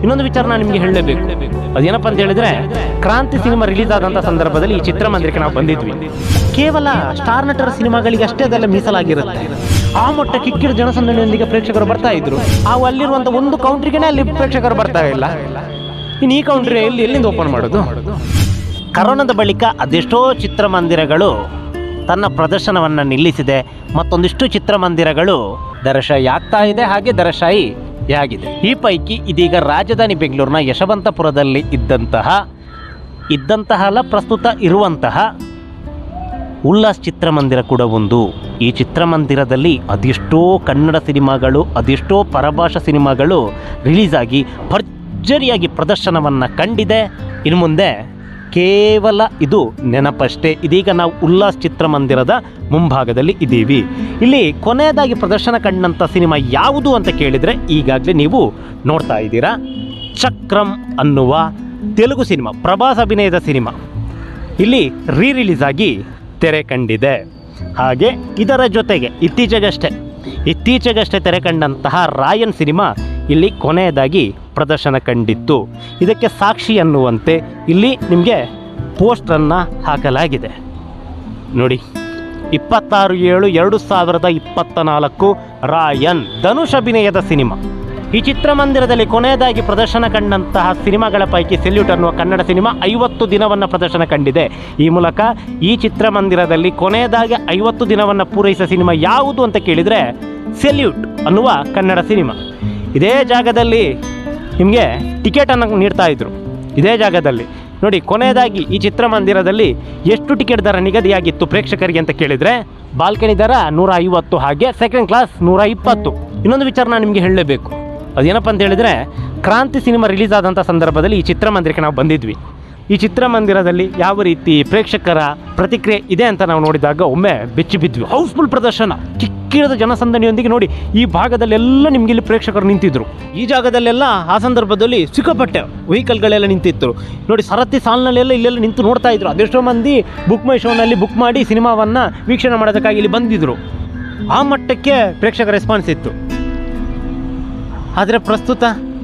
ಇನ್ನೊಂದು ವಿಚಾರ ನಾನು ನಿಮಗೆ ಹೇಳಲೇಬೇಕು ಅದೇನಪ್ಪ ಅಂತ ಹೇಳಿದ್ರೆ ಕ್ರಾಂತಿ ಸಿನಿಮಾ ರಿಲೀಸ್ ಆದಂಥ ಸಂದರ್ಭದಲ್ಲಿ ಈ ಚಿತ್ರಮಂದಿರಕ್ಕೆ ನಾವು ಬಂದಿದ್ವಿ ಕೇವಲ ಸ್ಟಾರ್ ನಟರ ಸಿನಿಮಾಗಳಿಗೆ ಅಷ್ಟೇ ಅದೆಲ್ಲ ಮೀಸಲಾಗಿರುತ್ತೆ ಆ ಮಟ್ಟ ಕಿಕ್ಕಿರ ಜನಸಂದಣಿಯೊಂದಿಗೆ ಪ್ರೇಕ್ಷಕರು ಬರ್ತಾ ಇದ್ರು ಆ ಅಲ್ಲಿರುವಂಥ ಒಂದು ಕೌಂಟ್ರಿಗೆನೇ ಅಲ್ಲಿ ಪ್ರೇಕ್ಷಕರು ಬರ್ತಾ ಇಲ್ಲ ಇನ್ನು ಈ ಕೌಂಟ್ರಿ ಎಲ್ಲಿ ಎಲ್ಲಿಂದ ಓಪನ್ ಮಾಡೋದು ಕರೋನಾದ ಬಳಿಕ ಅದೆಷ್ಟೋ ಚಿತ್ರಮಂದಿರಗಳು ತನ್ನ ಪ್ರದರ್ಶನವನ್ನು ನಿಲ್ಲಿಸಿದೆ ಮತ್ತೊಂದಿಷ್ಟು ಚಿತ್ರಮಂದಿರಗಳು ದರಶಾಯಿ ಆಗ್ತಾ ಇದೆ ಹಾಗೆ ದರಶಾಯಿ ಆಗಿದೆ ಈ ಪೈಕಿ ಇದೀಗ ರಾಜಧಾನಿ ಬೆಂಗಳೂರಿನ ಯಶವಂತಪುರದಲ್ಲಿ ಇದ್ದಂತಹ ಇದ್ದಂತಹ ಅಲ್ಲ ಪ್ರಸ್ತುತ ಇರುವಂತಹ ಉಲ್ಲಾಸ್ ಚಿತ್ರಮಂದಿರ ಕೂಡ ಒಂದು ಈ ಚಿತ್ರಮಂದಿರದಲ್ಲಿ ಅದೆಷ್ಟೋ ಕನ್ನಡ ಸಿನಿಮಾಗಳು ಅದೆಷ್ಟೋ ಪರಭಾಷಾ ಸಿನಿಮಾಗಳು ರಿಲೀಸ್ ಆಗಿ ಭರ್ಜರಿಯಾಗಿ ಪ್ರದರ್ಶನವನ್ನು ಕಂಡಿದೆ ಇನ್ನು ಮುಂದೆ ಕೇವಲ ಇದು ನೆನಪಷ್ಟೇ ಇದೀಗ ನಾವು ಉಲ್ಲಾಸ್ ಚಿತ್ರಮಂದಿರದ ಮುಂಭಾಗದಲ್ಲಿ ಇದ್ದೀವಿ ಇಲ್ಲಿ ಕೊನೆಯದಾಗಿ ಪ್ರದರ್ಶನ ಕಂಡಂಥ ಸಿನಿಮಾ ಯಾವುದು ಅಂತ ಕೇಳಿದರೆ ಈಗಾಗಲೇ ನೀವು ನೋಡ್ತಾ ಇದ್ದೀರಾ ಚಕ್ರಂ ಅನ್ನುವ ತೆಲುಗು ಸಿನಿಮಾ ಪ್ರಭಾಸ್ ಅಭಿನಯದ ಸಿನಿಮಾ ಇಲ್ಲಿ ರೀ ರಿಲೀಸ್ ಆಗಿ ತೆರೆ ಕಂಡಿದೆ ಹಾಗೆ ಇದರ ಜೊತೆಗೆ ಇತ್ತೀಚೆಗಷ್ಟೇ ಇತ್ತೀಚೆಗಷ್ಟೇ ತೆರೆ ಕಂಡಂತಹ ರಾಯನ್ ಸಿನಿಮಾ ಇಲ್ಲಿ ಕೊನೆಯದಾಗಿ ಪ್ರದರ್ಶನ ಕಂಡಿತ್ತು ಇದಕ್ಕೆ ಸಾಕ್ಷಿ ಅನ್ನುವಂತೆ ಇಲ್ಲಿ ನಿಮಗೆ ಪೋಸ್ಟರನ್ನು ಹಾಕಲಾಗಿದೆ ನೋಡಿ ಇಪ್ಪತ್ತಾರು ಏಳು ಎರಡು ಸಾವಿರದ ಇಪ್ಪತ್ತ ನಾಲ್ಕು ರಾಯನ್ ಧನುಷ್ ಅಭಿನಯದ ಸಿನಿಮಾ ಈ ಚಿತ್ರಮಂದಿರದಲ್ಲಿ ಕೊನೆಯದಾಗಿ ಪ್ರದರ್ಶನ ಕಂಡಂತಹ ಸಿನಿಮಾಗಳ ಪೈಕಿ ಸೆಲ್ಯೂಟ್ ಅನ್ನುವ ಕನ್ನಡ ಸಿನಿಮಾ ಐವತ್ತು ದಿನವನ್ನು ಪ್ರದರ್ಶನ ಕಂಡಿದೆ ಈ ಮೂಲಕ ಈ ಚಿತ್ರಮಂದಿರದಲ್ಲಿ ಕೊನೆಯದಾಗಿ ಐವತ್ತು ದಿನವನ್ನು ಪೂರೈಸಿದ ಸಿನಿಮಾ ಯಾವುದು ಅಂತ ಕೇಳಿದರೆ ಸೆಲ್ಯೂಟ್ ಅನ್ನುವ ಕನ್ನಡ ಸಿನಿಮಾ ಇದೇ ಜಾಗದಲ್ಲಿ ನಿಮಗೆ ಟಿಕೆಟನ್ನು ನೀಡ್ತಾ ಇದ್ರು ಇದೇ ಜಾಗದಲ್ಲಿ ನೋಡಿ ಕೊನೆಯದಾಗಿ ಈ ಚಿತ್ರಮಂದಿರದಲ್ಲಿ ಎಷ್ಟು ಟಿಕೆಟ್ ದರ ನಿಗದಿಯಾಗಿತ್ತು ಪ್ರೇಕ್ಷಕರಿಗೆ ಅಂತ ಕೇಳಿದರೆ ಬಾಲ್ಕನಿ ದರ ನೂರ ಐವತ್ತು ಹಾಗೆ ಸೆಕೆಂಡ್ ಕ್ಲಾಸ್ ನೂರ ಇಪ್ಪತ್ತು ಇನ್ನೊಂದು ವಿಚಾರ ನಾನು ನಿಮಗೆ ಹೇಳಲೇಬೇಕು ಅದೇನಪ್ಪ ಅಂತ ಹೇಳಿದರೆ ಕ್ರಾಂತಿ ಸಿನಿಮಾ ರಿಲೀಸ್ ಆದಂಥ ಸಂದರ್ಭದಲ್ಲಿ ಈ ಚಿತ್ರಮಂದಿರಕ್ಕೆ ನಾವು ಬಂದಿದ್ವಿ ಈ ಚಿತ್ರಮಂದಿರದಲ್ಲಿ ಯಾವ ರೀತಿ ಪ್ರೇಕ್ಷಕರ ಪ್ರತಿಕ್ರಿಯೆ ಇದೆ ಅಂತ ನಾವು ನೋಡಿದಾಗ ಒಮ್ಮೆ ಬೆಚ್ಚಿ ಬಿದ್ವಿ ಹೌಸ್ಫುಲ್ ಪ್ರದರ್ಶನ ಕಿಕ್ಕಿರದ ಜನಸಂದಣಿಯೊಂದಿಗೆ ನೋಡಿ ಈ ಭಾಗದಲ್ಲೆಲ್ಲ ನಿಮ್ಗೆ ಇಲ್ಲಿ ಪ್ರೇಕ್ಷಕರು ನಿಂತಿದ್ರು ಈ ಜಾಗದಲ್ಲೆಲ್ಲ ಆ ಸಂದರ್ಭದಲ್ಲಿ ಸಿಕ್ಕಾಪಟ್ಟೆ ವೆಹಿಕಲ್ಗಳೆಲ್ಲ ನಿಂತಿತ್ತು ನೋಡಿ ಸರತಿ ಸಾಲಿನಲ್ಲೆಲ್ಲ ಇಲ್ಲೆಲ್ಲ ನಿಂತು ನೋಡ್ತಾ ಇದ್ರು ಅದೆಷ್ಟೋ ಮಂದಿ ಬುಕ್ ಮೈ ಶೋನಲ್ಲಿ ಬುಕ್ ಮಾಡಿ ಸಿನಿಮಾವನ್ನು ವೀಕ್ಷಣೆ ಮಾಡೋದಕ್ಕಾಗಿ ಇಲ್ಲಿ ಬಂದಿದ್ರು ಆ ಮಟ್ಟಕ್ಕೆ ಪ್ರೇಕ್ಷಕರ ರೆಸ್ಪಾನ್ಸ್ ಇತ್ತು ಆದರೆ ಪ್ರಸ್ತುತ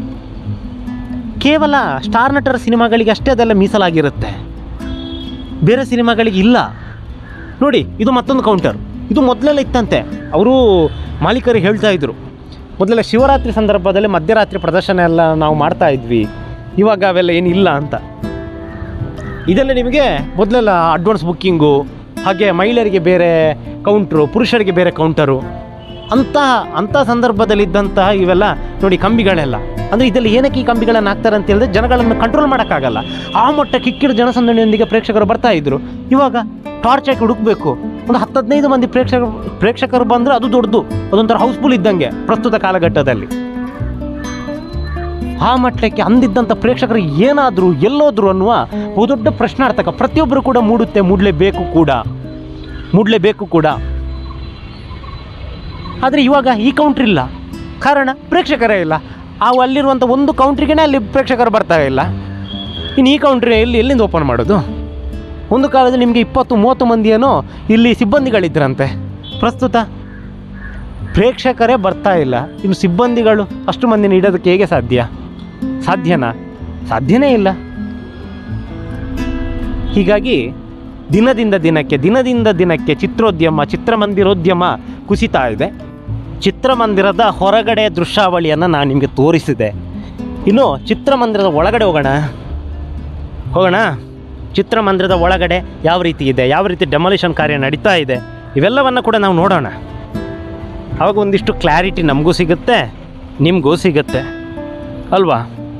ಕೇವಲ ಸ್ಟಾರ್ ನಟರ ಸಿನಿಮಾಗಳಿಗೆ ಅಷ್ಟೇ ಅದೆಲ್ಲ ಮೀಸಲಾಗಿರುತ್ತೆ ಬೇರೆ ಸಿನಿಮಾಗಳಿಗೆ ಇಲ್ಲ ನೋಡಿ ಇದು ಮತ್ತೊಂದು ಕೌಂಟರ್ ಇದು ಮೊದಲೆಲ್ಲ ಇತ್ತಂತೆ ಅವರು ಮಾಲೀಕರು ಹೇಳ್ತಾ ಇದ್ರು ಮೊದಲೆಲ್ಲ ಶಿವರಾತ್ರಿ ಸಂದರ್ಭದಲ್ಲಿ ಮಧ್ಯರಾತ್ರಿ ಪ್ರದರ್ಶನ ಎಲ್ಲ ನಾವು ಮಾಡ್ತಾ ಇದ್ವಿ ಇವಾಗ ಅವೆಲ್ಲ ಏನಿಲ್ಲ ಅಂತ ಇದೆಲ್ಲ ನಿಮಗೆ ಮೊದಲೆಲ್ಲ ಅಡ್ವಾನ್ಸ್ ಬುಕ್ಕಿಂಗು ಹಾಗೆ ಮಹಿಳೆಯರಿಗೆ ಬೇರೆ ಕೌಂಟ್ರು ಪುರುಷರಿಗೆ ಬೇರೆ ಕೌಂಟರು ಅಂತಹ ಅಂಥ ಸಂದರ್ಭದಲ್ಲಿದ್ದಂತಹ ಇವೆಲ್ಲ ನೋಡಿ ಕಂಬಿಗಳೆಲ್ಲ ಅಂದರೆ ಇದೆಲ್ಲ ಏನಕ್ಕೆ ಈ ಕಂಬಿಗಳನ್ನು ಹಾಕ್ತಾರೆ ಅಂತ ಹೇಳಿದ್ರೆ ಜನಗಳನ್ನು ಕಂಟ್ರೋಲ್ ಮಾಡೋಕ್ಕಾಗಲ್ಲ ಆ ಮಟ್ಟ ಕಿಕ್ಕಿಡ ಜನಸಂದಣಿಯೊಂದಿಗೆ ಪ್ರೇಕ್ಷಕರು ಬರ್ತಾ ಇದ್ರು ಇವಾಗ ಟಾರ್ಚ್ ಹಾಕಿ ಹುಡುಕ್ಬೇಕು ಒಂದು ಹತ್ತು ಹದಿನೈದು ಮಂದಿ ಪ್ರೇಕ್ಷಕರು ಪ್ರೇಕ್ಷಕರು ಬಂದರೆ ಅದು ದೊಡ್ಡದು ಅದೊಂಥರ ಹೌಸ್ಫುಲ್ ಇದ್ದಂಗೆ ಪ್ರಸ್ತುತ ಕಾಲಘಟ್ಟದಲ್ಲಿ ಆ ಮಟ್ಟಕ್ಕೆ ಅಂದಿದ್ದಂಥ ಪ್ರೇಕ್ಷಕರು ಏನಾದರೂ ಎಲ್ಲೋದ್ರು ಅನ್ನುವ ಬಹುದೊಡ್ಡ ಪ್ರಶ್ನಾರ್ಥಕ ಪ್ರತಿಯೊಬ್ಬರು ಕೂಡ ಮೂಡುತ್ತೆ ಮೂಡಲೇಬೇಕು ಕೂಡ ಮೂಡಲೇಬೇಕು ಕೂಡ ಆದರೆ ಇವಾಗ ಈ ಕೌಂಟ್ರ್ ಇಲ್ಲ ಕಾರಣ ಪ್ರೇಕ್ಷಕರೇ ಇಲ್ಲ ಆ ಅಲ್ಲಿರುವಂಥ ಒಂದು ಕೌಂಟ್ರಿಗೇ ಅಲ್ಲಿ ಪ್ರೇಕ್ಷಕರು ಬರ್ತಾ ಇಲ್ಲ ಇನ್ನು ಈ ಕೌಂಟ್ರಿ ಎಲ್ಲಿ ಎಲ್ಲಿಂದ ಓಪನ್ ಮಾಡೋದು ಒಂದು ಕಾಲದಲ್ಲಿ ನಿಮಗೆ ಇಪ್ಪತ್ತು ಮೂವತ್ತು ಮಂದಿ ಏನೋ ಇಲ್ಲಿ ಸಿಬ್ಬಂದಿಗಳಿದ್ರಂತೆ ಪ್ರಸ್ತುತ ಪ್ರೇಕ್ಷಕರೇ ಬರ್ತಾ ಇಲ್ಲ ಇನ್ನು ಸಿಬ್ಬಂದಿಗಳು ಅಷ್ಟು ಮಂದಿನ ಇಡೋದಕ್ಕೆ ಹೇಗೆ ಸಾಧ್ಯ ಸಾಧ್ಯನಾ ಸಾಧ್ಯನೇ ಇಲ್ಲ ಹೀಗಾಗಿ ದಿನದಿಂದ ದಿನಕ್ಕೆ ದಿನದಿಂದ ದಿನಕ್ಕೆ ಚಿತ್ರೋದ್ಯಮ ಚಿತ್ರಮಂದಿರೋದ್ಯಮ ಕುಸಿತಾ ಇದೆ ಚಿತ್ರಮಂದಿರದ ಹೊರಗಡೆ ದೃಶ್ಯಾವಳಿಯನ್ನು ನಾನು ನಿಮಗೆ ತೋರಿಸಿದೆ ಇನ್ನು ಚಿತ್ರಮಂದಿರದ ಒಳಗಡೆ ಹೋಗೋಣ ಹೋಗೋಣ ಚಿತ್ರಮಂದಿರದ ಒಳಗಡೆ ಯಾವ ರೀತಿ ಇದೆ ಯಾವ ರೀತಿ ಡೆಮಾಲಿಷನ್ ಕಾರ್ಯ ನಡೀತಾ ಇದೆ ಇವೆಲ್ಲವನ್ನು ಕೂಡ ನಾವು ನೋಡೋಣ ಆವಾಗ ಒಂದಿಷ್ಟು ಕ್ಲಾರಿಟಿ ನಮಗೂ ಸಿಗುತ್ತೆ ನಿಮಗೂ ಸಿಗುತ್ತೆ ಅಲ್ವಾ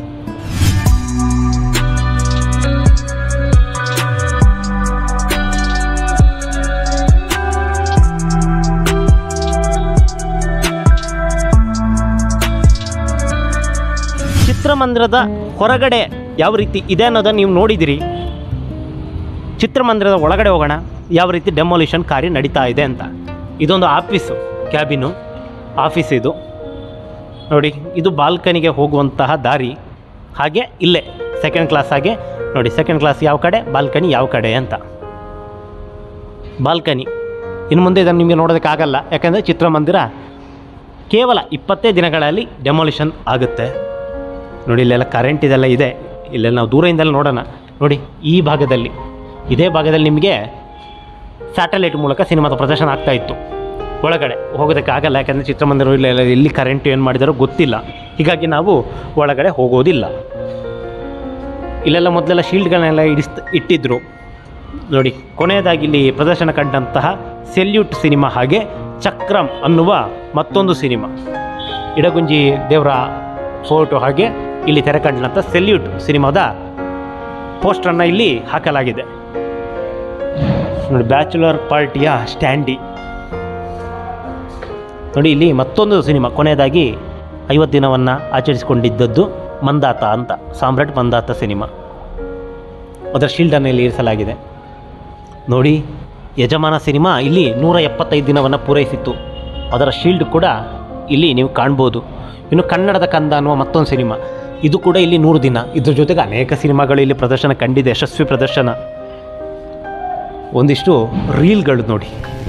ಚಿತ್ರಮಂದಿರದ ಹೊರಗಡೆ ಯಾವ ರೀತಿ ಇದೆ ಅನ್ನೋದನ್ನು ನೀವು ನೋಡಿದಿರಿ ಚಿತ್ರಮಂದಿರದ ಒಳಗಡೆ ಹೋಗೋಣ ಯಾವ ರೀತಿ ಡೆಮೊಲಿಷನ್ ಕಾರ್ಯ ನಡೀತಾ ಇದೆ ಅಂತ ಇದೊಂದು ಆಫೀಸು ಕ್ಯಾಬಿನು ಆಫೀಸ್ ಇದು ನೋಡಿ ಇದು ಬಾಲ್ಕನಿಗೆ ಹೋಗುವಂತಹ ದಾರಿ ಹಾಗೆ ಇಲ್ಲೇ ಸೆಕೆಂಡ್ ಕ್ಲಾಸ್ ಹಾಗೆ ನೋಡಿ ಸೆಕೆಂಡ್ ಕ್ಲಾಸ್ ಯಾವ ಕಡೆ ಬಾಲ್ಕನಿ ಯಾವ ಕಡೆ ಅಂತ ಬಾಲ್ಕನಿ ಇನ್ನು ಮುಂದೆ ಇದನ್ನು ನಿಮಗೆ ನೋಡೋದಕ್ಕಾಗಲ್ಲ ಯಾಕಂದರೆ ಚಿತ್ರಮಂದಿರ ಕೇವಲ ಇಪ್ಪತ್ತೇ ದಿನಗಳಲ್ಲಿ ಡೆಮೊಲಿಷನ್ ಆಗುತ್ತೆ ನೋಡಿ ಇಲ್ಲೆಲ್ಲ ಕರೆಂಟ್ ಇದೆಲ್ಲ ಇದೆ ಇಲ್ಲೆಲ್ಲ ನಾವು ದೂರದಿಂದೆಲ್ಲ ನೋಡೋಣ ನೋಡಿ ಈ ಭಾಗದಲ್ಲಿ ಇದೇ ಭಾಗದಲ್ಲಿ ನಿಮಗೆ ಸ್ಯಾಟಲೈಟ್ ಮೂಲಕ ಸಿನಿಮಾದ ಪ್ರದರ್ಶನ ಆಗ್ತಾ ಇತ್ತು ಒಳಗಡೆ ಹೋಗೋದಕ್ಕೆ ಆಗಲ್ಲ ಯಾಕಂದರೆ ಚಿತ್ರಮಂದಿರ ಇಲ್ಲ ಇಲ್ಲ ಎಲ್ಲಿ ಕರೆಂಟ್ ಏನು ಮಾಡಿದಾರೋ ಗೊತ್ತಿಲ್ಲ ಹೀಗಾಗಿ ನಾವು ಒಳಗಡೆ ಹೋಗೋದಿಲ್ಲ ಇಲ್ಲೆಲ್ಲ ಮೊದಲೆಲ್ಲ ಶೀಲ್ಡ್ಗಳನ್ನೆಲ್ಲ ಇಡಿಸ್ ಇಟ್ಟಿದ್ರು ನೋಡಿ ಕೊನೆಯದಾಗಿ ಇಲ್ಲಿ ಪ್ರದರ್ಶನ ಕಂಡಂತಹ ಸೆಲ್ಯೂಟ್ ಸಿನಿಮಾ ಹಾಗೆ ಚಕ್ರಂ ಅನ್ನುವ ಮತ್ತೊಂದು ಸಿನಿಮಾ ಇಡಗುಂಜಿ ದೇವರ ಫೋಟೋ ಹಾಗೆ ಇಲ್ಲಿ ತೆರೆ ಕಂಡಂಥ ಸೆಲ್ಯೂಟ್ ಸಿನಿಮಾದ ಪೋಸ್ಟರನ್ನು ಇಲ್ಲಿ ಹಾಕಲಾಗಿದೆ ನೋಡಿ ಬ್ಯಾಚುಲರ್ ಪಾರ್ಟಿಯ ಸ್ಟ್ಯಾಂಡಿ ನೋಡಿ ಇಲ್ಲಿ ಮತ್ತೊಂದು ಸಿನಿಮಾ ಕೊನೆಯದಾಗಿ ಐವತ್ತು ದಿನವನ್ನು ಆಚರಿಸಿಕೊಂಡಿದ್ದದ್ದು ಮಂದಾತ ಅಂತ ಸಾಮ್ರಾಟ್ ಮಂದಾತ ಸಿನಿಮಾ ಅದರ ಶೀಲ್ಡನ್ನು ಇಲ್ಲಿ ಇರಿಸಲಾಗಿದೆ ನೋಡಿ ಯಜಮಾನ ಸಿನಿಮಾ ಇಲ್ಲಿ ನೂರ ಎಪ್ಪತ್ತೈದು ದಿನವನ್ನು ಪೂರೈಸಿತ್ತು ಅದರ ಶೀಲ್ಡ್ ಕೂಡ ಇಲ್ಲಿ ನೀವು ಕಾಣ್ಬೋದು ಇನ್ನು ಕನ್ನಡದ ಕಂದ ಅನ್ನುವ ಮತ್ತೊಂದು ಸಿನಿಮಾ ಇದು ಕೂಡ ಇಲ್ಲಿ ನೂರು ದಿನ ಇದ್ರ ಜೊತೆಗೆ ಅನೇಕ ಸಿನಿಮಾಗಳು ಇಲ್ಲಿ ಪ್ರದರ್ಶನ ಕಂಡಿದೆ ಯಶಸ್ವಿ ಪ್ರದರ್ಶನ ಒಂದಿಷ್ಟು ರೀಲ್ಗಳು ನೋಡಿ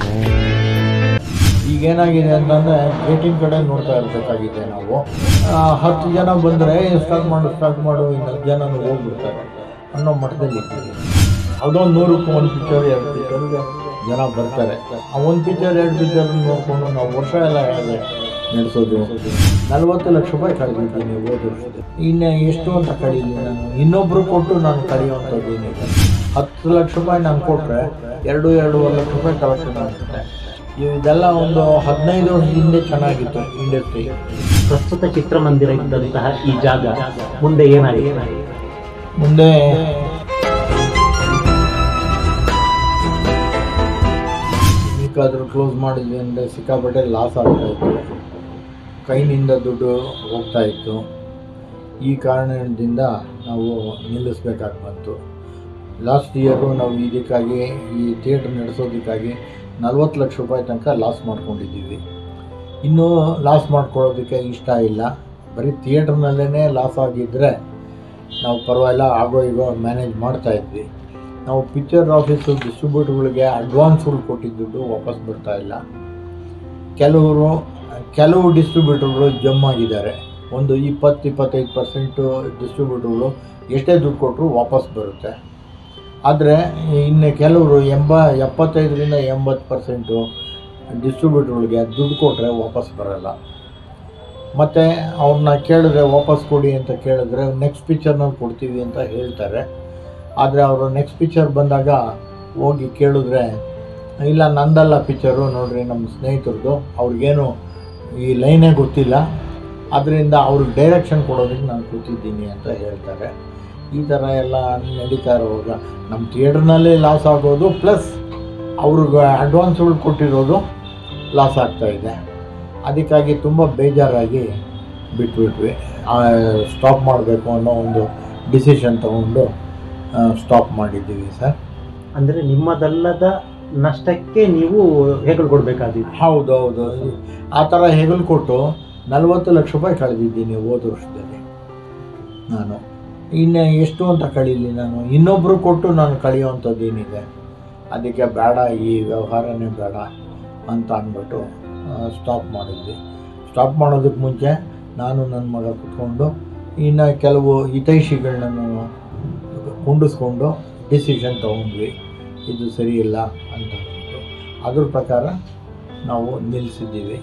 ಈಗೇನಾಗಿದೆ ಅಂತಂದರೆ ಏಟಿನ್ ಕಡೆ ನೋಡ್ತಾ ಇರಬೇಕಾಗಿದೆ ನಾವು ಆ, ಹತ್ತು ಜನ ಬಂದರೆ ಸ್ಟಾರ್ಟ್ ಮಾಡು ಸ್ಟಾರ್ಟ್ ಮಾಡು ಇನ್ನು ಹತ್ತು ಜನ ಹೋಗ್ಬಿಡ್ತಾರೆ ಅನ್ನೋ ಮಟ್ಟದಲ್ಲಿ ಇದ್ದೀವಿ ಯಾವುದೋ ಒಂದು ನೂರಕ್ಕೆ ಒಂದು ಪಿಕ್ಚರ್ ಎರಡು ಪಿಕ್ಚರ್ಗೆ ಜನ ಬರ್ತಾರೆ ಆ ಒಂದು ಪಿಕ್ಚರ್ ಎರಡು ಪಿಕ್ಚರ್ ನೋಡಿಕೊಂಡು ನಾವು ವರ್ಷ ಎಲ್ಲ ಹೇಗೆ ನಡೆಸೋದು ನಲ್ವತ್ತು ಲಕ್ಷ ರೂಪಾಯಿ ಕಳೆದಿದ್ದೀನಿ ಹೋದ ವರ್ಷದ ಇನ್ನು ಎಷ್ಟು ಅಂತ ಕಳೀಲಿ ನಾನು ಇನ್ನೊಬ್ಬರು ಕೊಟ್ಟು ನಾನು ಕಳೆಯುವಂಥದ್ದು ಏನಿದೆ ಹತ್ತು ಲಕ್ಷ ರೂಪಾಯಿ ನಾನು ಕೊಟ್ಟರೆ ಎರಡು ಎರಡೂವರೆ ಲಕ್ಷ ರೂಪಾಯಿ ಕಲೆಕ್ಷನ್ ಆಗುತ್ತೆ ಇದೆಲ್ಲ ಒಂದು ಹದಿನೈದು ವರ್ಷದ ಹಿಂದೆ ಚೆನ್ನಾಗಿತ್ತು ಇಂಡಸ್ಟ್ರಿ ಪ್ರಸ್ತುತ ಚಿತ್ರಮಂದಿರ ಇದ್ದಂತಹ ಈ ಜಾಗ ಮುಂದೆ ಏನಾಗಿದೆ ಮುಂದೆ ಬೇಕಾದರೂ ಕ್ಲೋಸ್ ಮಾಡಿದ್ವಿ ಅಂದರೆ ಸಿಕ್ಕಾಪಟ್ಟೆ ಲಾಸ್ ಆಗ್ತಾ ಇತ್ತು ಕೈನಿಂದ ದುಡ್ಡು ಹೋಗ್ತಾ ಇತ್ತು ಈ ಕಾರಣದಿಂದ ನಾವು ನಿಲ್ಲಿಸ್ಬೇಕಾಗಿ ಬಂತು ಲಾಸ್ಟ್ ಇಯರು ನಾವು ಇದಕ್ಕಾಗಿ ಈ ಥಿಯೇಟ್ರ್ ನಡೆಸೋದಕ್ಕಾಗಿ ನಲ್ವತ್ತು ಲಕ್ಷ ರೂಪಾಯಿ ತನಕ ಲಾಸ್ ಮಾಡ್ಕೊಂಡಿದ್ದೀವಿ ಇನ್ನೂ ಲಾಸ್ ಮಾಡ್ಕೊಳ್ಳೋದಕ್ಕೆ ಇಷ್ಟ ಇಲ್ಲ ಬರೀ ಥಿಯೇಟ್ರ್ನಲ್ಲೇ ಲಾಸ್ ಆಗಿದ್ದರೆ ನಾವು ಪರವಾಗಿಲ್ಲ ಆಗೋ ಈಗೋ ಮ್ಯಾನೇಜ್ ಮಾಡ್ತಾ ಇದ್ವಿ ನಾವು ಪಿಕ್ಚರ್ ಆಫೀಸು ಡಿಸ್ಟ್ರಿಬ್ಯೂಟರ್ಗಳಿಗೆ ಅಡ್ವಾನ್ಸ್ಗಳು ಕೊಟ್ಟಿದ್ದ ದುಡ್ಡು ವಾಪಸ್ ಬರ್ತಾ ಇಲ್ಲ ಕೆಲವರು ಕೆಲವು ಡಿಸ್ಟ್ರಿಬ್ಯೂಟರ್ಗಳು ಜಮ್ ಆಗಿದ್ದಾರೆ ಒಂದು ಇಪ್ಪತ್ತು ಇಪ್ಪತ್ತೈದು ಪರ್ಸೆಂಟು ಡಿಸ್ಟ್ರಿಬ್ಯೂಟರ್ಗಳು ಎಷ್ಟೇ ದುಡ್ಡು ಕೊಟ್ಟರು ವಾಪಸ್ ಬರುತ್ತೆ ಆದರೆ ಇನ್ನು ಕೆಲವರು ಎಂಬ ಎಪ್ಪತ್ತೈದರಿಂದ ಎಂಬತ್ತು ಪರ್ಸೆಂಟು ಡಿಸ್ಟ್ರಿಬ್ಯೂಟರ್ಗಳಿಗೆ ದುಡ್ಡು ಕೊಟ್ಟರೆ ವಾಪಸ್ ಬರಲ್ಲ ಮತ್ತು ಅವ್ರನ್ನ ಕೇಳಿದ್ರೆ ವಾಪಸ್ ಕೊಡಿ ಅಂತ ಕೇಳಿದ್ರೆ ನೆಕ್ಸ್ಟ್ ಪಿಕ್ಚರ್ನಲ್ಲಿ ಕೊಡ್ತೀವಿ ಅಂತ ಹೇಳ್ತಾರೆ ಆದರೆ ಅವರು ನೆಕ್ಸ್ಟ್ ಪಿಕ್ಚರ್ ಬಂದಾಗ ಹೋಗಿ ಕೇಳಿದ್ರೆ ಇಲ್ಲ ನಂದಲ್ಲ ಪಿಕ್ಚರು ನೋಡ್ರಿ ನಮ್ಮ ಸ್ನೇಹಿತರದು ಅವ್ರಿಗೇನು ಈ ಲೈನೇ ಗೊತ್ತಿಲ್ಲ ಅದರಿಂದ ಅವ್ರಿಗೆ ಡೈರೆಕ್ಷನ್ ಕೊಡೋದಕ್ಕೆ ನಾನು ಕೂತಿದ್ದೀನಿ ಅಂತ ಹೇಳ್ತಾರೆ ಈ ಥರ ಎಲ್ಲ ನಡೀತಾ ಇರುವಾಗ ನಮ್ಮ ಥಿಯೇಟ್ರ್ನಲ್ಲೇ ಲಾಸ್ ಆಗೋದು ಪ್ಲಸ್ ಅವ್ರಿಗೆ ಅಡ್ವಾನ್ಸ್ಗಳು ಕೊಟ್ಟಿರೋದು ಲಾಸ್ ಆಗ್ತಾ ಇದೆ ಅದಕ್ಕಾಗಿ ತುಂಬ ಬೇಜಾರಾಗಿ ಬಿಟ್ಬಿಟ್ವಿ ಸ್ಟಾಪ್ ಮಾಡಬೇಕು ಅನ್ನೋ ಒಂದು ಡಿಸಿಷನ್ ತಗೊಂಡು ಸ್ಟಾಪ್ ಮಾಡಿದ್ದೀವಿ ಸರ್ ಅಂದರೆ ನಿಮ್ಮದಲ್ಲದ ನಷ್ಟಕ್ಕೆ ನೀವು ಹೇಗಳು ಕೊಡಬೇಕಾದಿತ್ತು ಹೌದು ಹೌದು ಆ ಥರ ಹೆಗಲು ಕೊಟ್ಟು ನಲವತ್ತು ಲಕ್ಷ ರೂಪಾಯಿ ಕಳೆದಿದ್ದೀನಿ ಹೋದ ವರ್ಷದಲ್ಲಿ ನಾನು ಇನ್ನು ಎಷ್ಟು ಅಂತ ಕಳೀಲಿ ನಾನು ಇನ್ನೊಬ್ಬರು ಕೊಟ್ಟು ನಾನು ಕಳೆಯುವಂಥದ್ದು ಏನಿದೆ ಅದಕ್ಕೆ ಬೇಡ ಈ ವ್ಯವಹಾರನೇ ಬೇಡ ಅಂತ ಅಂದ್ಬಿಟ್ಟು ಸ್ಟಾಪ್ ಮಾಡಿದ್ವಿ ಸ್ಟಾಪ್ ಮಾಡೋದಕ್ಕೆ ಮುಂಚೆ ನಾನು ನನ್ನ ಮಗ ಕುತ್ಕೊಂಡು ಇನ್ನು ಕೆಲವು ಹಿತೈಷಿಗಳನ್ನ ಕುಂಡಿಸ್ಕೊಂಡು ಡಿಸಿಷನ್ ತೊಗೊಂಡ್ವಿ ಇದು ಸರಿ ಇಲ್ಲ ಅಂತ ಅಂದ್ಬಿಟ್ಟು ಅದ್ರ ಪ್ರಕಾರ ನಾವು ನಿಲ್ಲಿಸಿದ್ದೀವಿ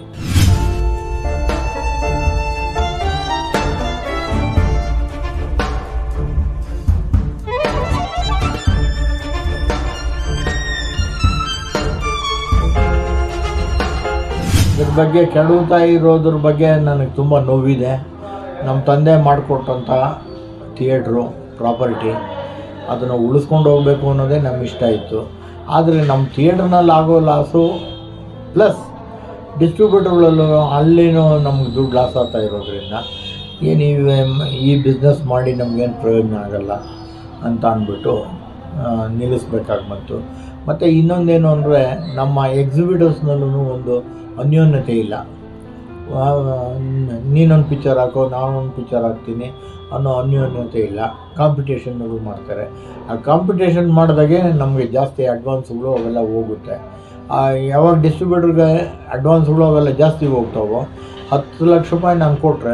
ಇದ್ರ ಬಗ್ಗೆ ಕೆಡುತ್ತಾ ಇರೋದ್ರ ಬಗ್ಗೆ ನನಗೆ ತುಂಬ ನೋವಿದೆ ನಮ್ಮ ತಂದೆ ಮಾಡಿಕೊಟ್ಟಂಥ ಥಿಯೇಟ್ರು ಪ್ರಾಪರ್ಟಿ ಅದನ್ನು ಉಳಿಸ್ಕೊಂಡು ಹೋಗಬೇಕು ಅನ್ನೋದೇ ನಮ್ಮ ಇಷ್ಟ ಇತ್ತು ಆದರೆ ನಮ್ಮ ಥಿಯೇಟ್ರ್ನಲ್ಲಿ ಆಗೋ ಲಾಸು ಪ್ಲಸ್ ಡಿಸ್ಟ್ರಿಬ್ಯೂಟರ್ಗಳಲ್ಲೂ ಅಲ್ಲಿನೂ ನಮ್ಗೆ ದುಡ್ಡು ಲಾಸ್ ಆಗ್ತಾ ಇರೋದ್ರಿಂದ ಏನು ಈ ಈ ಬಿಸ್ನೆಸ್ ಮಾಡಿ ನಮಗೇನು ಪ್ರಯೋಜನ ಆಗಲ್ಲ ಅಂತ ಅಂದ್ಬಿಟ್ಟು ಆ, ನಿಲ್ಲಿಸ್ಬೇಕಾಗಿ ಬಂತು ಮತ್ತು ಇನ್ನೊಂದೇನು ಅಂದರೆ ನಮ್ಮ ಎಕ್ಸಿಬಿಟರ್ಸ್ನಲ್ಲೂ ಒಂದು ಅನ್ಯೋನ್ಯತೆ ಇಲ್ಲ ಆ, ನೀನೊಂದು ಪಿಕ್ಚರ್ ಹಾಕೋ ನಾನೊಂದು ಪಿಕ್ಚರ್ ಹಾಕ್ತೀನಿ ಅನ್ನೋ ಅನ್ಯೋನ್ಯತೆ ಇಲ್ಲ ಕಾಂಪಿಟೇಷನ್ಗಳು ಮಾಡ್ತಾರೆ ಆ ಕಾಂಪಿಟೇಷನ್ ಮಾಡಿದಾಗೆ ನಮಗೆ ಜಾಸ್ತಿ ಅಡ್ವಾನ್ಸ್ಗಳು ಅವೆಲ್ಲ ಹೋಗುತ್ತೆ ಆ, ಯಾವಾಗ ಡಿಸ್ಟ್ರಿಬ್ಯೂಟರ್ಗೆ ಅಡ್ವಾನ್ಸ್ಗಳು ಅವೆಲ್ಲ ಜಾಸ್ತಿ ಹೋಗ್ತಾವೋ ಹತ್ತು ಲಕ್ಷ ರೂಪಾಯಿ ನಾನು ಕೊಟ್ಟರೆ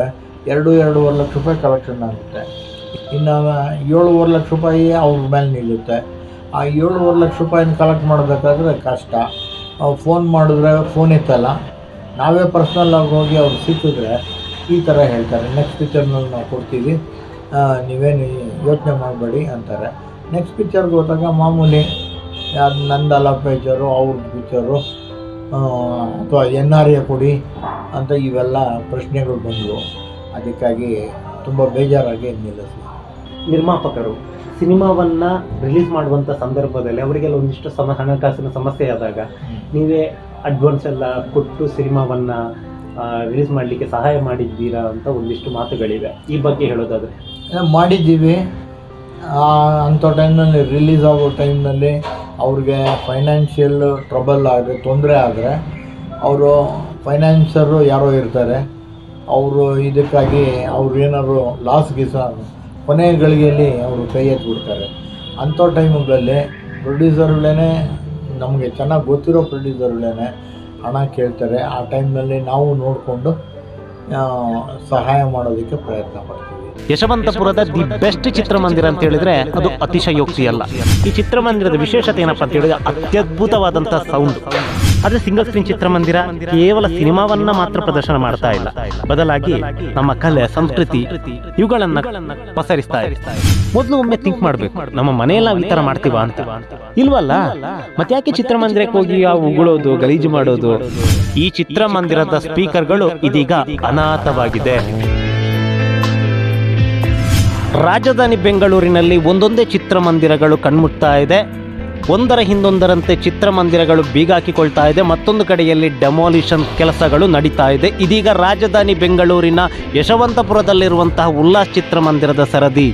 ಎರಡು ಎರಡೂವರೆ ಲಕ್ಷ ರೂಪಾಯಿ ಕಲೆಕ್ಷನ್ ಆಗುತ್ತೆ ಇನ್ನು ಏಳುವರೆ ಲಕ್ಷ ರೂಪಾಯಿ ಅವ್ರ ಮೇಲೆ ನಿಲ್ಲುತ್ತೆ ಆ ಏಳುವರೆ ಲಕ್ಷ ರೂಪಾಯಿನ ಕಲೆಕ್ಟ್ ಮಾಡಬೇಕಾದ್ರೆ ಕಷ್ಟ ಫೋನ್ ಮಾಡಿದ್ರೆ ಫೋನ್ ಎತ್ತಲ್ಲ ನಾವೇ ಪರ್ಸ್ನಲ್ಲಾಗಿ ಹೋಗಿ ಅವ್ರು ಸಿಕ್ಕಿದ್ರೆ ಈ ಥರ ಹೇಳ್ತಾರೆ ನೆಕ್ಸ್ಟ್ ಪಿಕ್ಚರ್ನಲ್ಲಿ ನಾವು ಕೊಡ್ತೀವಿ ಆ, ನೀವೇನು ಯೋಚನೆ ಮಾಡಬೇಡಿ ಅಂತಾರೆ ನೆಕ್ಸ್ಟ್ ಪಿಕ್ಚರ್ಗೆ ಹೋದಾಗ ಮಾಮೂಲಿ ಯಾರು ನಂದಲ್ಲ ಪಿಕ್ಚರು ಅವ್ರದ್ದು ಪಿಕ್ಚರು ಅಥವಾ ಎನ್ ಆರ್ ಎ ಕೊಡಿ ಅಂತ ಇವೆಲ್ಲ ಪ್ರಶ್ನೆಗಳು ಬಂದವು ಅದಕ್ಕಾಗಿ ತುಂಬ ಬೇಜಾರಾಗಿ ನಿಲ್ಲಿಸಿ ನಿರ್ಮಾಪಕರು ಸಿನಿಮಾವನ್ನ ರಿಲೀಸ್ ಮಾಡುವಂತ ಸಂದರ್ಭದಲ್ಲಿ ಅವರಿಗೆಲ್ಲ ಒಂದಿಷ್ಟು ಸಮ ಹಣಕಾಸಿನ ಸಮಸ್ಯೆ ಆದಾಗ ನೀವೇ ಅಡ್ವಾನ್ಸ್ ಎಲ್ಲ ಕೊಟ್ಟು ಸಿನಿಮಾವನ್ನ ರಿಲೀಸ್ ಮಾಡಲಿಕ್ಕೆ ಸಹಾಯ ಮಾಡಿದ್ದೀರಾ ಅಂತ ಒಂದಿಷ್ಟು ಮಾತುಗಳಿವೆ ಈ ಬಗ್ಗೆ ಹೇಳೋದಾದ್ರೆ ಏ, ಮಾಡಿದ್ದೀವಿ ಆ, ಅಂಥ ಟೈಮ್ನಲ್ಲಿ ರಿಲೀಸ್ ಆಗೋ ಟೈಮ್ನಲ್ಲಿ ಅವ್ರಿಗೆ ಫೈನಾನ್ಷಿಯಲ್ ಟ್ರಬಲ್ ಆದರೆ ತೊಂದರೆ ಆದರೆ ಅವರು ಫೈನಾನ್ಸರು ಯಾರೋ ಇರ್ತಾರೆ ಅವರು ಇದಕ್ಕಾಗಿ ಅವ್ರು ಏನಾದ್ರು ಲಾಸ್ ಗೀಸ ಕೊನೆ ಗಳಿಗೆಯಲ್ಲಿ ಅವರು ಕೈ ಎತ್ಬಿಡ್ತಾರೆ ಅಂಥ ಟೈಮ್ಗಳಲ್ಲಿ ಪ್ರೊಡ್ಯೂಸರ್ಗಳೇ ನಮಗೆ ಚೆನ್ನಾಗಿ ಗೊತ್ತಿರೋ ಪ್ರೊಡ್ಯೂಸರ್ಗಳೇ ಹಣ ಕೇಳ್ತಾರೆ ಆ ಟೈಮ್ನಲ್ಲಿ ನಾವು ನೋಡಿಕೊಂಡು ಸಹಾಯ ಮಾಡೋದಕ್ಕೆ ಪ್ರಯತ್ನ ಪಡ್ತೀವಿ ಯಶವಂತಪುರದ ದಿ ಬೆಸ್ಟ್ ಚಿತ್ರಮಂದಿರ ಅಂತ ಹೇಳಿದ್ರೆ ಅದು ಅತಿಶಯೋಕ್ತಿ ಅಲ್ಲ ಈ ಚಿತ್ರಮಂದಿರದ ವಿಶೇಷತೆ ಏನಪ್ಪಾ ಅಂತ ಹೇಳಿದ್ರೆ ಅತ್ಯದ್ಭುತವಾದಂತಹ ಸೌಂಡ್ ಆದ್ರೆ ಸಿಂಗಲ್ ಸ್ಕ್ರೀನ್ ಚಿತ್ರಮಂದಿರ ಕೇವಲ ಸಿನಿಮಾವನ್ನ ಮಾತ್ರ ಪ್ರದರ್ಶನ ಮಾಡ್ತಾ ಇಲ್ಲ ಬದಲಾಗಿ ನಮ್ಮ ಕಲೆ ಸಂಸ್ಕೃತಿ ಇವುಗಳನ್ನ ಪಸರಿಸ್ತಾ ಇದೆ ಮೊದಲು ಒಮ್ಮೆ ಥಿಂಕ್ ಮಾಡ್ಬೇಕು ನಮ್ಮ ಮನೆಯಲ್ಲಿ ನಾವು ಈ ತರ ಮಾಡ್ತೀವ ಅಂತ ಇಲ್ವಲ್ಲ ಮತ್ತೆ ಯಾಕೆ ಚಿತ್ರಮಂದಿರಕ್ಕೆ ಹೋಗಿ ಆ ಉಗುಳೋದು ಗಲೀಜು ಮಾಡೋದು ಈ ಚಿತ್ರಮಂದಿರದ ಸ್ಪೀಕರ್ಗಳು ಇದೀಗ ಅನಾಥವಾಗಿದೆ ರಾಜಧಾನಿ ಬೆಂಗಳೂರಿನಲ್ಲಿ ಒಂದೊಂದೇ ಚಿತ್ರಮಂದಿರಗಳು ಕಣ್ಮುಟ್ತಾ ಇದೆ ಒಂದರ ಹಿಂದೊಂದರಂತೆ ಚಿತ್ರಮಂದಿರಗಳು ಬೀಗಾಕಿಕೊಳ್ತಾ ಇದೆ ಮತ್ತೊಂದು ಕಡೆಯಲ್ಲಿ ಡೆಮಾಲಿಷನ್ ಕೆಲಸಗಳು ನಡೀತಾ ಇದೆ ಇದೀಗ ರಾಜಧಾನಿ ಬೆಂಗಳೂರಿನ ಯಶವಂತಪುರದಲ್ಲಿರುವಂತಹ ಉಲ್ಲಾಸ್ ಚಿತ್ರಮಂದಿರದ ಸರದಿ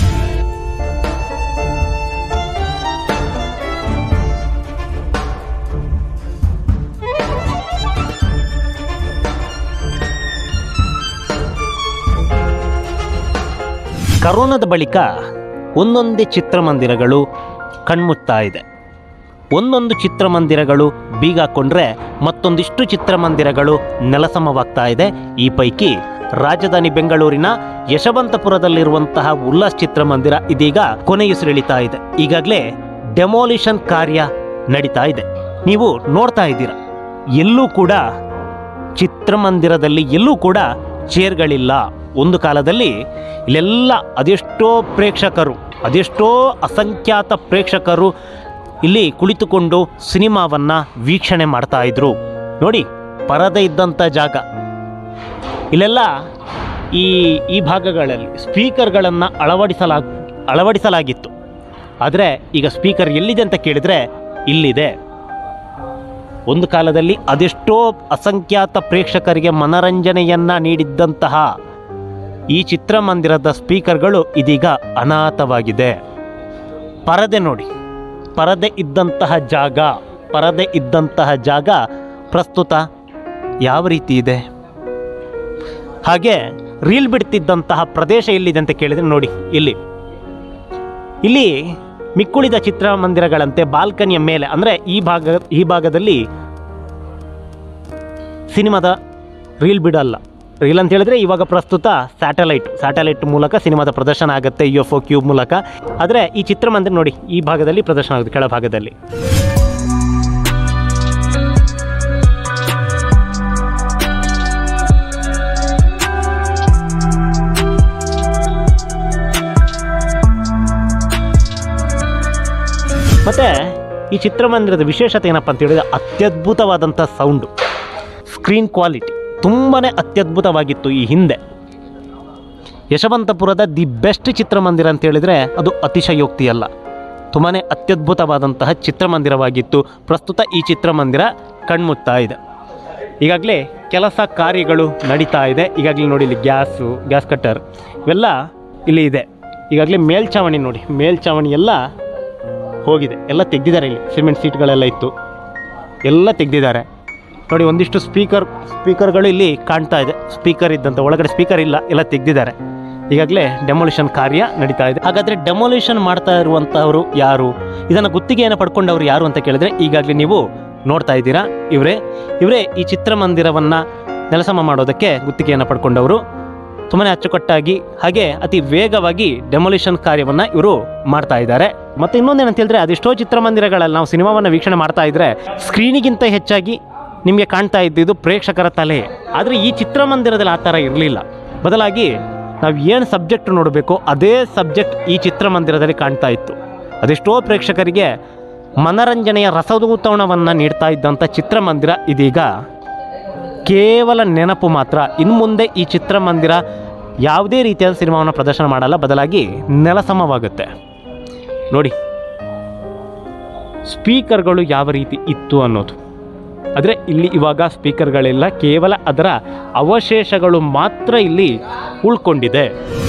ಕರೋನಾದ ಬಳಿಕ ಒಂದೊಂದೇ ಚಿತ್ರಮಂದಿರಗಳು ಕಣ್ಮುತ್ತಾ ಇದೆ ಒಂದೊಂದು ಚಿತ್ರಮಂದಿರಗಳು ಬೀಗ ಹಾಕೊಂಡ್ರೆ ಮತ್ತೊಂದಿಷ್ಟು ಚಿತ್ರಮಂದಿರಗಳು ನೆಲಸಮವಾಗ್ತಾ ಇದೆ ಈ ಪೈಕಿ ರಾಜಧಾನಿ ಬೆಂಗಳೂರಿನ ಯಶವಂತಪುರದಲ್ಲಿರುವಂತಹ ಉಲ್ಲಾಸ್ ಚಿತ್ರಮಂದಿರ ಇದೀಗ ಕೊನೆಯುಸಿರೆಳಿತಾ ಇದೆ ಈಗಾಗಲೇ ಡೆಮಾಲಿಷನ್ ಕಾರ್ಯ ನಡೀತಾ ಇದೆ ನೀವು ನೋಡ್ತಾ ಇದ್ದೀರಾ ಎಲ್ಲೂ ಕೂಡ ಚಿತ್ರಮಂದಿರದಲ್ಲಿ ಎಲ್ಲೂ ಕೂಡ ಚೇರ್ಗಳಿಲ್ಲ ಒಂದು ಕಾಲದಲ್ಲಿ ಇಲ್ಲೆಲ್ಲ ಅದೆಷ್ಟೋ ಪ್ರೇಕ್ಷಕರು ಅದೆಷ್ಟೋ ಅಸಂಖ್ಯಾತ ಪ್ರೇಕ್ಷಕರು ಇಲ್ಲಿ ಕುಳಿತುಕೊಂಡು ಸಿನಿಮಾವನ್ನ ವೀಕ್ಷಣೆ ಮಾಡ್ತಾ ಇದ್ರು ನೋಡಿ ಪರದೆ ಇದ್ದಂಥ ಜಾಗ ಇಲ್ಲೆಲ್ಲ ಈ ಈ ಭಾಗಗಳಲ್ಲಿ ಸ್ಪೀಕರ್ಗಳನ್ನು ಅಳವಡಿಸಲಾಗ್ ಅಳವಡಿಸಲಾಗಿತ್ತು ಆದರೆ ಈಗ ಸ್ಪೀಕರ್ ಎಲ್ಲಿದೆ ಅಂತ ಕೇಳಿದರೆ ಇಲ್ಲಿದೆ ಒಂದು ಕಾಲದಲ್ಲಿ ಅದೆಷ್ಟೋ ಅಸಂಖ್ಯಾತ ಪ್ರೇಕ್ಷಕರಿಗೆ ಮನರಂಜನೆಯನ್ನ ನೀಡಿದ್ದಂತಹ ಈ ಚಿತ್ರಮಂದಿರದ ಸ್ಪೀಕರ್ಗಳು ಇದೀಗ ಅನಾಥವಾಗಿದೆ ಪರದೆ ನೋಡಿ ಪರದೆ ಇದ್ದಂತಹ ಜಾಗ ಪರದೆ ಇದ್ದಂತಹ ಜಾಗ ಪ್ರಸ್ತುತ ಯಾವ ರೀತಿ ಇದೆ ಹಾಗೆ ರೀಲ್ ಬಿಡ್ತಿದ್ದಂತಹ ಪ್ರದೇಶ ಎಲ್ಲಿದೆ ಅಂತ ಕೇಳಿದ್ರೆ ನೋಡಿ ಇಲ್ಲಿ ಇಲ್ಲಿ ಮಿಕ್ಕುಳಿದ ಚಿತ್ರಮಂದಿರಗಳಂತೆ ಬಾಲ್ಕನಿಯ ಮೇಲೆ ಅಂದರೆ ಈ ಭಾಗ ಈ ಭಾಗದಲ್ಲಿ ಸಿನಿಮಾದ ರೀಲ್ ಬಿಡಲ್ಲ ರೀಲ್ ಅಂತ ಹೇಳಿದ್ರೆ ಇವಾಗ ಪ್ರಸ್ತುತ ಸ್ಯಾಟಲೈಟ್ ಸ್ಯಾಟಲೈಟ್ ಮೂಲಕ ಸಿನಿಮಾದ ಪ್ರದರ್ಶನ ಆಗುತ್ತೆ ಯು ಎಫ್ ಒ ಕ್ಯೂಬ್ ಮೂಲಕ ಆದರೆ ಈ ಚಿತ್ರಮಂದಿರ ನೋಡಿ ಈ ಭಾಗದಲ್ಲಿ ಪ್ರದರ್ಶನ ಆಗುತ್ತೆ ಕೆಳಭಾಗದಲ್ಲಿ ಮತ್ತೆ ಈ ಚಿತ್ರಮಂದಿರದ ವಿಶೇಷತೆ ಏನಪ್ಪ ಅಂತ ಹೇಳಿದ್ರೆ ಅತ್ಯದ್ಭುತವಾದಂಥ ಸೌಂಡು ಸ್ಕ್ರೀನ್ ಕ್ವಾಲಿಟಿ ತುಂಬಾ ಅತ್ಯದ್ಭುತವಾಗಿತ್ತು ಈ ಹಿಂದೆ ಯಶವಂತಪುರದ ದಿ ಬೆಸ್ಟ್ ಚಿತ್ರಮಂದಿರ ಅಂತ ಹೇಳಿದರೆ ಅದು ಅತಿಶಯೋಕ್ತಿ ಅಲ್ಲ ತುಂಬಾ ಅತ್ಯದ್ಭುತವಾದಂತಹ ಚಿತ್ರಮಂದಿರವಾಗಿತ್ತು ಪ್ರಸ್ತುತ ಈ ಚಿತ್ರಮಂದಿರ ಕಣ್ಮುತ್ತಾ ಇದೆ ಈಗಾಗಲೇ ಕೆಲಸ ಕಾರ್ಯಗಳು ನಡೀತಾ ಇದೆ ಈಗಾಗಲೇ ನೋಡಿ ಇಲ್ಲಿ ಗ್ಯಾಸು ಗ್ಯಾಸ್ ಕಟ್ಟರ್ ಇವೆಲ್ಲ ಇಲ್ಲಿ ಇದೆ ಈಗಾಗಲೇ ಮೇಲ್ಛಾವಣಿ ನೋಡಿ ಮೇಲ್ಛಾವಣಿ ಎಲ್ಲ ಹೋಗಿದೆ ಎಲ್ಲ ತೆಗ್ದಿದ್ದಾರೆ ಇಲ್ಲಿ ಸಿಮೆಂಟ್ ಸೀಟ್ಗಳೆಲ್ಲ ಇತ್ತು ಎಲ್ಲ ತೆಗ್ದಿದ್ದಾರೆ ನೋಡಿ ಒಂದಿಷ್ಟು ಸ್ಪೀಕರ್ ಸ್ಪೀಕರ್ಗಳು ಇಲ್ಲಿ ಕಾಣ್ತಾ ಇದೆ ಸ್ಪೀಕರ್ ಇದ್ದಂಥ ಒಳಗಡೆ ಸ್ಪೀಕರ್ ಇಲ್ಲ ಎಲ್ಲ ತೆಗ್ದಿದ್ದಾರೆ ಈಗಾಗಲೇ ಡೆಮೊಲಿಷನ್ ಕಾರ್ಯ ನಡೀತಾ ಇದೆ ಹಾಗಾದರೆ ಡೆಮೊಲಿಷನ್ ಮಾಡ್ತಾ ಇರುವಂಥವರು ಯಾರು ಇದನ್ನು ಗುತ್ತಿಗೆಯನ್ನು ಪಡ್ಕೊಂಡವರು ಯಾರು ಅಂತ ಕೇಳಿದ್ರೆ ಈಗಾಗಲೇ ನೀವು ನೋಡ್ತಾ ಇದ್ದೀರಾ ಇವರೇ ಇವರೇ ಈ ಚಿತ್ರಮಂದಿರವನ್ನು ನೆಲಸಮ ಮಾಡೋದಕ್ಕೆ ಗುತ್ತಿಗೆಯನ್ನು ಪಡ್ಕೊಂಡವರು ತುಂಬಾ ಅಚ್ಚುಕಟ್ಟಾಗಿ ಹಾಗೆ ಅತಿ ವೇಗವಾಗಿ ಡೆಮೊಲಿಷನ್ ಕಾರ್ಯವನ್ನು ಇವರು ಮಾಡ್ತಾ ಇದ್ದಾರೆ ಮತ್ತು ಇನ್ನೊಂದೇನಂತ ಹೇಳಿದ್ರೆ ಅದೆಷ್ಟೋ ಚಿತ್ರಮಂದಿರಗಳಲ್ಲಿ ನಾವು ಸಿನಿಮಾವನ್ನು ವೀಕ್ಷಣೆ ಮಾಡ್ತಾ ಇದ್ರೆ ಸ್ಕ್ರೀನಿಗಿಂತ ಹೆಚ್ಚಾಗಿ ನಿಮಗೆ ಕಾಣ್ತಾ ಇದ್ದಿದ್ದು ಪ್ರೇಕ್ಷಕರ ತಲೆ ಆದರೆ ಈ ಚಿತ್ರಮಂದಿರದಲ್ಲಿ ಆ ಥರ ಇರಲಿಲ್ಲ ಬದಲಾಗಿ ನಾವು ಏನು ಸಬ್ಜೆಕ್ಟ್ ನೋಡಬೇಕು ಅದೇ ಸಬ್ಜೆಕ್ಟ್ ಈ ಚಿತ್ರಮಂದಿರದಲ್ಲಿ ಕಾಣ್ತಾ ಇತ್ತು ಅದೆಷ್ಟೋ ಪ್ರೇಕ್ಷಕರಿಗೆ ಮನರಂಜನೆಯ ರಸದೂತಣವನ್ನು ನೀಡ್ತಾ ಇದ್ದಂಥ ಚಿತ್ರಮಂದಿರ ಇದೀಗ ಕೇವಲ ನೆನಪು ಮಾತ್ರ ಇನ್ನು ಮುಂದೆ ಈ ಚಿತ್ರಮಂದಿರ ಯಾವುದೇ ರೀತಿಯಾದ ಸಿನಿಮಾವನ್ನು ಪ್ರದರ್ಶನ ಮಾಡಲ್ಲ ಬದಲಾಗಿ ನೆಲಸಮವಾಗುತ್ತೆ ನೋಡಿ ಸ್ಪೀಕರ್ಗಳು ಯಾವ ರೀತಿ ಇತ್ತು ಅನ್ನೋದು ಆದರೆ ಇಲ್ಲಿ ಇವಾಗ ಸ್ಪೀಕರ್ಗಳಿಲ್ಲ ಕೇವಲ ಅದರ ಅವಶೇಷಗಳು ಮಾತ್ರ ಇಲ್ಲಿ ಉಳ್ಕೊಂಡಿದೆ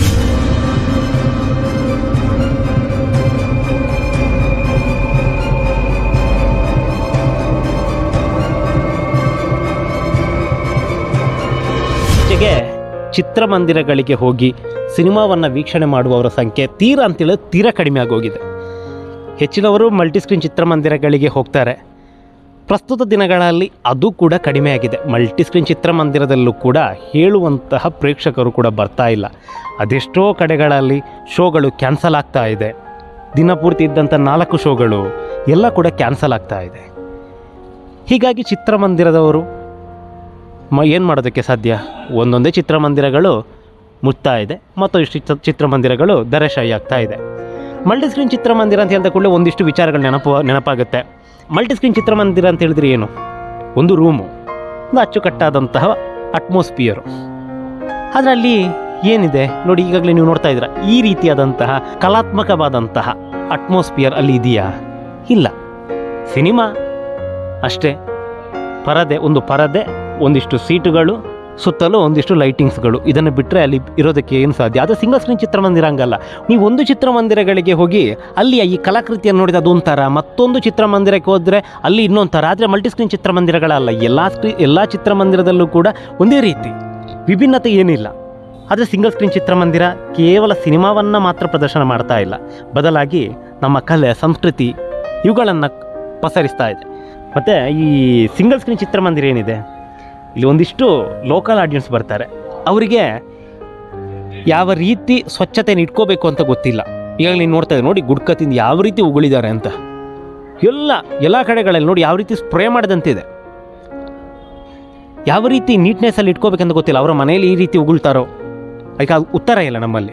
ಜೊತೆಗೆ ಚಿತ್ರಮಂದಿರಗಳಿಗೆ ಹೋಗಿ ಸಿನಿಮಾವನ್ನು ವೀಕ್ಷಣೆ ಮಾಡುವವರ ಸಂಖ್ಯೆ ತೀರಾ ಅಂತೇಳಿ ತೀರಾ ಕಡಿಮೆ ಆಗೋಗಿದೆ ಹೆಚ್ಚಿನವರು ಮಲ್ಟಿಸ್ಕ್ರೀನ್ ಚಿತ್ರಮಂದಿರಗಳಿಗೆ ಹೋಗ್ತಾರೆ ಪ್ರಸ್ತುತ ದಿನಗಳಲ್ಲಿ ಅದು ಕೂಡ ಕಡಿಮೆ ಆಗಿದೆ ಮಲ್ಟಿಸ್ಕ್ರೀನ್ ಚಿತ್ರಮಂದಿರದಲ್ಲೂ ಕೂಡ ಹೇಳುವಂತಹ ಪ್ರೇಕ್ಷಕರು ಕೂಡ ಬರ್ತಾ ಇಲ್ಲ ಅದೆಷ್ಟೋ ಕಡೆಗಳಲ್ಲಿ ಶೋಗಳು ಕ್ಯಾನ್ಸಲ್ ಆಗ್ತಾ ಇದೆ ದಿನಪೂರ್ತಿ ಇದ್ದಂಥ ನಾಲ್ಕು ಶೋಗಳು ಎಲ್ಲ ಕೂಡ ಕ್ಯಾನ್ಸಲ್ ಆಗ್ತಾ ಇದೆ ಹೀಗಾಗಿ ಚಿತ್ರಮಂದಿರದವರು ಮ ಏನು ಮಾಡೋದಕ್ಕೆ ಸಾಧ್ಯ ಒಂದೊಂದೇ ಚಿತ್ರಮಂದಿರಗಳು ಮುಚ್ತಾ ಇದೆ ಮತ್ತು ಇಷ್ಟು ಚಿತ್ರ ಚಿತ್ರಮಂದಿರಗಳು ದರೆಶಾಹಿ ಆಗ್ತಾ ಇದೆ ಮಲ್ಟಿಸ್ಕ್ರೀನ್ ಚಿತ್ರಮಂದಿರ ಅಂತ ಹೇಳಿದ ಕೂಡಲೇ ಒಂದಿಷ್ಟು ವಿಚಾರಗಳು ನೆನಪು ನೆನಪಾಗುತ್ತೆ ಮಲ್ಟಿಸ್ಕ್ರೀನ್ ಚಿತ್ರಮಂದಿರ ಅಂತ ಹೇಳಿದ್ರೆ ಏನು ಒಂದು ರೂಮು ಒಂದು ಅಚ್ಚುಕಟ್ಟಾದಂತಹ ಅಟ್ಮಾಸ್ಫಿಯರು ಆದರೆ ಅಲ್ಲಿ ಏನಿದೆ ನೋಡಿ ಈಗಾಗಲೇ ನೀವು ನೋಡ್ತಾ ಇದ್ದೀರಾ ಈ ರೀತಿಯಾದಂತಹ ಕಲಾತ್ಮಕವಾದಂತಹ ಅಟ್ಮಾಸ್ಫಿಯರ್ ಅಲ್ಲಿ ಇದೆಯಾ ಇಲ್ಲ ಸಿನಿಮಾ ಅಷ್ಟೇ ಪರದೆ ಒಂದು ಪರದೆ ಒಂದಿಷ್ಟು ಸೀಟುಗಳು ಸುತ್ತಲೂ ಒಂದಿಷ್ಟು ಲೈಟಿಂಗ್ಸ್ಗಳು ಇದನ್ನು ಬಿಟ್ಟರೆ ಅಲ್ಲಿ ಇರೋದಕ್ಕೆ ಏನು ಸಾಧ್ಯ ಅದು ಸಿಂಗಲ್ ಸ್ಕ್ರೀನ್ ಚಿತ್ರಮಂದಿರ ಹಂಗಲ್ಲ ನೀವು ಒಂದು ಚಿತ್ರಮಂದಿರಗಳಿಗೆ ಹೋಗಿ ಅಲ್ಲಿ ಈ ಕಲಾಕೃತಿಯನ್ನು ನೋಡಿದ ಅದೊಂಥರ ಮತ್ತೊಂದು ಚಿತ್ರಮಂದಿರಕ್ಕೆ ಹೋದರೆ ಅಲ್ಲಿ ಇನ್ನೊಂದು ಥರ ಆದರೆ ಮಲ್ಟಿ ಸ್ಕ್ರೀನ್ ಚಿತ್ರಮಂದಿರಗಳಲ್ಲ ಎಲ್ಲ ಸ್ಕ್ರೀ ಎಲ್ಲ ಚಿತ್ರಮಂದಿರದಲ್ಲೂ ಕೂಡ ಒಂದೇ ರೀತಿ ವಿಭಿನ್ನತೆ ಏನಿಲ್ಲ ಆದರೆ ಸಿಂಗಲ್ ಸ್ಕ್ರೀನ್ ಚಿತ್ರಮಂದಿರ ಕೇವಲ ಸಿನಿಮಾವನ್ನು ಮಾತ್ರ ಪ್ರದರ್ಶನ ಮಾಡ್ತಾ ಇಲ್ಲ ಬದಲಾಗಿ ನಮ್ಮ ಕಲೆ ಸಂಸ್ಕೃತಿ ಇವುಗಳನ್ನು ಪಸರಿಸ್ತಾ ಇದೆ ಮತ್ತು ಈ ಸಿಂಗಲ್ ಸ್ಕ್ರೀನ್ ಚಿತ್ರಮಂದಿರ ಏನಿದೆ ಇಲ್ಲಿ ಒಂದಿಷ್ಟು ಲೋಕಲ್ ಆಡಿಯನ್ಸ್ ಬರ್ತಾರೆ ಅವರಿಗೆ ಯಾವ ರೀತಿ ಸ್ವಚ್ಛತೆಯನ್ನು ಇಟ್ಕೋಬೇಕು ಅಂತ ಗೊತ್ತಿಲ್ಲ ಈಗ ನೀವು ನೋಡ್ತಾ ಇದ್ದೀರಿ ನೋಡಿ ಗುಡ್ಕ ತಿಂದು ಯಾವ ರೀತಿ ಉಗುಳಿದ್ದಾರೆ ಅಂತ ಎಲ್ಲ ಎಲ್ಲ ಕಡೆಗಳಲ್ಲಿ ನೋಡಿ ಯಾವ ರೀತಿ ಸ್ಪ್ರೇ ಮಾಡಿದಂತಿದೆ ಯಾವ ರೀತಿ ನೀಟ್ನೆಸ್ಸಲ್ಲಿ ಇಟ್ಕೋಬೇಕಂತ ಗೊತ್ತಿಲ್ಲ ಅವರ ಮನೆಯಲ್ಲಿ ಈ ರೀತಿ ಉಗುಳ್ತಾರೋ ಅದಕ್ಕೆ ಅದು ಉತ್ತರ ಇಲ್ಲ ನಮ್ಮಲ್ಲಿ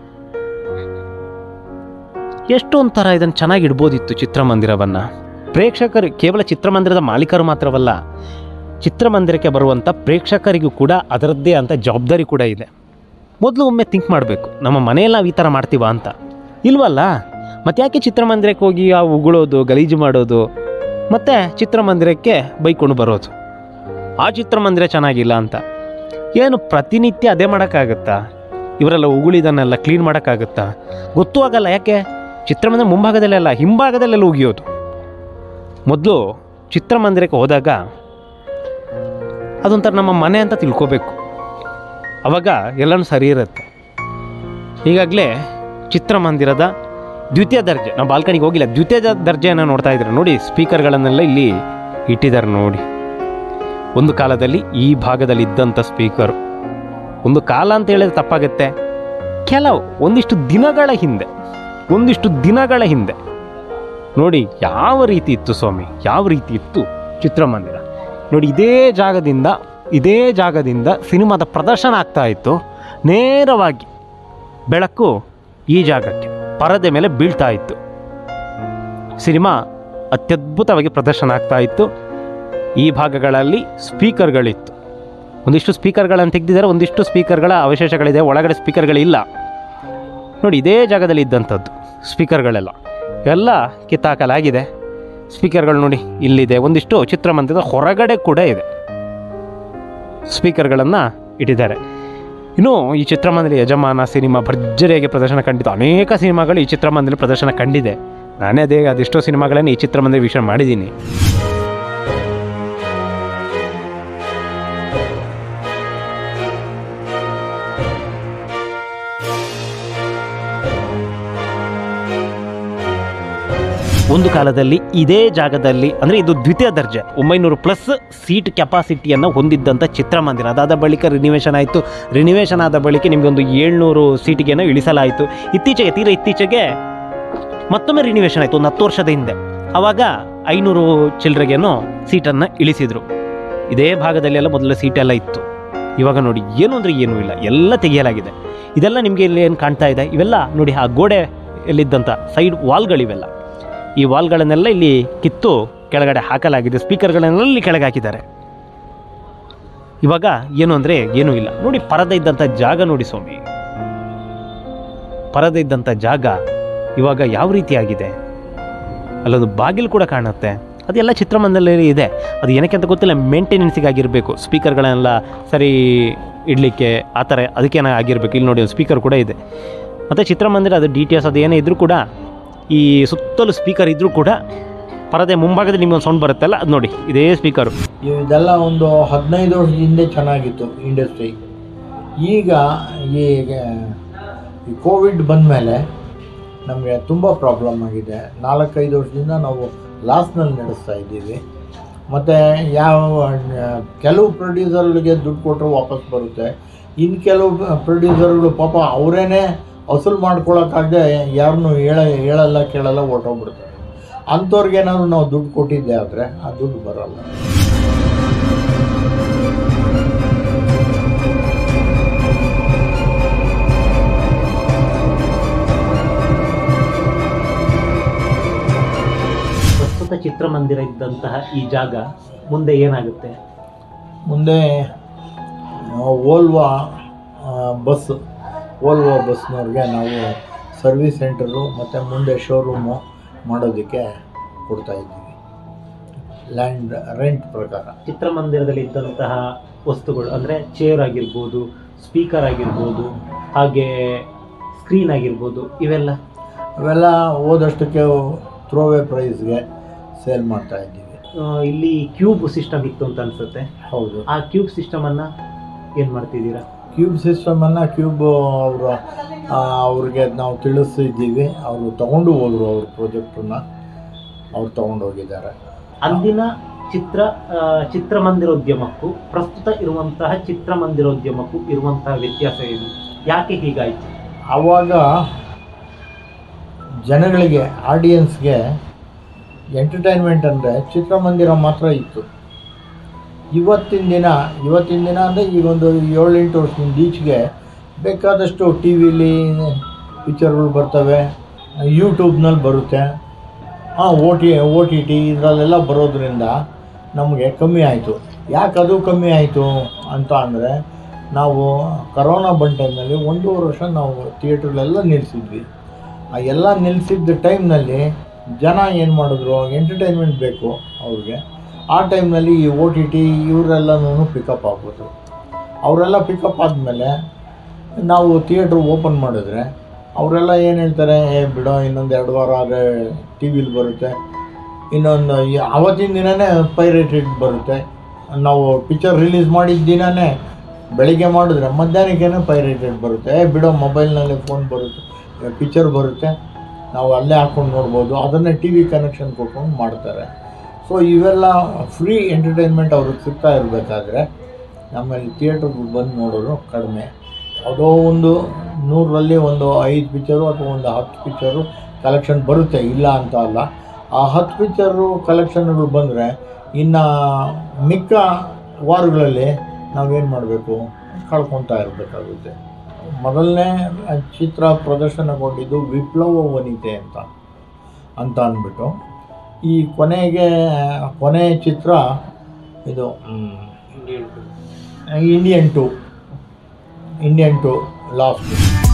ಎಷ್ಟೊಂದು ಥರ ಇದನ್ನು ಚೆನ್ನಾಗಿ ಇಡ್ಬೋದಿತ್ತು ಚಿತ್ರಮಂದಿರವನ್ನು ಪ್ರೇಕ್ಷಕರು ಕೇವಲ ಚಿತ್ರಮಂದಿರದ ಮಾಲೀಕರು ಮಾತ್ರವಲ್ಲ ಚಿತ್ರಮಂದಿರಕ್ಕೆ ಬರುವಂಥ ಪ್ರೇಕ್ಷಕರಿಗೂ ಕೂಡ ಅದರದ್ದೇ ಅಂತ ಜವಾಬ್ದಾರಿ ಕೂಡ ಇದೆ ಮೊದಲು ಒಮ್ಮೆ ಥಿಂಕ್ ಮಾಡಬೇಕು ನಮ್ಮ ಮನೆಯಲ್ಲಿ ನಾವು ಈ ಥರ ಮಾಡ್ತೀವಾ ಅಂತ ಇಲ್ವಲ್ಲ ಮತ್ತೆ ಯಾಕೆ ಚಿತ್ರಮಂದಿರಕ್ಕೆ ಹೋಗಿ ಆ ಉಗುಳೋದು ಗಲೀಜು ಮಾಡೋದು ಮತ್ತು ಚಿತ್ರಮಂದಿರಕ್ಕೆ ಬೈಕೊಂಡು ಬರೋದು ಆ ಚಿತ್ರಮಂದಿರ ಚೆನ್ನಾಗಿಲ್ಲ ಅಂತ ಏನು ಪ್ರತಿನಿತ್ಯ ಅದೇ ಮಾಡೋಕ್ಕಾಗತ್ತಾ ಇವರೆಲ್ಲ ಉಗುಳಿದನ್ನೆಲ್ಲ ಕ್ಲೀನ್ ಮಾಡೋಕ್ಕಾಗತ್ತಾ ಗೊತ್ತೂ ಆಗಲ್ಲ ಯಾಕೆ ಚಿತ್ರಮಂದಿರ ಮುಂಭಾಗದಲ್ಲೆಲ್ಲ ಹಿಂಭಾಗದಲ್ಲೆಲ್ಲ ಉಗಿಯೋದು ಮೊದಲು ಚಿತ್ರಮಂದಿರಕ್ಕೆ ಹೋದಾಗ ಅದೊಂಥರ ನಮ್ಮ ಮನೆ ಅಂತ ತಿಳ್ಕೋಬೇಕು ಅವಾಗ ಎಲ್ಲನೂ ಸರಿ ಇರುತ್ತೆ ಈಗಾಗಲೇ ಚಿತ್ರಮಂದಿರದ ದ್ವಿತೀಯ ದರ್ಜೆ ನಾವು ಬಾಲ್ಕನಿಗೆ ಹೋಗಿಲ್ಲ ದ್ವಿತೀಯ ದ- ದರ್ಜೆಯನ್ನು ನೋಡ್ತಾ ಇದ್ದಾರೆ ನೋಡಿ ಸ್ಪೀಕರ್ಗಳನ್ನೆಲ್ಲ ಇಲ್ಲಿ ಇಟ್ಟಿದ್ದಾರೆ ನೋಡಿ ಒಂದು ಕಾಲದಲ್ಲಿ ಈ ಭಾಗದಲ್ಲಿ ಇದ್ದಂಥ ಸ್ಪೀಕರು ಒಂದು ಕಾಲ ಅಂತ ಹೇಳಿದ್ರೆ ತಪ್ಪಾಗುತ್ತೆ ಕೆಲವು ಒಂದಿಷ್ಟು ದಿನಗಳ ಹಿಂದೆ ಒಂದಿಷ್ಟು ದಿನಗಳ ಹಿಂದೆ ನೋಡಿ ಯಾವ ರೀತಿ ಇತ್ತು ಸ್ವಾಮಿ ಯಾವ ರೀತಿ ಇತ್ತು ಚಿತ್ರಮಂದಿರ ನೋಡಿ ಇದೇ ಜಾಗದಿಂದ ಇದೇ ಜಾಗದಿಂದ ಸಿನಿಮಾದ ಪ್ರದರ್ಶನ ಆಗ್ತಾ ಇತ್ತು ನೇರವಾಗಿ ಬೆಳಕು ಈ ಜಾಗಕ್ಕೆ ಪರದೆ ಮೇಲೆ ಬೀಳ್ತಾ ಇತ್ತು ಸಿನಿಮಾ ಅತ್ಯದ್ಭುತವಾಗಿ ಪ್ರದರ್ಶನ ಆಗ್ತಾ ಇತ್ತು ಈ ಭಾಗಗಳಲ್ಲಿ ಸ್ಪೀಕರ್ಗಳಿತ್ತು ಒಂದಿಷ್ಟು ಸ್ಪೀಕರ್ಗಳನ್ನು ತೆಗೆದಿದ್ದಾರೆ ಒಂದಿಷ್ಟು ಸ್ಪೀಕರ್ಗಳ ಅವಶೇಷಗಳಿದೆ ಒಳಗಡೆ ಸ್ಪೀಕರ್ಗಳಿಲ್ಲ ನೋಡಿ ಇದೇ ಜಾಗದಲ್ಲಿ ಇದ್ದಂಥದ್ದು ಸ್ಪೀಕರ್ಗಳೆಲ್ಲ ಎಲ್ಲ ಕಿತ್ತಾಕಲಾಗಿದೆ ಸ್ಪೀಕರ್ಗಳು ನೋಡಿ ಇಲ್ಲಿದೆ ಒಂದಿಷ್ಟು ಚಿತ್ರಮಂದಿರದ ಹೊರಗಡೆ ಕೂಡ ಇದೆ ಸ್ಪೀಕರ್ಗಳನ್ನು ಇಟ್ಟಿದ್ದಾರೆ ಇನ್ನು ಈ ಚಿತ್ರಮಂದಿರ ಯಜಮಾನ ಸಿನಿಮಾ ಭರ್ಜರಿಯಾಗಿ ಪ್ರದರ್ಶನ ಕಂಡಿದ್ದು ಅನೇಕ ಸಿನಿಮಾಗಳು ಈ ಚಿತ್ರಮಂದಿರ ಪ್ರದರ್ಶನ ಕಂಡಿದೆ ನಾನೇ ಅದೇ ಅದೆಷ್ಟೋ ಸಿನಿಮಾಗಳನ್ನು ಈ ಚಿತ್ರಮಂದಿರ ವೀಕ್ಷಣೆ ಮಾಡಿದ್ದೀನಿ ಒಂದು ಕಾಲದಲ್ಲಿ ಇದೇ ಜಾಗದಲ್ಲಿ ಅಂದರೆ ಇದು ದ್ವಿತೀಯ ದರ್ಜೆ ಒಂಬೈನೂರು ಪ್ಲಸ್ ಸೀಟ್ ಕೆಪಾಸಿಟಿಯನ್ನು ಹೊಂದಿದ್ದಂಥ ಚಿತ್ರಮಂದಿರ ಅದಾದ ಬಳಿಕ ರಿನಿವೇಷನ್ ಆಯಿತು ರಿನಿವೇಷನ್ ಆದ ಬಳಿಕ ನಿಮಗೊಂದು ಏಳ್ನೂರು ಸೀಟಿಗೆನೋ ಇಳಿಸಲಾಯಿತು ಇತ್ತೀಚೆಗೆ ತೀರಾ ಇತ್ತೀಚೆಗೆ ಮತ್ತೊಮ್ಮೆ ರಿನಿವೇಷನ್ ಆಯಿತು ಒಂದು ಹತ್ತು ವರ್ಷದ ಹಿಂದೆ ಆವಾಗ ಐನೂರು ಚಿಲ್ಲರೆಗೇನೋ ಸೀಟನ್ನು ಇಳಿಸಿದರು ಇದೇ ಭಾಗದಲ್ಲಿ ಎಲ್ಲ ಮೊದಲ ಸೀಟೆಲ್ಲ ಇತ್ತು ಇವಾಗ ನೋಡಿ ಏನು ಅಂದರೆ ಏನೂ ಇಲ್ಲ ಎಲ್ಲ ತೆಗೆಯಲಾಗಿದೆ ಇದೆಲ್ಲ ನಿಮಗೆ ಇಲ್ಲಿ ಏನು ಕಾಣ್ತಾ ಇದೆ ಇವೆಲ್ಲ ನೋಡಿ ಆ ಗೋಡೆ ಎಲ್ಲಿದ್ದಂಥ ಸೈಡ್ ವಾಲ್ಗಳಿವೆಲ್ಲ ಈ ವಾಲ್ಗಳನ್ನೆಲ್ಲ ಇಲ್ಲಿ ಕಿತ್ತು ಕೆಳಗಡೆ ಹಾಕಲಾಗಿದೆ ಸ್ಪೀಕರ್ಗಳನ್ನೆಲ್ಲ ಇಲ್ಲಿ ಕೆಳಗೆ ಹಾಕಿದ್ದಾರೆ ಇವಾಗ ಏನು ಅಂದರೆ ಏನೂ ಇಲ್ಲ ನೋಡಿ ಪರದೆ ಇದ್ದಂಥ ಜಾಗ ನೋಡಿ ಸ್ವಾಮಿ ಪರದೆ ಇದ್ದಂಥ ಜಾಗ ಇವಾಗ ಯಾವ ರೀತಿಯಾಗಿದೆ ಅಲ್ಲೊಂದು ಬಾಗಿಲು ಕೂಡ ಕಾಣುತ್ತೆ ಅದೆಲ್ಲ ಚಿತ್ರಮಂದಿರದಲ್ಲಿ ಇದೆ ಅದು ಏನಕ್ಕೆ ಅಂತ ಗೊತ್ತಿಲ್ಲ ಮೇಂಟೆನೆನ್ಸಿಗಾಗಿರಬೇಕು ಸ್ಪೀಕರ್ಗಳನ್ನೆಲ್ಲ ಸರಿ ಇಡಲಿಕ್ಕೆ ಆ ಥರ ಅದಕ್ಕೇನೋ ಆಗಿರಬೇಕು ಇಲ್ಲಿ ನೋಡಿ ಒಂದು ಸ್ಪೀಕರ್ ಕೂಡ ಇದೆ ಮತ್ತು ಚಿತ್ರಮಂದಿರ ಅದು ಡಿ ಟಿ ಎಸ್ ಅದು ಏನೇ ಇದ್ದರೂ ಕೂಡ ಈ ಸುತ್ತಲೂ ಸ್ಪೀಕರ್ ಇದ್ದರೂ ಕೂಡ ಪರದೆ ಮುಂಭಾಗದಲ್ಲಿ ನಿಮ್ಗೆ ಒಂದು ಸೌಂಡ್ ಬರುತ್ತಲ್ಲ ಅದು ನೋಡಿ ಇದೇ ಸ್ಪೀಕರು ಇದೆಲ್ಲ ಒಂದು ಹದಿನೈದು ವರ್ಷದ ಹಿಂದೆ ಚೆನ್ನಾಗಿತ್ತು ಇಂಡಸ್ಟ್ರಿ ಈಗ ಈ ಈ ಕೋವಿಡ್ ಬಂದಮೇಲೆ ನಮಗೆ ತುಂಬ ಪ್ರಾಬ್ಲಮ್ ಆಗಿದೆ ನಾಲ್ಕೈದು ವರ್ಷದಿಂದ ನಾವು ಲಾಸ್ನಲ್ಲಿ ನಡೆಸ್ತಾ ಇದ್ದೀವಿ ಮತ್ತು ಯಾವ ಕೆಲವು ಪ್ರೊಡ್ಯೂಸರ್ಗಳಿಗೆ ದುಡ್ಡು ಕೊಟ್ಟರು ವಾಪಸ್ ಬರುತ್ತೆ ಇನ್ನು ಕೆಲವು ಪ್ರೊಡ್ಯೂಸರ್ಗಳು ಪಾಪ ಅವರೇನೆ ವಸೂಲು ಮಾಡ್ಕೊಳಕ್ಕಾಗದೆ ಯಾರನ್ನೂ ಹೇಳ ಹೇಳಲ್ಲ ಕೇಳಲ್ಲ ಹೊರ್ಟೋಗ್ಬಿಡ್ತಾರೆ ಅಂಥವ್ರಿಗೇನಾದ್ರು ನಾವು ದುಡ್ಡು ಕೊಟ್ಟಿದ್ದೆ ಆದರೆ ಆ ದುಡ್ಡು ಬರೋಲ್ಲ ಪ್ರಸ್ತುತ ಚಿತ್ರಮಂದಿರ ಇದ್ದಂತಹ ಈ ಜಾಗ ಮುಂದೆ ಏನಾಗುತ್ತೆ ಮುಂದೆ ಓಲ್ವಾ ಬಸ್ ಓಲ್ವಾ ಬಸ್ನವ್ರಿಗೆ ನಾವು ಸರ್ವಿಸ್ ಸೆಂಟರು ಮತ್ತು ಮುಂದೆ ಶೋರೂಮು ಮಾಡೋದಕ್ಕೆ ಕೊಡ್ತಾ ಇದ್ದೀವಿ ಲ್ಯಾಂಡ್ ರೆಂಟ್ ಪ್ರಕಾರ ಚಿತ್ರಮಂದಿರದಲ್ಲಿ ಇದ್ದಂತಹ ವಸ್ತುಗಳು ಅಂದರೆ ಚೇರ್ ಆಗಿರ್ಬೋದು ಸ್ಪೀಕರ್ ಆಗಿರ್ಬೋದು ಹಾಗೆ ಸ್ಕ್ರೀನ್ ಆಗಿರ್ಬೋದು ಇವೆಲ್ಲ ಅವೆಲ್ಲ ಹೋದಷ್ಟಕ್ಕೆ ಥ್ರೋವೇ ಪ್ರೈಸ್ಗೆ ಸೇಲ್ ಮಾಡ್ತಾ ಇದ್ದೀವಿ ಆ, ಇಲ್ಲಿ ಕ್ಯೂಬ್ ಸಿಸ್ಟಮ್ ಇತ್ತು ಅಂತ ಅನ್ಸುತ್ತೆ ಹೌದು ಆ ಕ್ಯೂಬ್ ಸಿಸ್ಟಮನ್ನು ಏನು ಮಾಡ್ತಿದ್ದೀರಾ ಕ್ಯೂಬ್ ಸಿಸ್ಟಮನ್ನು ಕ್ಯೂಬ್ ಅವರು ಅವ್ರಿಗೆ ನಾವು ತಿಳಿಸಿದ್ದೀವಿ ಅವರು ತಗೊಂಡು ಹೋದರು ಅವ್ರ ಪ್ರಾಜೆಕ್ಟನ್ನ ಅವ್ರು ತಗೊಂಡು ಹೋಗಿದ್ದಾರೆ ಅಂದಿನ ಚಿತ್ರ ಆ, ಚಿತ್ರಮಂದಿರೋದ್ಯಮಕ್ಕೂ ಪ್ರಸ್ತುತ ಇರುವಂತಹ ಚಿತ್ರಮಂದಿರೋದ್ಯಮಕ್ಕೂ ಇರುವಂತಹ ವ್ಯತ್ಯಾಸ ಏನು ಯಾಕೆ ಹೀಗಾಯಿತು ಆವಾಗ ಜನಗಳಿಗೆ ಆಡಿಯನ್ಸ್ಗೆ ಎಂಟರ್ಟೈನ್ಮೆಂಟ್ ಅಂದರೆ ಚಿತ್ರಮಂದಿರ ಮಾತ್ರ ಇತ್ತು ಇವತ್ತಿನ ದಿನ ಇವತ್ತಿನ ದಿನ ಅಂದರೆ ಈಗ ಒಂದು ಏಳೆಂಟು ವರ್ಷದಿಂದ ಈಚೆಗೆ ಬೇಕಾದಷ್ಟು ಟಿ ವಿಲಿ ಪಿಕ್ಚರ್ಗಳು ಬರ್ತವೆ ಯೂಟ್ಯೂಬ್ನಲ್ಲಿ ಬರುತ್ತೆ ಹಾಂ O T O T T ಇದರಲ್ಲೆಲ್ಲ ಬರೋದ್ರಿಂದ ನಮಗೆ ಕಮ್ಮಿ ಆಯಿತು ಯಾಕೆ ಅದು ಕಮ್ಮಿ ಆಯಿತು ಅಂತ ಅಂದರೆ ನಾವು ಕರೋನಾ ಬಂದ ಟೈಮ್ನಲ್ಲಿ ಒಂದೂವರೆ ವರ್ಷ ನಾವು ಥಿಯೇಟ್ರಲ್ಲೆಲ್ಲ ನಿಲ್ಲಿಸಿದ್ವಿ ಆ ಎಲ್ಲ ನಿಲ್ಲಿಸಿದ್ದ ಟೈಮ್ನಲ್ಲಿ ಜನ ಏನು ಮಾಡಿದ್ರು ಎಂಟರ್ಟೈನ್ಮೆಂಟ್ ಬೇಕು ಅವ್ರಿಗೆ ಆ ಟೈಮ್ನಲ್ಲಿ ಈ ಓ ಟಿ ಟಿ ಇವರೆಲ್ಲನೂ ಪಿಕಪ್ ಆಗ್ಬೋದು ಅವರೆಲ್ಲ ಪಿಕಪ್ ಆದಮೇಲೆ ನಾವು ಥಿಯೇಟ್ರ್ ಓಪನ್ ಮಾಡಿದ್ರೆ ಅವರೆಲ್ಲ ಏನು ಹೇಳ್ತಾರೆ ಏ ಬಿಡೋ ಇನ್ನೊಂದು ಎರಡು ವಾರ ಆದರೆ ಟಿ ವಿಲಿ ಬರುತ್ತೆ ಇನ್ನೊಂದು ಈ- ಆವತ್ತಿನ ದಿನವೇ ಪೈರೇಟೆಡ್ ಬರುತ್ತೆ ನಾವು ಪಿಕ್ಚರ್ ರಿಲೀಸ್ ಮಾಡಿದ ದಿನವೇ ಬೆಳಿಗ್ಗೆ ಮಾಡಿದ್ರೆ ಮಧ್ಯಾಹ್ನಕ್ಕೇನೆ ಪೈರೇಟೆಡ್ ಬರುತ್ತೆ ಏ ಬಿಡೋ ಮೊಬೈಲ್ನಲ್ಲಿ ಫೋನ್ ಬರುತ್ತೆ ಪಿಕ್ಚರ್ ಬರುತ್ತೆ ನಾವು ಅಲ್ಲೇ ಹಾಕ್ಕೊಂಡು ನೋಡ್ಬೋದು ಅದನ್ನೇ ಟಿ ವಿ ಕನೆಕ್ಷನ್ ಕೊಟ್ಕೊಂಡು ಮಾಡ್ತಾರೆ ಸೊ ಇವೆಲ್ಲ ಫ್ರೀ ಎಂಟರ್ಟೈನ್ಮೆಂಟ್ ಅವ್ರಿಗೆ ಸಿಗ್ತಾ ಇರಬೇಕಾದ್ರೆ ನಮ್ಮಲ್ಲಿ ಥಿಯೇಟ್ರಿಗೆ ಬಂದು ನೋಡೋದು ಕಡಿಮೆ ಯಾವುದೋ ಒಂದು ನೂರರಲ್ಲಿ ಒಂದು ಐದು ಪಿಕ್ಚರು ಅಥವಾ ಒಂದು ಹತ್ತು ಪಿಕ್ಚರು ಕಲೆಕ್ಷನ್ ಬರುತ್ತೆ ಇಲ್ಲ ಅಂತ ಅಲ್ಲ ಆ ಹತ್ತು ಪಿಕ್ಚರು ಕಲೆಕ್ಷನ್ಗಳು ಬಂದರೆ ಇನ್ನು ಮಿಕ್ಕ ವಾರಗಳಲ್ಲಿ ನಾವೇನು ಮಾಡಬೇಕು ಕಳ್ಕೊತಾ ಇರಬೇಕಾಗುತ್ತೆ ಮೊದಲನೇ ಚಿತ್ರ ಪ್ರದರ್ಶನಗೊಂಡಿದ್ದು ವಿಪ್ಲವ ವನಿತೆ ಅಂತ ಅಂತ ಅಂದ್ಬಿಟ್ಟು ಈ ಕೊನೆಗೆ ಕೊನೆಯ ಚಿತ್ರ ಇದು Indian two Indian two last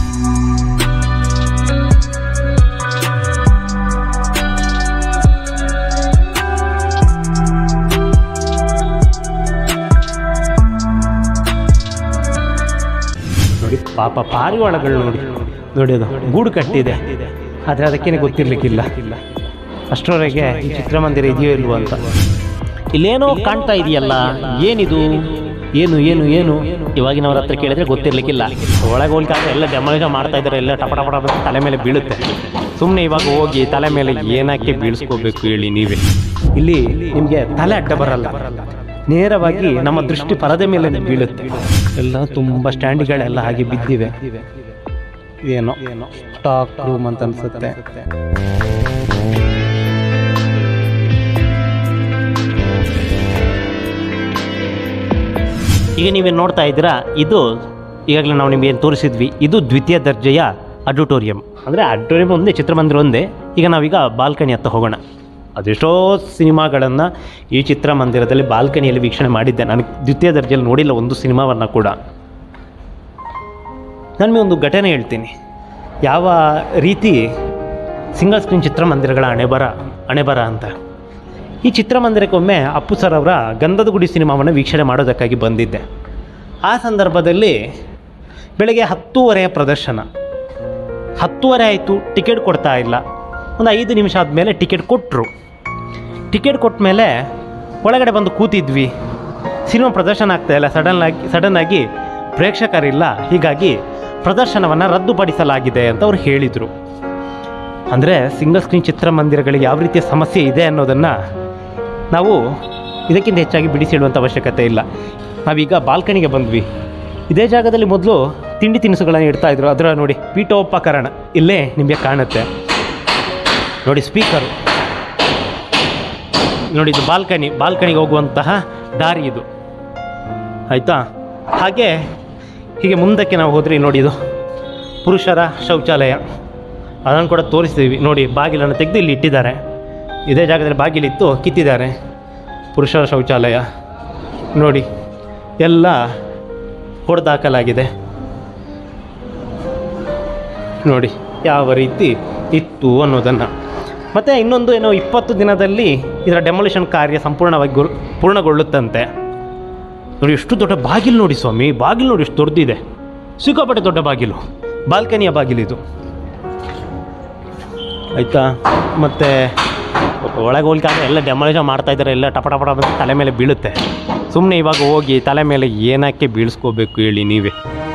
ನೋಡಿ ಪಾಪ ಪಾರಿವಾಳಗಳು ನೋಡಿ ನೋಡಿ ಅದು ಗೂಡು ಕಟ್ಟಿದೆ ಆದರೆ ಅದಕ್ಕೇನೆ ಗೊತ್ತಿರ್ಲಿಕ್ಕಿಲ್ಲ ಅಷ್ಟರವರೆಗೆ ಈ ಚಿತ್ರಮಂದಿರ ಇದೆಯೋ ಇಲ್ವೋ ಅಂತ ಇಲ್ಲೇನೋ ಕಾಣ್ತಾ ಇದೆಯಲ್ಲ ಏನಿದು ಏನು ಏನು ಏನು ಇವಾಗಿನವ್ರ ಹತ್ರ ಕೇಳಿದ್ರೆ ಗೊತ್ತಿರ್ಲಿಕ್ಕಿಲ್ಲ ಒಳಗೆ ಹೋಗ್ಲಿಕ್ಕಾದ್ರೆ ಎಲ್ಲ ಜಮಳಗ ಮಾಡ್ತಾ ಇದ್ದಾರೆ ಎಲ್ಲ ಟಪ ಟಪ ಟಪ ತಲೆ ಮೇಲೆ ಬೀಳುತ್ತೆ ಸುಮ್ಮನೆ ಇವಾಗ ಹೋಗಿ ತಲೆ ಮೇಲೆ ಏನಕ್ಕೆ ಬೀಳಿಸ್ಕೋಬೇಕು ಹೇಳಿ ನೀವೇ ಇಲ್ಲಿ ನಿಮಗೆ ತಲೆ ಅಡ್ಡ ಬರಲ್ಲ ನೇರವಾಗಿ ನಮ್ಮ ದೃಷ್ಟಿ ಪರದೆ ಮೇಲೆ ಬೀಳುತ್ತೆ ಎಲ್ಲ ತುಂಬ ಸ್ಟ್ಯಾಂಡ್ಗಳೆಲ್ಲ ಹಾಗೆ ಬಿದ್ದಿವೆ ಏನೋ ಏನೋ ಸ್ಟಾಕ್ ರೂಮ್ ಅಂತ ಅನ್ಸುತ್ತೆ ಈಗ ನೀವೇನು ನೋಡ್ತಾ ಇದ್ದೀರಾ ಇದು ಈಗಾಗಲೇ ನಾವು ನಿಮಗೆ ಏನು ತೋರಿಸಿದ್ವಿ ಇದು ದ್ವಿತೀಯ ದರ್ಜೆಯ ಅಡಿಟೋರಿಯಂ ಅಂದರೆ ಅಡಿಟೋರಿಯಂ ಒಂದೇ ಚಿತ್ರಮಂದಿರ ಒಂದೇ ಈಗ ನಾವೀಗ ಬಾಲ್ಕನಿ ಹತ್ತ ಹೋಗೋಣ ಅದೆಷ್ಟೋ ಸಿನಿಮಾಗಳನ್ನು ಈ ಚಿತ್ರಮಂದಿರದಲ್ಲಿ ಬಾಲ್ಕನಿಯಲ್ಲಿ ವೀಕ್ಷಣೆ ಮಾಡಿದ್ದೆ ನನಗೆ ದ್ವಿತೀಯ ದರ್ಜೆಯಲ್ಲಿ ನೋಡಿಲ್ಲ ಒಂದು ಸಿನಿಮಾವನ್ನು ಕೂಡ ನಾನು ನಿಮಗೆ ಒಂದು ಘಟನೆ ಹೇಳ್ತೀನಿ ಯಾವ ರೀತಿ ಸಿಂಗಲ್ ಸ್ಕ್ರೀನ್ ಚಿತ್ರಮಂದಿರಗಳ ಹಣೆಬರ ಹಣೆಬರ ಅಂತ ಈ ಚಿತ್ರಮಂದಿರಕ್ಕೊಮ್ಮೆ ಅಪ್ಪು ಸರ್ ಅವರ ಗಂಧದ ಗುಡಿ ಸಿನಿಮಾವನ್ನು ವೀಕ್ಷಣೆ ಮಾಡೋದಕ್ಕಾಗಿ ಬಂದಿದ್ದೆ ಆ ಸಂದರ್ಭದಲ್ಲಿ ಬೆಳಗ್ಗೆ ಹತ್ತೂವರೆಯ ಪ್ರದರ್ಶನ ಹತ್ತೂವರೆ ಆಯಿತು ಟಿಕೆಟ್ ಕೊಡ್ತಾ ಇಲ್ಲ ಒಂದು ಐದು ನಿಮಿಷ ಆದಮೇಲೆ ಟಿಕೆಟ್ ಕೊಟ್ಟರು ಟಿಕೆಟ್ ಕೊಟ್ಟ ಮೇಲೆ ಒಳಗಡೆ ಬಂದು ಕೂತಿದ್ವಿ ಸಿನಿಮಾ ಪ್ರದರ್ಶನ ಆಗ್ತಾ ಇಲ್ಲ ಸಡನ್ನಾಗಿ ಸಡನ್ನಾಗಿ ಪ್ರೇಕ್ಷಕರಿಲ್ಲ ಹೀಗಾಗಿ ಪ್ರದರ್ಶನವನ್ನು ರದ್ದುಪಡಿಸಲಾಗಿದೆ ಅಂತ ಅವ್ರು ಹೇಳಿದರು ಅಂದರೆ ಸಿಂಗಲ್ ಸ್ಕ್ರೀನ್ ಚಿತ್ರಮಂದಿರಗಳಿಗೆ ಯಾವ ರೀತಿಯ ಸಮಸ್ಯೆ ಇದೆ ಅನ್ನೋದನ್ನು ನಾವು ಇದಕ್ಕಿಂತ ಹೆಚ್ಚಾಗಿ ಬಿಡಿಸಿಡುವಂಥ ಅವಶ್ಯಕತೆ ಇಲ್ಲ ನಾವೀಗ ಬಾಲ್ಕನಿಗೆ ಬಂದ್ವಿ ಇದೇ ಜಾಗದಲ್ಲಿ ಮೊದಲು ತಿಂಡಿ ತಿನಿಸುಗಳನ್ನು ಇಡ್ತಾ ಇದ್ರು ಅದರ ನೋಡಿ ಪೀಠೋಪಕರಣ ಇಲ್ಲೇ ನಿಮಗೆ ಕಾಣುತ್ತೆ ನೋಡಿ ಸ್ಪೀಕರು ನೋಡಿ ಇದು ಬಾಲ್ಕನಿ ಬಾಲ್ಕನಿಗೆ ಹೋಗುವಂತಹ ದಾರಿ ಇದು ಆಯಿತಾ ಹಾಗೆ ಹೀಗೆ ಮುಂದಕ್ಕೆ ನಾವು ಹೋದ್ರಿ ನೋಡಿ ಇದು ಪುರುಷರ ಶೌಚಾಲಯ ಅದನ್ನು ಕೂಡ ತೋರಿಸ್ತೀವಿ ನೋಡಿ ಬಾಗಿಲನ್ನು ತೆಗೆದು ಇಲ್ಲಿ ಇಟ್ಟಿದ್ದಾರೆ ಇದೇ ಜಾಗದಲ್ಲಿ ಬಾಗಿಲಿತ್ತು ಕಿತ್ತಿದ್ದಾರೆ ಪುರುಷರ ಶೌಚಾಲಯ ನೋಡಿ ಎಲ್ಲ ಹೊಡೆದಾಕಲಾಗಿದೆ ನೋಡಿ ಯಾವ ರೀತಿ ಇತ್ತು ಅನ್ನೋದನ್ನು ಮತ್ತು ಇನ್ನೊಂದು ಏನೋ ಇಪ್ಪತ್ತು ದಿನದಲ್ಲಿ ಇದರ ಡೆಮೊಲಿಷನ್ ಕಾರ್ಯ ಸಂಪೂರ್ಣವಾಗಿ ಗುರು ಪೂರ್ಣಗೊಳ್ಳುತ್ತಂತೆ ನೋಡಿ ಎಷ್ಟು ದೊಡ್ಡ ಬಾಗಿಲು ನೋಡಿ ಸ್ವಾಮಿ ಬಾಗಿಲು ನೋಡಿ ಎಷ್ಟು ದೊಡ್ಡದಿದೆ ಸಿಕ್ಕಾಪಟ್ಟೆ ದೊಡ್ಡ ಬಾಗಿಲು ಬಾಲ್ಕನಿಯ ಬಾಗಿಲಿದು ಆಯಿತಾ ಮತ್ತು ಒಳಗೆ ಹೋಗ್ಲಿಕ್ಕೆ ಎಲ್ಲ ಡೆಮೊಲಿಷನ್ ಮಾಡ್ತಾ ಇದ್ದಾರೆ ಎಲ್ಲ ಟಪ ಟಪ ಟಪ ಅಂತ ತಲೆ ಮೇಲೆ ಬೀಳುತ್ತೆ ಸುಮ್ಮನೆ ಇವಾಗ ಹೋಗಿ ತಲೆ ಮೇಲೆ ಏನಕ್ಕೆ ಬೀಳಿಸ್ಕೋಬೇಕು ಹೇಳಿ ನೀವೇ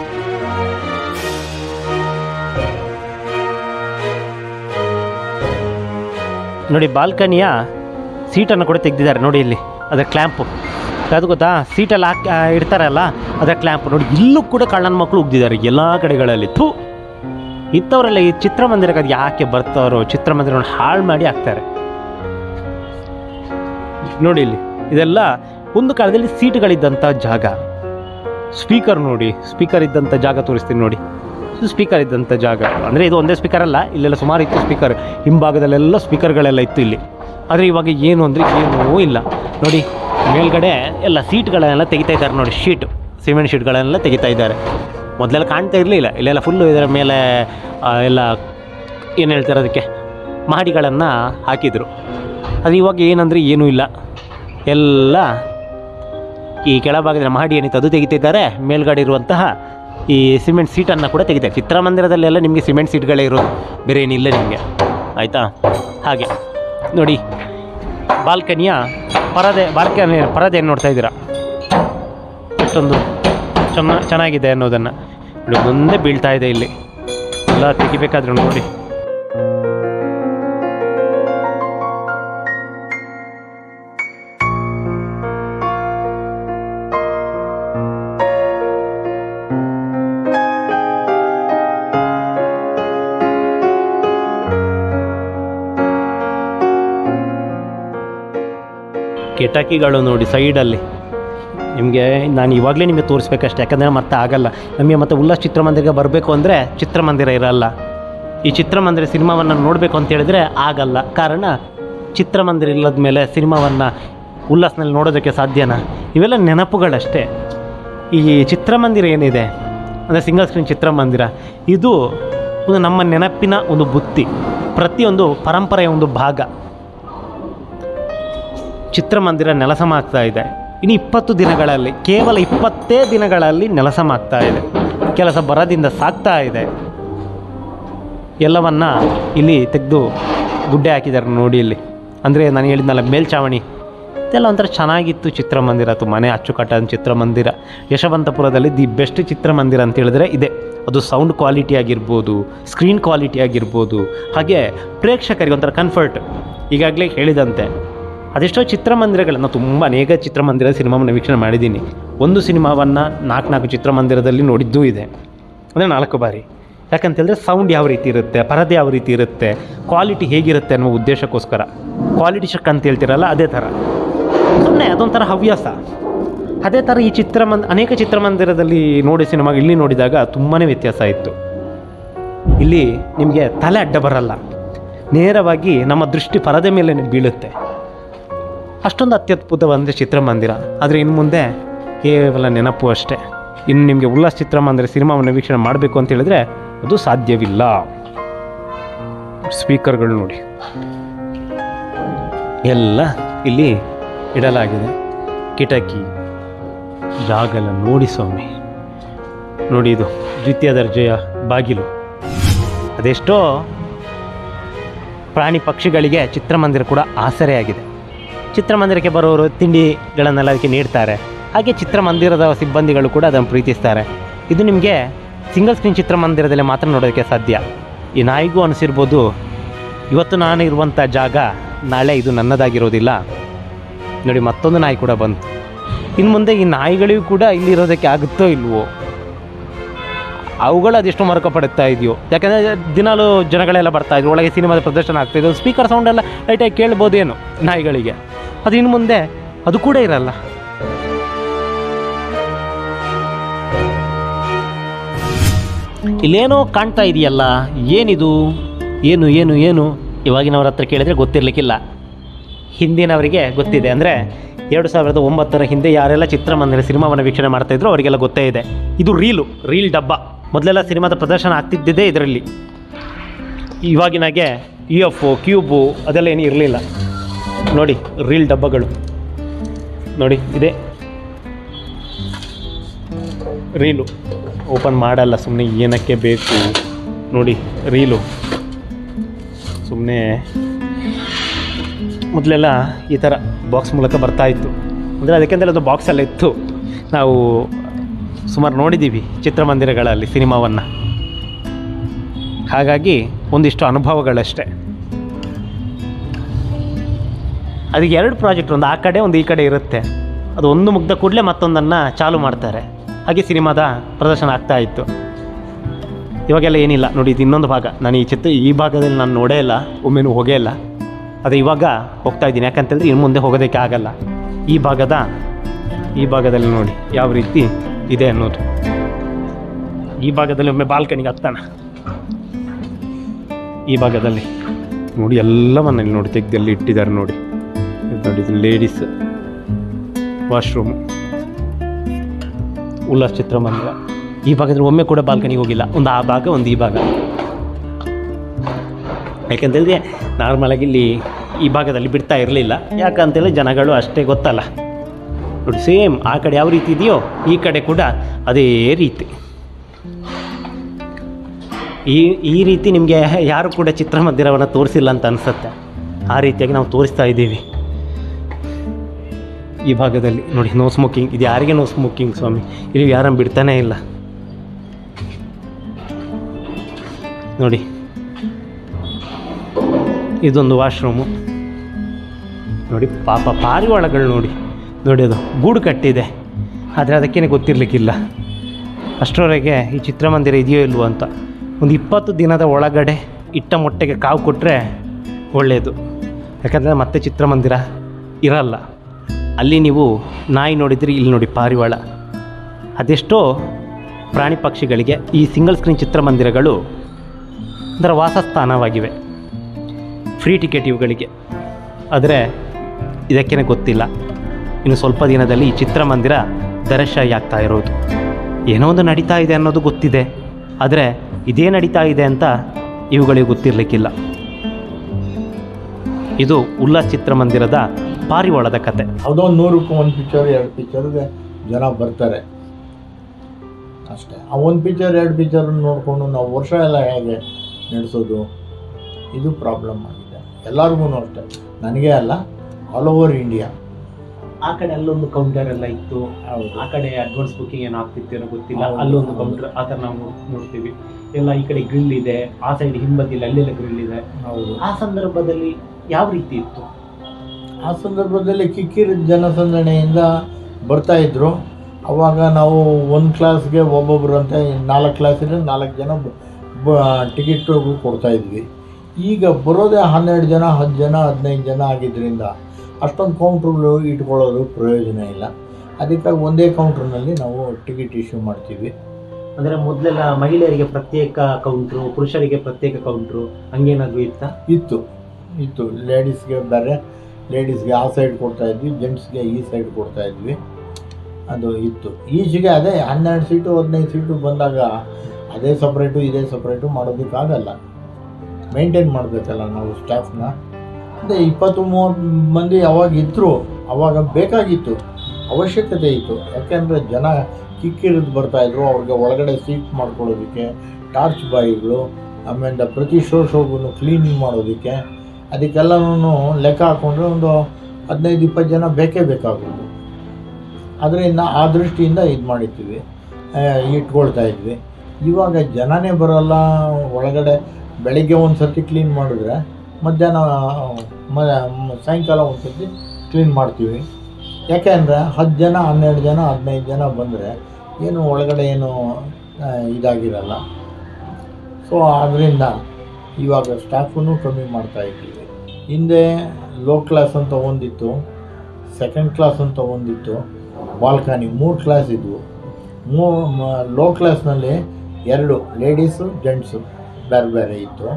ನೋಡಿ ಬಾಲ್ಕನಿಯ ಸೀಟನ್ನು ಕೂಡ ತೆಗೆದಿದ್ದಾರೆ ನೋಡಿ ಇಲ್ಲಿ ಅದರ ಕ್ಲ್ಯಾಂಪು ಅದು ಗೊತ್ತಾ ಸೀಟಲ್ಲಿ ಹಾಕಿ ಆ, ಇಡ್ತಾರಲ್ಲ ಅದರ ಕ್ಲ್ಯಾಂಪ್ ನೋಡಿ ಇಲ್ಲೂ ಕೂಡ ಕಳ್ಳನ ಮಕ್ಕಳು ಉಗ್ದಿದ್ದಾರೆ ಎಲ್ಲ ಕಡೆಗಳಲ್ಲಿ ಥೂ ಇಂಥವರೆಲ್ಲ ಈ ಚಿತ್ರಮಂದಿರಕ್ಕೆ ಅದು ಯಾಕೆ ಬರ್ತಾರೋ ಚಿತ್ರಮಂದಿರವನ್ನು ಹಾಳು ಮಾಡಿ ಹಾಕ್ತಾರೆ ನೋಡಿ ಇಲ್ಲಿ ಇದೆಲ್ಲ ಒಂದು ಕಾಲದಲ್ಲಿ ಸೀಟ್ಗಳಿದ್ದಂಥ ಜಾಗ ಸ್ಪೀಕರ್ ನೋಡಿ ಸ್ಪೀಕರ್ ಇದ್ದಂಥ ಜಾಗ ತೋರಿಸ್ತೀನಿ ನೋಡಿ ಇದು ಸ್ಪೀಕರ್ ಇದ್ದಂಥ ಜಾಗ ಅಂದರೆ ಇದು ಒಂದೇ ಸ್ಪೀಕರ್ ಅಲ್ಲ ಇಲ್ಲೆಲ್ಲ ಸುಮಾರು ಇತ್ತು ಸ್ಪೀಕರ್ ಹಿಂಭಾಗದಲ್ಲೆಲ್ಲ ಸ್ಪೀಕರ್ಗಳೆಲ್ಲ ಇತ್ತು ಇಲ್ಲಿ ಆದರೆ ಇವಾಗ ಏನು ಅಂದರೆ ಏನೂ ಇಲ್ಲ ನೋಡಿ ಮೇಲ್ಗಡೆ ಎಲ್ಲ ಸೀಟ್ಗಳನ್ನೆಲ್ಲ ತೆಗಿತಾ ಇದ್ದಾರೆ ನೋಡಿ ಶೀಟ್ ಸಿಮೆಂಟ್ ಶೀಟ್ಗಳನ್ನೆಲ್ಲ ತೆಗಿತಾ ಇದ್ದಾರೆ ಮೊದಲೆಲ್ಲ ಕಾಣ್ತಾ ಇರಲಿಲ್ಲ ಇಲ್ಲೆಲ್ಲ ಫುಲ್ಲು ಇದರ ಮೇಲೆ ಆ, ಎಲ್ಲ ಏನು ಹೇಳ್ತಾರೆ ಅದಕ್ಕೆ ಮಹಡಿಗಳನ್ನು ಹಾಕಿದರು ಅದು ಇವಾಗ ಏನಂದರೆ ಏನೂ ಇಲ್ಲ ಎಲ್ಲ ಈ ಕೆಳಭಾಗದ ಮಹಡಿ ಏನಿತ್ತು ಅದು ತೆಗಿತಿದ್ದಾರೆ ಮೇಲ್ಗಡೆ ಇರುವಂತಹ ಈ ಸಿಮೆಂಟ್ ಸೀಟನ್ನು ಕೂಡ ತೆಗಿತಾರೆ ಚಿತ್ರಮಂದಿರದಲ್ಲೆಲ್ಲ ನಿಮಗೆ ಸಿಮೆಂಟ್ ಸೀಟ್ಗಳೇ ಇರೋದು ಬೇರೆ ಏನಿಲ್ಲ ನಿಮಗೆ ಆಯಿತಾ ಹಾಗೆ ನೋಡಿ ಬಾಲ್ಕನಿಯ ಪರದೆ ಬಾಲ್ಕನಿ ಪರದೆಯನ್ನು ನೋಡ್ತಾ ಇದ್ದೀರಾ ಅಷ್ಟೊಂದು ಚೆನ್ನ ಚೆನ್ನಾಗಿದೆ ಅನ್ನೋದನ್ನು ನೋಡಿ ಮುಂದೆ ಬೀಳ್ತಾ ಇದೆ ಇಲ್ಲಿ ಎಲ್ಲ ತೆಗಿಬೇಕಾದ್ರೆ ನೋಡಿ ಕಿಟಕಿಗಳು ನೋಡಿ ಸೈಡಲ್ಲಿ ನಿಮಗೆ ನಾನು ಇವಾಗಲೇ ನಿಮಗೆ ತೋರಿಸ್ಬೇಕಷ್ಟೇ ಯಾಕಂದರೆ ಮತ್ತೆ ಆಗಲ್ಲ ನಮಗೆ ಮತ್ತೆ ಉಲ್ಲಾಸ್ ಚಿತ್ರಮಂದಿರಕ್ಕೆ ಬರಬೇಕು ಅಂದರೆ ಚಿತ್ರಮಂದಿರ ಇರಲ್ಲ ಈ ಚಿತ್ರಮಂದಿರ ಸಿನಿಮಾವನ್ನು ನೋಡಬೇಕು ಅಂತ ಹೇಳಿದ್ರೆ ಆಗಲ್ಲ ಕಾರಣ ಚಿತ್ರಮಂದಿರ ಇಲ್ಲದ ಮೇಲೆ ಸಿನಿಮಾವನ್ನು ಉಲ್ಲಾಸ್ನಲ್ಲಿ ನೋಡೋದಕ್ಕೆ ಸಾಧ್ಯನಾ ಇವೆಲ್ಲ ನೆನಪುಗಳಷ್ಟೇ ಈ ಚಿತ್ರಮಂದಿರ ಏನಿದೆ ಅಂದರೆ ಸಿಂಗಲ್ ಸ್ಕ್ರೀನ್ ಚಿತ್ರಮಂದಿರ ಇದು ಒಂದು ನಮ್ಮ ನೆನಪಿನ ಒಂದು ಬುತ್ತಿ ಪ್ರತಿಯೊಂದು ಪರಂಪರೆಯ ಒಂದು ಭಾಗ ಚಿತ್ರಮಂದಿರ ನೆಲಸಮ ಆಗ್ತಾ ಇದೆ ಇನ್ನು ಇಪ್ಪತ್ತು ದಿನಗಳಲ್ಲಿ ಕೇವಲ ಇಪ್ಪತ್ತೇ ದಿನಗಳಲ್ಲಿ ನೆಲಸಮ ಆಗ್ತಾ ಇದೆ ಕೆಲಸ ಬರದಿಂದ ಸಾಗ್ತಾ ಇದೆ ಎಲ್ಲವನ್ನ ಇಲ್ಲಿ ತೆಗೆದು ಗುಡ್ಡೆ ಹಾಕಿದ್ದಾರೆ ನೋಡಿ ಇಲ್ಲಿ ಅಂದರೆ ನಾನು ಹೇಳಿದ್ನಲ್ಲ ಮೇಲ್ಛಾವಣಿ ಇದೆಲ್ಲ ಒಂಥರ ಚೆನ್ನಾಗಿತ್ತು ಚಿತ್ರಮಂದಿರ ತುಂಬಾ ಅಚ್ಚುಕಟ್ಟಾದ ಚಿತ್ರಮಂದಿರ ಯಶವಂತಪುರದಲ್ಲಿ ದಿ ಬೆಸ್ಟ್ ಚಿತ್ರಮಂದಿರ ಅಂತ ಹೇಳಿದ್ರೆ ಇದೆ ಅದು ಸೌಂಡ್ ಕ್ವಾಲಿಟಿ ಆಗಿರ್ಬೋದು ಸ್ಕ್ರೀನ್ ಕ್ವಾಲಿಟಿ ಆಗಿರ್ಬೋದು ಹಾಗೆ ಪ್ರೇಕ್ಷಕರಿಗೆ ಒಂಥರ ಕಂಫರ್ಟ್ ಈಗಾಗಲೇ ಹೇಳಿದಂತೆ ಅದೆಷ್ಟೋ ಚಿತ್ರಮಂದಿರಗಳನ್ನು ತುಂಬ ಅನೇಕ ಚಿತ್ರಮಂದಿರ ಸಿನಿಮಾವನ್ನು ವೀಕ್ಷಣೆ ಮಾಡಿದ್ದೀನಿ ಒಂದು ಸಿನಿಮಾವನ್ನು ನಾಲ್ಕು ನಾಲ್ಕು ಚಿತ್ರಮಂದಿರದಲ್ಲಿ ನೋಡಿದ್ದೂ ಇದೆ ಅಂದರೆ ನಾಲ್ಕು ಬಾರಿ ಯಾಕಂತ ಹೇಳಿದ್ರೆ ಸೌಂಡ್ ಯಾವ ರೀತಿ ಇರುತ್ತೆ ಪರದೆ ಯಾವ ರೀತಿ ಇರುತ್ತೆ ಕ್ವಾಲಿಟಿ ಹೇಗಿರುತ್ತೆ ಅನ್ನೋ ಉದ್ದೇಶಕ್ಕೋಸ್ಕರ ಕ್ವಾಲಿಟಿ ಚೆಕ್ ಅಂತ ಹೇಳ್ತಿರಲ್ಲ ಅದೇ ಥರ ಸುಮ್ಮನೆ ಅದೊಂಥರ ಹವ್ಯಾಸ ಅದೇ ಥರ ಈ ಚಿತ್ರಮಂದ ಅನೇಕ ಚಿತ್ರಮಂದಿರದಲ್ಲಿ ನೋಡಿ ಸಿನಿಮಾ ಇಲ್ಲಿ ನೋಡಿದಾಗ ತುಂಬಾ ವ್ಯತ್ಯಾಸ ಇತ್ತು ಇಲ್ಲಿ ನಿಮಗೆ ತಲೆ ಅಡ್ಡ ಬರಲ್ಲ ನೇರವಾಗಿ ನಮ್ಮ ದೃಷ್ಟಿ ಪರದೆ ಮೇಲೆ ಬೀಳುತ್ತೆ ಅಷ್ಟೊಂದು ಅತ್ಯದ್ಭುತವಾದ ಚಿತ್ರಮಂದಿರ ಆದರೆ ಇನ್ನು ಮುಂದೆ ಕೇವಲ ನೆನಪು ಅಷ್ಟೇ ಇನ್ನು ನಿಮಗೆ ಉಲ್ಲಾಸ್ ಚಿತ್ರಮಂದಿರ ಸಿನಿಮಾವನ್ನು ವೀಕ್ಷಣೆ ಮಾಡಬೇಕು ಅಂತ ಹೇಳಿದ್ರೆ ಅದು ಸಾಧ್ಯವಿಲ್ಲ ಸ್ಪೀಕರ್ಗಳು ನೋಡಿ ಎಲ್ಲ ಇಲ್ಲಿ ಇಡಲಾಗಿದೆ ಕಿಟಕಿ ಜಾಗಲ ನೋಡಿ ಸ್ವಾಮಿ ನೋಡಿ ಇದು ದ್ವಿತೀಯ ದರ್ಜೆಯ ಬಾಗಿಲು ಅದೆಷ್ಟೋ ಪ್ರಾಣಿ ಪಕ್ಷಿಗಳಿಗೆ ಚಿತ್ರಮಂದಿರ ಕೂಡ ಆಸರೆಯಾಗಿದೆ ಚಿತ್ರಮಂದಿರಕ್ಕೆ ಬರೋರು ತಿಂಡಿಗಳನ್ನೆಲ್ಲ ಅದಕ್ಕೆ ನೀಡ್ತಾರೆ ಹಾಗೆ ಚಿತ್ರಮಂದಿರದ ಸಿಬ್ಬಂದಿಗಳು ಕೂಡ ಅದನ್ನು ಪ್ರೀತಿಸ್ತಾರೆ ಇದು ನಿಮಗೆ ಸಿಂಗಲ್ ಸ್ಕ್ರೀನ್ ಚಿತ್ರಮಂದಿರದಲ್ಲಿ ಮಾತ್ರ ನೋಡೋದಕ್ಕೆ ಸಾಧ್ಯ ಈ ನಾಯಿಗೂ ಅನಿಸಿರ್ಬೋದು ಇವತ್ತು ನಾನು ಇರುವಂಥ ಜಾಗ ನಾಳೆ ಇದು ನನ್ನದಾಗಿರೋದಿಲ್ಲ ನೋಡಿ ಮತ್ತೊಂದು ನಾಯಿ ಕೂಡ ಬಂತು ಇನ್ನು ಮುಂದೆ ಈ ನಾಯಿಗಳಿಗೂ ಕೂಡ ಇಲ್ಲಿರೋದಕ್ಕೆ ಆಗುತ್ತೋ ಇಲ್ವೋ ಅವುಗಳು ಅದೆಷ್ಟು ಮರುಕ ಪಡುತ್ತಾ ಇದೆಯೋ ಯಾಕಂದರೆ ದಿನಾಲು ಜನಗಳೆಲ್ಲ ಬರ್ತಾ ಇದ್ರು ಒಳಗೆ ಸಿನಿಮಾದ ಪ್ರದರ್ಶನ ಆಗ್ತಾಯಿದ್ದು ಸ್ಪೀಕರ್ ಸೌಂಡ್ ಎಲ್ಲ ಲೈಟಾಗಿ ಕೇಳ್ಬೋದೇನು ನಾಯಿಗಳಿಗೆ ಅದು ಇನ್ನು ಮುಂದೆ ಅದು ಕೂಡ ಇರಲ್ಲ ಇಲ್ಲೇನೋ ಕಾಣ್ತಾ ಇದೆಯಲ್ಲ ಏನಿದು ಏನು ಏನು ಏನು ಇವಾಗಿನವ್ರ ಹತ್ರ ಕೇಳಿದರೆ ಗೊತ್ತಿರಲಿಕ್ಕಿಲ್ಲ ಹಿಂದಿನವರಿಗೆ ಗೊತ್ತಿದೆ ಅಂದರೆ ಎರಡು ಸಾವಿರದ ಒಂಬತ್ತರ ಹಿಂದೆ ಯಾರೆಲ್ಲ ಚಿತ್ರಮಂದಿರ ಸಿನಿಮಾವನ್ನು ವೀಕ್ಷಣೆ ಮಾಡ್ತಾ ಇದ್ರು ಅವರಿಗೆಲ್ಲ ಗೊತ್ತೇ ಇದೆ ಇದು ರೀಲು ರೀಲ್ ಡಬ್ಬ ಮೊದಲೆಲ್ಲ ಸಿನಿಮಾದ ಪ್ರದರ್ಶನ ಆಗ್ತಿದ್ದಿದ್ದೇ ಇದರಲ್ಲಿ ಇವಾಗಿನಾಗೆ ಯು ಎಫ್ ಕ್ಯೂಬು ಅದೆಲ್ಲ ಏನು ಇರಲಿಲ್ಲ ನೋಡಿ ರೀಲ್ ಡಬ್ಬಗಳು ನೋಡಿ ಇದೆ ರೀಲು ಓಪನ್ ಮಾಡಲ್ಲ ಸುಮ್ಮನೆ ಏನಕ್ಕೆ ಬೇಕು ನೋಡಿ ರೀಲು ಸುಮ್ಮನೆ ಮೊದಲೆಲ್ಲ ಈ ಥರ ಬಾಕ್ಸ್ ಮೂಲಕ ಬರ್ತಾ ಇತ್ತು ಅಂದರೆ ಅದಕ್ಕೆಂದರೆ ಅದು ಬಾಕ್ಸೆಲ್ಲ ಇತ್ತು ನಾವು ಸುಮಾರು ನೋಡಿದ್ದೀವಿ ಚಿತ್ರಮಂದಿರಗಳಲ್ಲಿ ಸಿನಿಮಾವನ್ನು ಹಾಗಾಗಿ ಒಂದಿಷ್ಟು ಅನುಭವಗಳಷ್ಟೇ ಅದಕ್ಕೆ ಎರಡು ಪ್ರಾಜೆಕ್ಟ್ ಒಂದು ಆ ಕಡೆ ಒಂದು ಈ ಕಡೆ ಇರುತ್ತೆ ಅದು ಒಂದು ಮುಗ್ದ ಕೂಡಲೇ ಮತ್ತೊಂದನ್ನು ಚಾಲು ಮಾಡ್ತಾರೆ ಹಾಗೆ ಸಿನಿಮಾದ ಪ್ರದರ್ಶನ ಆಗ್ತಾ ಇತ್ತು ಇವಾಗೆಲ್ಲ ಏನಿಲ್ಲ ನೋಡಿ ಇದು ಇನ್ನೊಂದು ಭಾಗ ನಾನು ಈ ಚಿತ್ರ ಈ ಭಾಗದಲ್ಲಿ ನಾನು ನೋಡೇ ಇಲ್ಲ ಒಮ್ಮೆನೂ ಹೋಗೇ ಇಲ್ಲ ಅದು ಇವಾಗ ಹೋಗ್ತಾ ಇದ್ದೀನಿ ಯಾಕಂತಂದರೆ ಇನ್ನು ಮುಂದೆ ಹೋಗೋದಕ್ಕೆ ಆಗಲ್ಲ ಈ ಭಾಗದ ಈ ಭಾಗದಲ್ಲಿ ನೋಡಿ ಯಾವ ರೀತಿ ಇದೆ ಅನ್ನೋದು ಈ ಭಾಗದಲ್ಲಿ ಒಮ್ಮೆ ಬಾಲ್ಕನಿಗೆ ಹತ್ತಾನ ಈ ಭಾಗದಲ್ಲಿ ನೋಡಿ ಎಲ್ಲವನ್ನ ಇಲ್ಲಿ ನೋಡಿ ತೆಗ್ದಲ್ಲಿ ಇಟ್ಟಿದ್ದಾರೆ ನೋಡಿ ಇದು ನೋಡಿ ಇದು ಲೇಡೀಸ್ ವಾಶ್ರೂಮ್ ಉಲ್ಲಾಸ್ ಚಿತ್ರಮಂದಿರ ಈ ಭಾಗದಲ್ಲಿ ಒಮ್ಮೆ ಕೂಡ ಬಾಲ್ಕನಿಗೆ ಹೋಗಿಲ್ಲ ಒಂದು ಆ ಭಾಗ ಒಂದು ಈ ಭಾಗ ಯಾಕಂತೇಳಿದ್ರೆ ನಾರ್ಮಲಾಗಿ ಇಲ್ಲಿ ಈ ಭಾಗದಲ್ಲಿ ಬಿಡ್ತಾ ಇರಲಿಲ್ಲ ಯಾಕಂತೇಳಿ ಜನಗಳು ಅಷ್ಟೇ ಗೊತ್ತಲ್ಲ ನೋಡಿ ಸೇಮ್ ಆ ಕಡೆ ಯಾವ ರೀತಿ ಇದೆಯೋ ಈ ಕಡೆ ಕೂಡ ಅದೇ ರೀತಿ ಈ ಈ ರೀತಿ ನಿಮಗೆ ಯಾರು ಕೂಡ ಚಿತ್ರಮಂದಿರವನ್ನು ತೋರಿಸಿಲ್ಲ ಅಂತ ಅನಿಸುತ್ತೆ ಆ ರೀತಿಯಾಗಿ ನಾವು ತೋರಿಸ್ತಾ ಇದ್ದೀವಿ ಈ ಭಾಗದಲ್ಲಿ ನೋಡಿ ನೋ ಸ್ಮೋಕಿಂಗ್ ಇದು ಯಾರಿಗೆ ನೋ ಸ್ಮೋಕಿಂಗ್ ಸ್ವಾಮಿ ಇಲ್ಲಿ ಯಾರನ್ನು ಬಿಡ್ತಾನೇ ಇಲ್ಲ ನೋಡಿ ಇದೊಂದು ವಾಶ್ರೂಮು ನೋಡಿ ಪಾಪ ಪಾರಿವಾಳಗಳು ನೋಡಿ ನೋಡಿ ಅದು ಗೂಡು ಕಟ್ಟಿದೆ ಆದರೆ ಅದಕ್ಕೇನೆ ಗೊತ್ತಿರಲಿಕ್ಕಿಲ್ಲ ಅಷ್ಟರವರೆಗೆ ಈ ಚಿತ್ರಮಂದಿರ ಇದೆಯೋ ಇಲ್ವೋ ಅಂತ ಒಂದು ಇಪ್ಪತ್ತು ದಿನದ ಒಳಗಡೆ ಇಟ್ಟ ಮೊಟ್ಟೆಗೆ ಕಾವು ಕೊಟ್ಟರೆ ಒಳ್ಳೆಯದು ಯಾಕಂದರೆ ಮತ್ತೆ ಚಿತ್ರಮಂದಿರ ಇರಲ್ಲ ಅಲ್ಲಿ ನೀವು ನಾಯಿ ನೋಡಿದರೆ ಇಲ್ಲಿ ನೋಡಿ ಪಾರಿವಾಳ ಅದೆಷ್ಟೋ ಪ್ರಾಣಿ ಪಕ್ಷಿಗಳಿಗೆ ಈ ಸಿಂಗಲ್ ಸ್ಕ್ರೀನ್ ಚಿತ್ರಮಂದಿರಗಳು ಅದರ ವಾಸಸ್ಥಾನವಾಗಿವೆ ಫ್ರೀ ಟಿಕೆಟ್ ಇವುಗಳಿಗೆ ಆದರೆ ಇದಕ್ಕೇನೆ ಗೊತ್ತಿಲ್ಲ ಇನ್ನು ಸ್ವಲ್ಪ ದಿನದಲ್ಲಿ ಈ ಚಿತ್ರಮಂದಿರ ದರಶಾಹಿ ಆಗ್ತಾ ಇರೋದು ಏನೋ ಒಂದು ನಡೀತಾ ಇದೆ ಅನ್ನೋದು ಗೊತ್ತಿದೆ ಆದರೆ ಇದೇ ನಡೀತಾ ಇದೆ ಅಂತ ಇವುಗಳಿಗೆ ಗೊತ್ತಿರಲಿಕ್ಕಿಲ್ಲ ಇದು ಉಲ್ಲಾಸ್ ಚಿತ್ರಮಂದಿರದ ಪಾರಿವಾಳದ ಕತೆ ಯಾವುದೋ ಒಂದು ನೂರಕ್ಕೂ ಒಂದು ಪಿಕ್ಚರ್ ಎರಡು ಪಿಕ್ಚರ್ಗೆ ಜನ ಬರ್ತಾರೆ ಅಷ್ಟೇ ಆ ಒಂದು ಪಿಕ್ಚರ್ ಎರಡು ಪಿಕ್ಚರ್ ನೋಡಿಕೊಂಡು ನಾವು ವರ್ಷ ಎಲ್ಲ ಹೇಗೆ ನಡೆಸೋದು ಇದು ಪ್ರಾಬ್ಲಮ್ ಆಗಿದೆ ಎಲ್ಲರಿಗೂ ಅಷ್ಟೇ ನನಗೆ ಅಲ್ಲ ಆಲ್ ಓವರ್ ಇಂಡಿಯಾ ಆ ಕಡೆ ಅಲ್ಲೊಂದು ಕೌಂಟರ್ ಎಲ್ಲ ಇತ್ತು ಹೌದು ಆ ಕಡೆ ಅಡ್ವಾನ್ಸ್ ಬುಕ್ಕಿಂಗ್ ಏನೋ ಆಗ್ತಿತ್ತು ಏನೋ ಗೊತ್ತಿಲ್ಲ ಹೌದು, ಅಲ್ಲೊಂದು ಹೌದು. ಕೌಂಟರ್ ಆ ಥರ ನಾವು ನೋಡ್- ನೋಡ್ತೀವಿ ಎಲ್ಲ ಈ ಕಡೆ ಗ್ರಿಲ್ ಇದೆ ಆ ಸೈಡ್ ಹಿಂಬದಿಲ್ಲ ಅಲ್ಲೆಲ್ಲ ಗ್ರಿಲ್ ಇದೆ ಹೌದು ಆ ಸಂದರ್ಭದಲ್ಲಿ ಯಾವ ರೀತಿ ಇತ್ತು ಆ ಸಂದರ್ಭದಲ್ಲಿ ಕಿಕ್ಕಿರಿ ಜನಸಂದಣಿಯಿಂದ ಬರ್ತಾ ಇದ್ರು ಅವಾಗ ನಾವು ಒಂದು ಕ್ಲಾಸ್ಗೆ ಒಬ್ಬೊಬ್ರು ಅಂತ ನಾಲ್ಕು ಕ್ಲಾಸಿಂದ ನಾಲ್ಕು ಜನ ಟಿಕೆಟ್ ಕೊಡ್ತಾ ಇದ್ವಿ ಈಗ ಬರೋದೇ ಹನ್ನೆರಡು ಜನ ಹತ್ತು ಜನ ಹದಿನೈದು ಜನ ಆಗಿದ್ದರಿಂದ ಅಷ್ಟೊಂದು ಕೌಂಟ್ರುಗಳು ಇಟ್ಕೊಳ್ಳೋದು ಪ್ರಯೋಜನ ಇಲ್ಲ ಅದಕ್ಕಾಗಿ ಒಂದೇ ಕೌಂಟ್ರ್ನಲ್ಲಿ ನಾವು ಟಿಕೆಟ್ ಇಶ್ಯೂ ಮಾಡ್ತೀವಿ ಅಂದ್ರೆ ಮೊದಲೆಲ್ಲ ಮಹಿಳೆಯರಿಗೆ ಪ್ರತ್ಯೇಕ ಕೌಂಟ್ರು ಪುರುಷರಿಗೆ ಪ್ರತ್ಯೇಕ ಕೌಂಟ್ರು ಹಂಗೇನಾದ್ರು ಇತ್ತ ಇತ್ತು ಇತ್ತು ಲೇಡೀಸ್ಗೆ ಬೇರೆ ಲೇಡೀಸ್ಗೆ ಆ ಸೈಡ್ ಕೊಡ್ತಾ ಇದ್ವಿ ಜೆಂಟ್ಸ್ಗೆ ಈ ಸೈಡ್ ಕೊಡ್ತಾ ಇದ್ವಿ ಅದು ಇತ್ತು ಈಚೆಗೆ ಅದೇ ಹನ್ನೆರಡು ಸೀಟು ಹದಿನೈದು ಸೀಟು ಬಂದಾಗ ಅದೇ ಸಪ್ರೇಟು ಇದೇ ಸಪ್ರೇಟು ಮಾಡೋದಕ್ಕಾಗಲ್ಲ ಮೇಂಟೈನ್ ಮಾಡಬೇಕಲ್ಲ ನಾವು ಸ್ಟಾಫ್ನ ಅದೇ ಇಪ್ಪತ್ತು ಮೂವತ್ತು ಮಂದಿ ಅವಾಗ ಇದ್ದರು ಅವಾಗ ಬೇಕಾಗಿತ್ತು ಅವಶ್ಯಕತೆ ಇತ್ತು ಯಾಕೆಂದರೆ ಜನ ಕಿಕ್ಕಿರಿದು ಬರ್ತಾಯಿದ್ರು ಅವ್ರಿಗೆ ಒಳಗಡೆ ಸೀಟ್ ಮಾಡ್ಕೊಳ್ಳೋದಕ್ಕೆ ಟಾರ್ಚ್ ಬಾಯಿಗಳು ಆಮೇಲೆ ಪ್ರತಿ ಶೋ ಶೋಗೂ ಕ್ಲೀನಿಂಗ್ ಮಾಡೋದಕ್ಕೆ ಅದಕ್ಕೆಲ್ಲನೂ ಲೆಕ್ಕ ಹಾಕ್ಕೊಂಡ್ರೆ ಒಂದು ಹದಿನೈದು ಇಪ್ಪತ್ತು ಜನ ಬೇಕೇ ಬೇಕಾಗೋದು ಅದರಿಂದ ಆ ದೃಷ್ಟಿಯಿಂದ ಇದು ಮಾಡಿರ್ತೀವಿ ಆ, ಇಟ್ಕೊಳ್ತಾ ಇದ್ವಿ ಇವಾಗ ಜನನೇ ಬರೋಲ್ಲ ಒಳಗಡೆ ಬೆಳಿಗ್ಗೆ ಒಂದು ಸರ್ತಿ ಕ್ಲೀನ್ ಮಾಡಿದ್ರೆ ಮಧ್ಯಾಹ್ನ ಮ ಮ- ಸಾಯಂಕಾಲ ಒಂದು ಸರ್ತಿ ಕ್ಲೀನ್ ಮಾಡ್ತೀವಿ ಯಾಕೆಂದರೆ ಹತ್ತು ಜನ ಹನ್ನೆರಡು ಜನ ಹದಿನೈದು ಜನ ಬಂದರೆ ಏನು ಒಳಗಡೆ ಏನು ಆ, ಇದಾಗಿರಲ್ಲ ಸೊ ಆದ್ದರಿಂದ ಇವಾಗ ಸ್ಟಾಫನ್ನು ಕಮ್ಮಿ ಮಾಡ್ತಾ ಇದ್ದೀವಿ ಹಿಂದೆ ಲೋ ಕ್ಲಾಸ್ ಅಂತ ಒಂದಿತ್ತು ಸೆಕೆಂಡ್ ಕ್ಲಾಸ್ ಅಂತ ಒಂದಿತ್ತು ಬಾಲ್ಕನಿ ಮೂರು ಕ್ಲಾಸ್ ಇದ್ವು ಮೂ ಲೋ ಕ್ಲಾಸ್ನಲ್ಲಿ ಎರಡು ಲೇಡೀಸು ಜೆಂಟ್ಸು ಬೇರೆ ಬೇರೆ ಇತ್ತು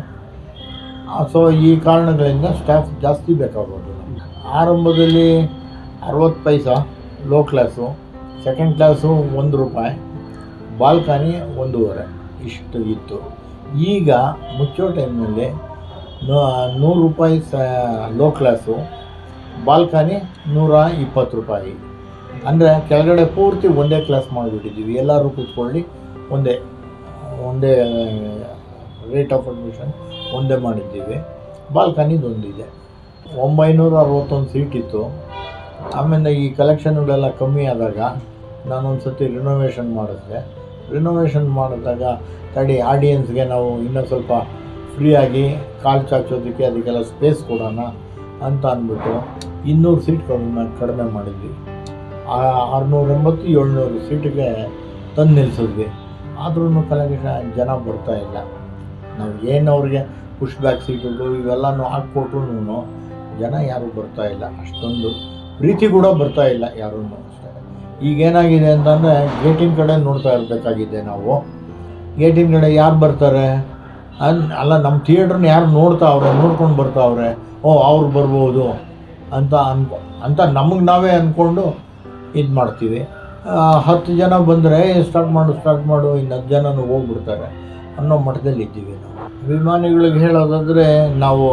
ಸೊ ಈ ಕಾರಣಗಳಿಂದ ಸ್ಟಾಫ್ ಜಾಸ್ತಿ ಬೇಕಾಗೋದು ಆರಂಭದಲ್ಲಿ ಅರವತ್ತು paisa low class second class ಒಂದು ರೂಪಾಯಿ ಬಾಲ್ಕನಿ ಒಂದೂವರೆ ಇಷ್ಟು ಇತ್ತು ಈಗ ಮುಚ್ಚೋ ಟೈಮ್ನಲ್ಲಿ ನೂರು ರೂಪಾಯಿ ಸ ಲೋ ಕ್ಲಾಸು ಬಾಲ್ಕನಿ ನೂರ ಇಪ್ಪತ್ತು ರೂಪಾಯಿ ಅಂದರೆ ಕೆಳಗಡೆ ಪೂರ್ತಿ ಒಂದೇ ಕ್ಲಾಸ್ ಮಾಡಿಬಿಟ್ಟಿದ್ದೀವಿ ಎಲ್ಲರೂ ಕೂತ್ಕೊಳ್ಳಿ ಒಂದೇ ಒಂದೇ ರೇಟ್ ಆಫ್ ಅಡ್ಮಿಷನ್ ಒಂದೇ ಮಾಡಿದ್ದೀವಿ ಬಾಲ್ಕನಿದು ಒಂದಿದೆ ಒಂಬೈನೂರ ಅರವತ್ತೊಂದು ಸೀಟ್ ಇತ್ತು ಆಮೇಲೆ ಈ ಕಲೆಕ್ಷನ್ಗಳೆಲ್ಲ ಕಮ್ಮಿ ಆದಾಗ ನಾನೊಂದು ಸತಿ ರಿನೋವೇಷನ್ ಮಾಡಿದೆ ರಿನೋವೇಷನ್ ಮಾಡಿದಾಗ ತಡಿ ಆಡಿಯನ್ಸ್ಗೆ ನಾವು ಇನ್ನೂ ಸ್ವಲ್ಪ ಫ್ರೀಯಾಗಿ ಕಾಲು ಚಾಚೋದಕ್ಕೆ ಅದಕ್ಕೆಲ್ಲ ಸ್ಪೇಸ್ ಕೊಡೋಣ ಅಂತ ಅಂದ್ಬಿಟ್ಟು ಇನ್ನೂರು ಸೀಟ್ ಕಡಿಮೆ ಕಡಿಮೆ ಮಾಡಿದ್ವಿ ಆ- ಆರುನೂರ ಎಂಬತ್ತು ಏಳ್ನೂರು ಸೀಟಿಗೆ ತಂದು ನಿಲ್ಲಿಸಿದ್ವಿ ಆದ್ರೂ ಕಲೆಕ್ಷನ್ ಜನ ಬರ್ತಾ ಇಲ್ಲ ನಾವು ಏನು ಅವ್ರಿಗೆ ಪುಷ್ ಬ್ಯಾಕ್ ಸೀಟುಗಳು ಇವೆಲ್ಲನೂ ಹಾಕ್ಕೊಟ್ರು ಜನ ಯಾರೂ ಬರ್ತಾ ಇಲ್ಲ ಅಷ್ಟೊಂದು ಪ್ರೀತಿ ಕೂಡ ಬರ್ತಾ ಇಲ್ಲ ಯಾರೂ ಅಷ್ಟೇ ಈಗೇನಾಗಿದೆ ಅಂತಂದರೆ ಗೇಟಿನ ಕಡೆ ನೋಡ್ತಾ ಇರಬೇಕಾಗಿದೆ ನಾವು ಗೇಟಿನ ಕಡೆ ಯಾರು ಬರ್ತಾರೆ ಅನ್ ಅಲ್ಲ ನಮ್ಮ ಥಿಯೇಟ್ರನ್ನ ಯಾರು ನೋಡ್ತಾವ್ರೆ ನೋಡ್ಕೊಂಡು ಬರ್ತಾವ್ರೆ ಓ ಅವ್ರು ಬರ್ಬೋದು ಅಂತ ಅನ್ಕೊ ಅಂತ ನಮಗೆ ನಾವೇ ಅಂದ್ಕೊಂಡು ಇದು ಮಾಡ್ತೀವಿ ಆ, ಹತ್ತು ಜನ ಬಂದರೆ ಸ್ಟಾರ್ಟ್ ಮಾಡು ಸ್ಟಾರ್ಟ್ ಮಾಡು ಇನ್ನು ಹತ್ತು ಜನನೂ ಹೋಗ್ಬಿಡ್ತಾರೆ ಅನ್ನೋ ಮಟ್ಟದಲ್ಲಿ ಇದ್ದೀವಿ ನಾವು ಅಭಿಮಾನಿಗಳಿಗೆ ಹೇಳೋದಾದರೆ ನಾವು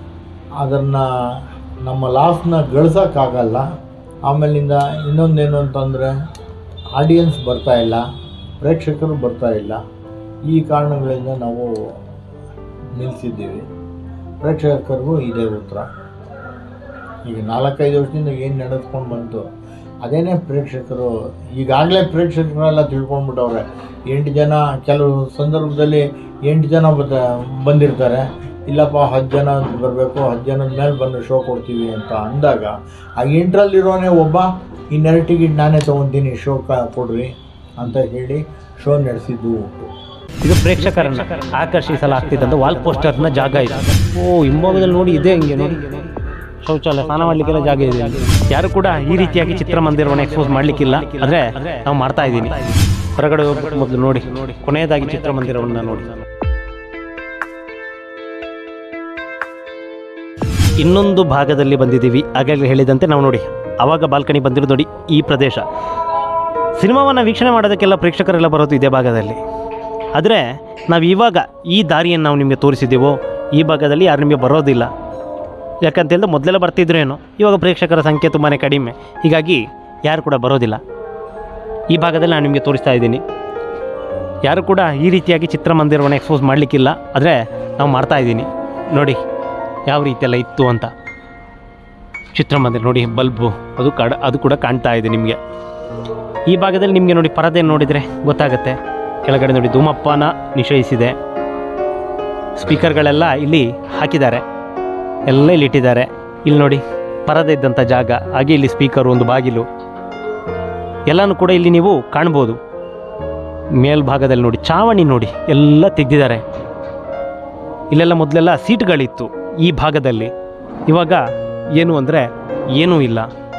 ಅದನ್ನು ನಮ್ಮ ಲಾಸ್ನ ಗಳಿಸೋಕ್ಕಾಗಲ್ಲ ಆಮೇಲಿಂದ ಇನ್ನೊಂದೇನು ಅಂತಂದರೆ ಆಡಿಯನ್ಸ್ ಬರ್ತಾ ಇಲ್ಲ ಪ್ರೇಕ್ಷಕರು ಬರ್ತಾ ಇಲ್ಲ ಈ ಕಾರಣಗಳಿಂದ ನಾವು ನಿಲ್ಲಿಸಿದ್ದೀವಿ ಪ್ರೇಕ್ಷಕರಿಗೂ ಇದೇ ಉತ್ತರ ಈಗ ನಾಲ್ಕೈದು ವರ್ಷದಿಂದ ಏನು ನಡೆಸ್ಕೊಂಡು ಬಂತು ಅದೇನೇ ಪ್ರೇಕ್ಷಕರು ಈಗಾಗಲೇ ಪ್ರೇಕ್ಷಕರೆಲ್ಲ ತಿಳ್ಕೊಂಡ್ಬಿಟ್ಟವ್ರೆ ಎಂಟು ಜನ ಕೆಲವು ಸಂದರ್ಭದಲ್ಲಿ ಎಂಟು ಜನ ಬದ ಬಂದಿರ್ತಾರೆ ಇಲ್ಲಪ್ಪ ಹತ್ತು ಜನ ಬರಬೇಕು ಹತ್ತು ಜನದ ಮೇಲೆ ಬಂದು ಶೋ ಕೊಡ್ತೀವಿ ಅಂತ ಅಂದಾಗ ಆ ಎಂಟರಲ್ಲಿರೋನೇ ಒಬ್ಬ ಇನ್ನೆರಡು ಟಿಕೆಟ್ ನಾನೇ ತೊಗೊತೀನಿ ಶೋ ಕ ಕೊಡ್ರಿ ಅಂತ ಹೇಳಿ ಶೋ ನಡೆಸಿದ್ದು ಉಂಟು ಇದು ಪ್ರೇಕ್ಷಕರನ್ನ ಆಕರ್ಷಿಸಲಾಗ್ತಿದ್ದಂಥ ವಾಲ್ ಪೋಸ್ಟರ್ನ ಜಾಗ ಇದೆ ಓ ಹಿಂಭಾಗದಲ್ಲಿ ನೋಡಿ ಇದೆ ಹಿಂಗೆ ನೋಡಿ ಶೌಚಾಲಯ ಸ್ನಾನ ಮಾಡ್ಲಿಕ್ಕೆಲ್ಲ ಜಾಗ ಇದೆ ಯಾರು ಕೂಡ ಈ ರೀತಿಯಾಗಿ ಚಿತ್ರಮಂದಿರವನ್ನು ಎಕ್ಸ್ಪೋಸ್ ಮಾಡ್ಲಿಕ್ಕಿಲ್ಲ ಆದ್ರೆ ನಾವು ಮಾಡ್ತಾ ಇದ್ದೀನಿ ಹೊರಗಡೆ ಹೋಗ್ಬಿಟ್ಟು ಮೊದಲು ನೋಡಿ ಕೊನೆಯದಾಗಿ ಚಿತ್ರಮಂದಿರವನ್ನ ನೋಡಿ ಇನ್ನೊಂದು ಭಾಗದಲ್ಲಿ ಬಂದಿದ್ದೀವಿ ಆಗಾಗಲೇ ಹೇಳಿದಂತೆ ನಾವು ನೋಡಿ ಅವಾಗ ಬಾಲ್ಕನಿ ಬಂದಿರೋದು ನೋಡಿ ಈ ಪ್ರದೇಶ ಸಿನಿಮಾವನ್ನು ವೀಕ್ಷಣೆ ಮಾಡೋದಕ್ಕೆಲ್ಲ ಪ್ರೇಕ್ಷಕರೆಲ್ಲ ಬರೋದು ಇದೇ ಭಾಗದಲ್ಲಿ ಆದರೆ ನಾವು ಇವಾಗ ಈ ದಾರಿಯನ್ನು ನಾವು ನಿಮಗೆ ತೋರಿಸಿದ್ದೀವೋ ಈ ಭಾಗದಲ್ಲಿ ಯಾರು ನಿಮಗೆ ಬರೋದಿಲ್ಲ ಯಾಕಂತ ಹೇಳಿದ್ರೆ ಮೊದಲೆಲ್ಲ ಬರ್ತಿದ್ರೇನೋ ಇವಾಗ ಪ್ರೇಕ್ಷಕರ ಸಂಖ್ಯೆ ತುಂಬಾ ಕಡಿಮೆ ಹೀಗಾಗಿ ಯಾರು ಕೂಡ ಬರೋದಿಲ್ಲ ಈ ಭಾಗದಲ್ಲಿ ನಾನು ನಿಮಗೆ ತೋರಿಸ್ತಾ ಇದ್ದೀನಿ ಯಾರು ಕೂಡ ಈ ರೀತಿಯಾಗಿ ಚಿತ್ರಮಂದಿರವನ್ನು ಎಕ್ಸ್ಪೋಸ್ ಮಾಡಲಿಕ್ಕಿಲ್ಲ ಆದರೆ ನಾವು ಮಾಡ್ತಾ ಇದ್ದೀನಿ ನೋಡಿ ಯಾವ ರೀತಿಯೆಲ್ಲ ಇತ್ತು ಅಂತ ಚಿತ್ರಮಂದಿರ ನೋಡಿ ಬಲ್ಬು ಅದು ಕಡ ಅದು ಕೂಡ ಕಾಣ್ತಾ ಇದೆ ನಿಮಗೆ ಈ ಭಾಗದಲ್ಲಿ ನಿಮಗೆ ನೋಡಿ ಪರದೆ ನೋಡಿದರೆ ಗೊತ್ತಾಗುತ್ತೆ ಕೆಳಗಡೆ ನೋಡಿ ಧೂಮಪಾನ ನಿಷೇಧಿಸಿದೆ ಸ್ಪೀಕರ್ಗಳೆಲ್ಲ ಇಲ್ಲಿ ಹಾಕಿದ್ದಾರೆ ಎಲ್ಲ ಇಲ್ಲಿ ಇಟ್ಟಿದ್ದಾರೆ ಇಲ್ಲಿ ನೋಡಿ ಪರದೆ ಇದ್ದಂಥ ಜಾಗ ಹಾಗೆ ಇಲ್ಲಿ ಸ್ಪೀಕರ್ ಒಂದು ಬಾಗಿಲು ಎಲ್ಲನೂ ಕೂಡ ಇಲ್ಲಿ ನೀವು ಕಾಣ್ಬೋದು ಮೇಲ್ಭಾಗದಲ್ಲಿ ನೋಡಿ ಚಾವಣಿ ನೋಡಿ ಎಲ್ಲ ತೆಗೆದಿದ್ದಾರೆ ಇಲ್ಲೆಲ್ಲ ಮೊದಲೆಲ್ಲ ಸೀಟ್ಗಳಿತ್ತು ಈ ಭಾಗದಲ್ಲಿ ಇವಾಗ ಏನು ಅಂದರೆ ಏನೂ ಇಲ್ಲ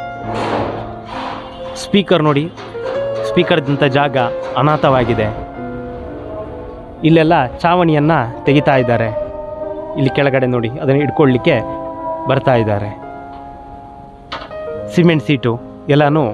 ಸ್ಪೀಕರ್ ನೋಡಿ ಸ್ಪೀಕರ್ ಇದ್ದಂಥ ಜಾಗ ಅನಾಥವಾಗಿದೆ ಇಲ್ಲೆಲ್ಲ ಚಾವಣಿಯನ್ನು ತೆಗಿತಾ ಇದ್ದಾರೆ ಇಲ್ಲಿ ಕೆಳಗಡೆ ನೋಡಿ ಅದನ್ನು ಇಟ್ಕೊಳ್ಳಿಕ್ಕೆ ಬರ್ತಾ ಇದ್ದಾರೆ ಸಿಮೆಂಟ್ ಸೀಟು ಎಲ್ಲನೂ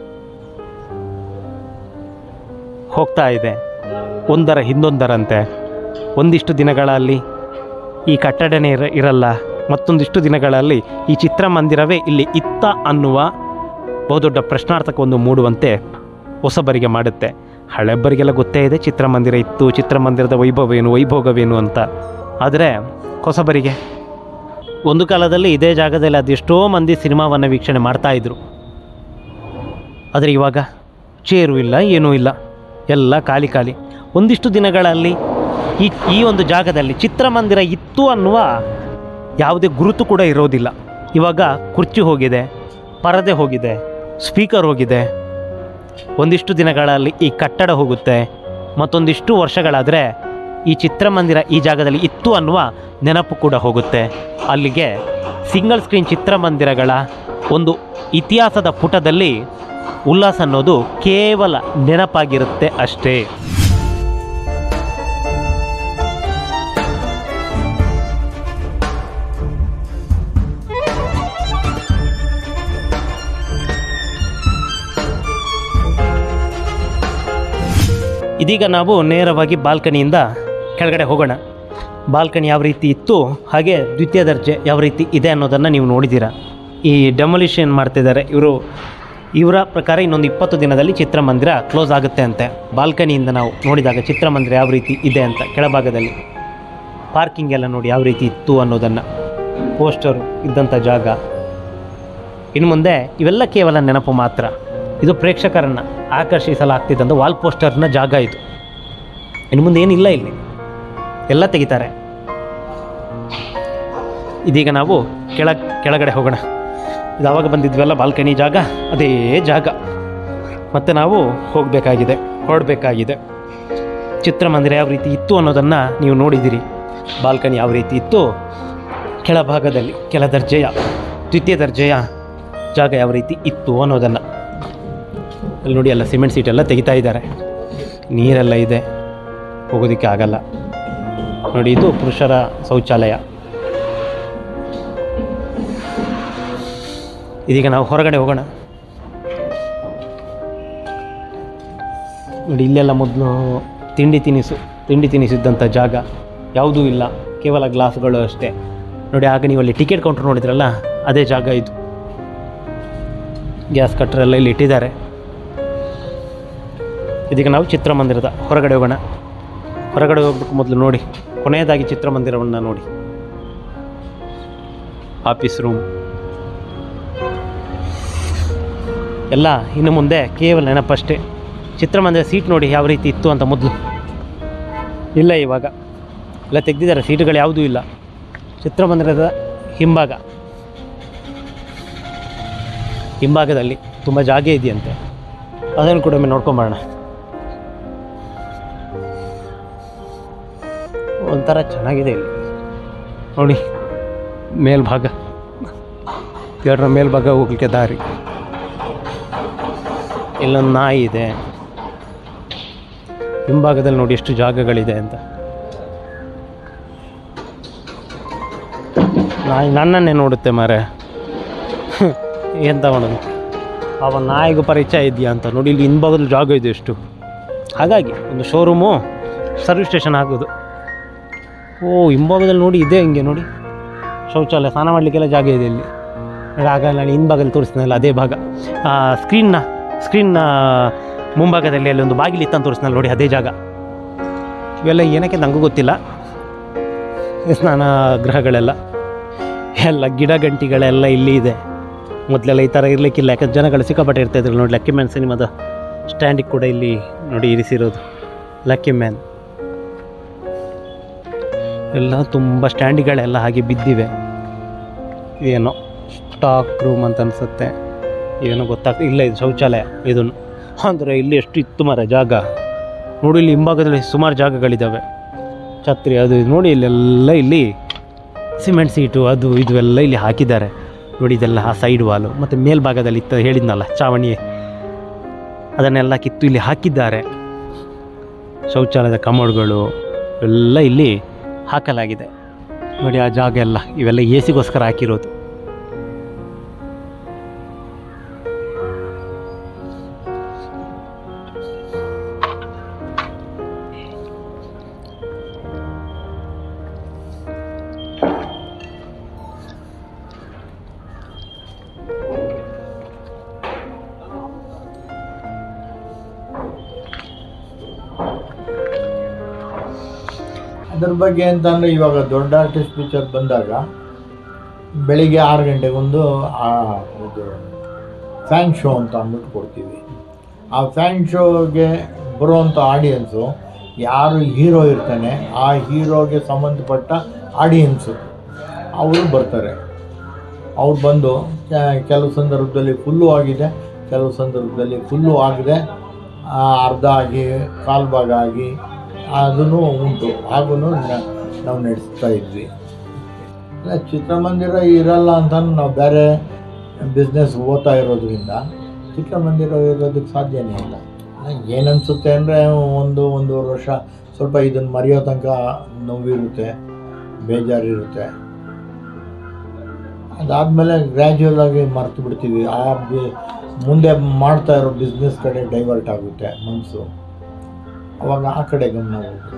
ಹೋಗ್ತಾ ಇದೆ ಒಂದರ ಹಿಂದೊಂದರಂತೆ ಒಂದಿಷ್ಟು ದಿನಗಳಲ್ಲಿ ಈ ಕಟ್ಟಡನೇ ಇರ ಇರಲ್ಲ ಮತ್ತೊಂದಿಷ್ಟು ದಿನಗಳಲ್ಲಿ ಈ ಚಿತ್ರಮಂದಿರವೇ ಇಲ್ಲಿ ಇತ್ತ ಅನ್ನುವ ಬಹುದೊಡ್ಡ ಪ್ರಶ್ನಾರ್ಥಕವನ್ನು ಮೂಡುವಂತೆ ಹೊಸಬರಿಗೆ ಮಾಡುತ್ತೆ ಹಳೆಬ್ಬರಿಗೆಲ್ಲ ಗೊತ್ತೇ ಇದೆ ಚಿತ್ರಮಂದಿರ ಇತ್ತು ಚಿತ್ರಮಂದಿರದ ವೈಭವೇನು ವೈಭೋಗವೇನು ಅಂತ ಆದರೆ ಹೊಸಬರಿಗೆ ಒಂದು ಕಾಲದಲ್ಲಿ ಇದೇ ಜಾಗದಲ್ಲಿ ಅದೆಷ್ಟೋ ಮಂದಿ ಸಿನಿಮಾವನ್ನು ವೀಕ್ಷಣೆ ಮಾಡ್ತಾಯಿದ್ರು ಆದರೆ ಇವಾಗ ಚೇರು ಇಲ್ಲ ಏನೂ ಇಲ್ಲ ಎಲ್ಲ ಖಾಲಿ ಖಾಲಿ ಒಂದಿಷ್ಟು ದಿನಗಳಲ್ಲಿ ಈ ಈ ಒಂದು ಜಾಗದಲ್ಲಿ ಚಿತ್ರಮಂದಿರ ಇತ್ತು ಅನ್ನುವ ಯಾವುದೇ ಗುರುತು ಕೂಡ ಇರೋದಿಲ್ಲ ಇವಾಗ ಕುರ್ಚಿ ಹೋಗಿದೆ ಪರದೆ ಹೋಗಿದೆ ಸ್ಪೀಕರ್ ಹೋಗಿದೆ ಒಂದಿಷ್ಟು ದಿನಗಳಲ್ಲಿ ಈ ಕಟ್ಟಡ ಹೋಗುತ್ತೆ ಮತ್ತೊಂದಿಷ್ಟು ವರ್ಷಗಳಾದರೆ ಈ ಚಿತ್ರಮಂದಿರ ಈ ಜಾಗದಲ್ಲಿ ಇತ್ತು ಅನ್ನುವ ನೆನಪು ಕೂಡ ಹೋಗುತ್ತೆ ಅಲ್ಲಿಗೆ ಸಿಂಗಲ್ ಸ್ಕ್ರೀನ್ ಚಿತ್ರಮಂದಿರಗಳ ಒಂದು ಇತಿಹಾಸದ ಪುಟದಲ್ಲಿ ಉಲ್ಲಾಸ ಅನ್ನೋದು ಕೇವಲ ನೆನಪಾಗಿರುತ್ತೆ ಅಷ್ಟೇ ಇದೀಗ ನಾವು ನೇರವಾಗಿ ಬಾಲ್ಕನಿಯಿಂದ ಕೆಳಗಡೆ ಹೋಗೋಣ ಬಾಲ್ಕನಿ ಯಾವ ರೀತಿ ಇತ್ತು ಹಾಗೆ ದ್ವಿತೀಯ ದರ್ಜೆ ಯಾವ ರೀತಿ ಇದೆ ಅನ್ನೋದನ್ನು ನೀವು ನೋಡಿದ್ದೀರಾ ಈ ಡೆಮೊಲಿಷನ್ ಮಾಡ್ತಿದ್ದಾರೆ ಇವರು ಇವರ ಪ್ರಕಾರ ಇನ್ನೊಂದು ಇಪ್ಪತ್ತು ದಿನದಲ್ಲಿ ಚಿತ್ರಮಂದಿರ ಕ್ಲೋಸ್ ಆಗುತ್ತೆ ಅಂತೆ ಬಾಲ್ಕನಿಯಿಂದ ನಾವು ನೋಡಿದಾಗ ಚಿತ್ರಮಂದಿರ ಯಾವ ರೀತಿ ಇದೆ ಅಂತ ಕೆಳಭಾಗದಲ್ಲಿ ಪಾರ್ಕಿಂಗ್ ಎಲ್ಲ ನೋಡಿ ಯಾವ ರೀತಿ ಇತ್ತು ಅನ್ನೋದನ್ನು ಪೋಸ್ಟರ್ ಇದ್ದಂಥ ಜಾಗ ಇನ್ನು ಮುಂದೆ ಇವೆಲ್ಲ ಕೇವಲ ನೆನಪು ಮಾತ್ರ ಇದು ಪ್ರೇಕ್ಷಕರನ್ನು ಆಕರ್ಷಿಸಲಾಗ್ತಿದ್ದಂಥ ವಾಲ್ ಪೋಸ್ಟರ್ನ ಜಾಗ ಇದು ಇನ್ನು ಮುಂದೆ ಏನಿಲ್ಲ ಇಲ್ಲಿ ಎಲ್ಲ ತೆಗಿತಾರೆ ಇದೀಗ ನಾವು ಕೆಳ ಕೆಳಗಡೆ ಹೋಗೋಣ ಇದು ಆವಾಗ ಬಂದಿದ್ವಲ್ಲ ಬಾಲ್ಕನಿ ಜಾಗ ಅದೇ ಜಾಗ ಮತ್ತು ನಾವು ಹೋಗಬೇಕಾಗಿದೆ ಹೊರಡಬೇಕಾಗಿದೆ ಚಿತ್ರಮಂದಿರ ಯಾವ ರೀತಿ ಇತ್ತು ಅನ್ನೋದನ್ನು ನೀವು ನೋಡಿದ್ದೀರಿ ಬಾಲ್ಕನಿ ಯಾವ ರೀತಿ ಇತ್ತು ಕೆಳಭಾಗದಲ್ಲಿ ಕೆಳ ದರ್ಜೆಯ ದ್ವಿತೀಯ ದರ್ಜೆಯ ಜಾಗ ಯಾವ ರೀತಿ ಇತ್ತು ಅನ್ನೋದನ್ನು ಅಲ್ಲಿ ನೋಡಿ ಎಲ್ಲ ಸಿಮೆಂಟ್ ಸೀಟೆಲ್ಲ ತೆಗಿತಾ ಇದ್ದಾರೆ ನೀರೆಲ್ಲ ಇದೆ ಹೋಗೋದಕ್ಕೆ ಆಗಲ್ಲ ನೋಡಿ ಇದು ಪುರುಷರ ಶೌಚಾಲಯ ಇದೀಗ ನಾವು ಹೊರಗಡೆ ಹೋಗೋಣ ನೋಡಿ ಇಲ್ಲೆಲ್ಲ ಮೊದಲು ತಿಂಡಿ ತಿನಿಸು ತಿಂಡಿ ತಿನಿಸಿದ್ದಂಥ ಜಾಗ ಯಾವುದೂ ಇಲ್ಲ ಕೇವಲ ಗ್ಲಾಸ್ಗಳು ಅಷ್ಟೇ ನೋಡಿ ಆಗ ನೀವು ಅಲ್ಲಿ ಟಿಕೆಟ್ ಕೌಂಟರ್ ನೋಡಿದ್ರಲ್ಲ ಅದೇ ಜಾಗ ಇದು ಗ್ಯಾಸ್ ಕಟ್ರೆಲ್ಲ ಇಲ್ಲಿ ಇಟ್ಟಿದ್ದಾರೆ ಇದೀಗ ನಾವು ಚಿತ್ರಮಂದಿರದ ಹೊರಗಡೆ ಹೋಗೋಣ ಹೊರಗಡೆ ಹೋಗ್ಬೇಕು ಮೊದಲು ನೋಡಿ ಕೊನೆಯದಾಗಿ ಚಿತ್ರಮಂದಿರವನ್ನು ನೋಡಿ ಆಫೀಸ್ ರೂಮ್ ಎಲ್ಲ ಇನ್ನು ಮುಂದೆ ಕೇವಲ ನೆನಪಷ್ಟೇ ಚಿತ್ರಮಂದಿರ ಸೀಟ್ ನೋಡಿ ಯಾವ ರೀತಿ ಇತ್ತು ಅಂತ ಮೊದಲು ಇಲ್ಲ ಇವಾಗ ಎಲ್ಲ ತೆಗೆದಿದ್ದಾರೆ ಸೀಟುಗಳು ಯಾವುದೂ ಇಲ್ಲ ಚಿತ್ರಮಂದಿರದ ಹಿಂಭಾಗ ಹಿಂಭಾಗದಲ್ಲಿ ತುಂಬ ಜಾಗ ಇದೆಯಂತೆ ಅದನ್ನು ಕೂಡ ಒಮ್ಮೆ ನೋಡ್ಕೊಂಬರೋಣ ಒಂಥರ ಚೆನ್ನಾಗಿದೆ ಇಲ್ಲಿ ನೋಡಿ ಮೇಲ್ಭಾಗ ಎರಡರ ಮೇಲ್ಭಾಗ ಹೋಗ್ಲಿಕ್ಕೆ ದಾರಿ ಇಲ್ಲೊಂದು ನಾಯಿ ಇದೆ ಹಿಂಭಾಗದಲ್ಲಿ ನೋಡಿ ಎಷ್ಟು ಜಾಗಗಳಿದೆ ಅಂತ ನಾಯಿ ನನ್ನನ್ನೇ ನೋಡುತ್ತೆ ಮಾರೆ ಎಂತ ಮಾಡೋದು ಅವ ನಾಯಿಗೂ ಪರಿಚಯ ಇದೆಯಾ ಅಂತ ನೋಡಿ ಇಲ್ಲಿ ಹಿಂಭಾಗದಲ್ಲಿ ಜಾಗ ಇದೆ ಎಷ್ಟು ಹಾಗಾಗಿ ಒಂದು ಶೋರೂಮು ಸರ್ವಿಸ್ ಸ್ಟೇಷನ್ ಆಗೋದು ಓ ಹಿಂಭಾಗದಲ್ಲಿ ನೋಡಿ ಇದೆ ಹಿಂಗೆ ನೋಡಿ ಶೌಚಾಲಯ ಸ್ನಾನ ಮಾಡಲಿಕ್ಕೆಲ್ಲ ಜಾಗ ಇದೆ ಇಲ್ಲಿ ನೋಡಿ ಆಗ ನಾನು ಹಿಂಭಾಗದಲ್ಲಿ ತೋರಿಸ್ತೀನಲ್ಲ ಅದೇ ಭಾಗ ಸ್ಕ್ರೀನ್ನ ಸ್ಕ್ರೀನ್ನ ಮುಂಭಾಗದಲ್ಲಿ ಅಲ್ಲಿ ಒಂದು ಬಾಗಿಲು ಇತ್ತಂತ ತೋರಿಸ್ನಲ್ಲ ನೋಡಿ ಅದೇ ಜಾಗ ಇವೆಲ್ಲ ಏನಕ್ಕೆ ನನಗೂ ಗೊತ್ತಿಲ್ಲ ಈ ಸ್ನಾನ ಗೃಹಗಳೆಲ್ಲ ಎಲ್ಲ ಗಿಡ ಗಂಟಿಗಳೆಲ್ಲ ಇಲ್ಲಿ ಇದೆ ಮೊದಲೆಲ್ಲ ಈ ಥರ ಇರಲಿಕ್ಕಿಲ್ಲ ಯಾಕಂದ್ರೆ ಜನಗಳು ಸಿಕ್ಕಾಪಟ್ಟೆ ಇರ್ತಾಯಿದ್ರು ನೋಡಿ ಲಕ್ಕಿ ಮ್ಯಾನ್ ಸಿನಿಮಾದ ಸ್ಟ್ಯಾಂಡಿಗೆ ಕೂಡ ಇಲ್ಲಿ ನೋಡಿ ಇರಿಸಿರೋದು ಲಕ್ಕಿ ಮ್ಯಾನ್ ಎಲ್ಲ ತುಂಬ ಸ್ಟ್ಯಾಂಡಿಗಳೆಲ್ಲ ಹಾಗೆ ಬಿದ್ದಿವೆ ಏನೋ ಸ್ಟಾಕ್ ರೂಮ್ ಅಂತ ಅನಿಸುತ್ತೆ ಏನೋ ಗೊತ್ತಾಗ್ತದೆ ಇಲ್ಲ ಇದು ಶೌಚಾಲಯ ಇದನ್ನು ಅಂದರೆ ಇಲ್ಲಿ ಎಷ್ಟು ಇತ್ತು ಮರ ಜಾಗ ನೋಡಿ ಇಲ್ಲಿ ಹಿಂಭಾಗದಲ್ಲಿ ಸುಮಾರು ಜಾಗಗಳಿದ್ದಾವೆ ಛತ್ರಿ ಅದು ಇದು ನೋಡಿ ಇಲ್ಲೆಲ್ಲ ಇಲ್ಲಿ ಸಿಮೆಂಟ್ ಸೀಟು ಅದು ಇದು ಎಲ್ಲ ಇಲ್ಲಿ ಹಾಕಿದ್ದಾರೆ ನೋಡಿ ಇದೆಲ್ಲ ಆ ಸೈಡ್ ವಾಲು ಮತ್ತು ಮೇಲ್ಭಾಗದಲ್ಲಿ ಇತ್ತು ಹೇಳಿದ್ನಲ್ಲ ಚಾವಣಿ ಅದನ್ನೆಲ್ಲ ಕಿತ್ತು ಇಲ್ಲಿ ಹಾಕಿದ್ದಾರೆ ಶೌಚಾಲಯದ ಕಮೋಡ್ಗಳು ಎಲ್ಲ ಇಲ್ಲಿ ಹಾಕಲಾಗಿದೆ ನೋಡಿ ಆ ಜಾಗ ಎಲ್ಲ ಇವೆಲ್ಲ ಎ ಸಿಗೋಸ್ಕರ ಹಾಕಿರೋದು ಅದ್ರ ಬಗ್ಗೆ ಅಂತಂದರೆ ಇವಾಗ ದೊಡ್ಡ ಆರ್ಟಿಸ್ಟ್ ಪಿಕ್ಚರ್ ಬಂದಾಗ ಬೆಳಿಗ್ಗೆ ಆರು ಗಂಟೆಗೊಂದು ಆ ಇದು ಫ್ಯಾನ್ ಶೋ ಅಂತ ಅಂದ್ಬಿಟ್ಟು ಕೊಡ್ತೀವಿ ಆ ಫ್ಯಾನ್ ಶೋಗೆ ಬರುವಂಥ ಆಡಿಯನ್ಸು ಯಾರು ಹೀರೋ ಇರ್ತಾನೆ ಆ ಹೀರೋಗೆ ಸಂಬಂಧಪಟ್ಟ ಆಡಿಯನ್ಸು ಅವರು ಬರ್ತಾರೆ ಅವ್ರು ಬಂದು ಕೆ- ಕೆಲವು ಸಂದರ್ಭದಲ್ಲಿ ಫುಲ್ಲು ಆಗಿದೆ ಕೆಲವು ಸಂದರ್ಭದಲ್ಲಿ ಫುಲ್ಲು ಆಗದೆ ಅರ್ಧ ಆಗಿ ಕಾಲು ಭಾಗ ಆಗಿ ಅದೂ ಉಂಟು ಹಾಗೂ ನಾವು ನಡೆಸ್ತಾ ಇದ್ವಿ ಇಲ್ಲ ಚಿತ್ರಮಂದಿರ ಇರಲ್ಲ ಅಂತ ನಾವು ಬೇರೆ ಬಿಸ್ನೆಸ್ ಓದ್ತಾ ಇರೋದ್ರಿಂದ ಚಿತ್ರಮಂದಿರ ಇರೋದಕ್ಕೆ ಸಾಧ್ಯನೇ ಇಲ್ಲ ಏನನ್ಸುತ್ತೆ ಅಂದರೆ ಒಂದು ಒಂದೂವರೆ ವರ್ಷ ಸ್ವಲ್ಪ ಇದನ್ನು ಮರೆಯೋ ತನಕ ನೋವಿರುತ್ತೆ ಬೇಜಾರಿರುತ್ತೆ ಅದಾದಮೇಲೆ ಗ್ರ್ಯಾಜುವಲ್ ಆಗಿ ಮರ್ತು ಬಿಡ್ತೀವಿ ಆ ಬಿ ಮುಂದೆ ಮಾಡ್ತಾ ಇರೋ ಬಿಸ್ನೆಸ್ ಕಡೆ ಡೈವರ್ಟ್ ಆಗುತ್ತೆ ಮನಸ್ಸು ಅವಾಗ ಆ ಕಡೆ ಗಮನ ಹೋಗುತ್ತೆ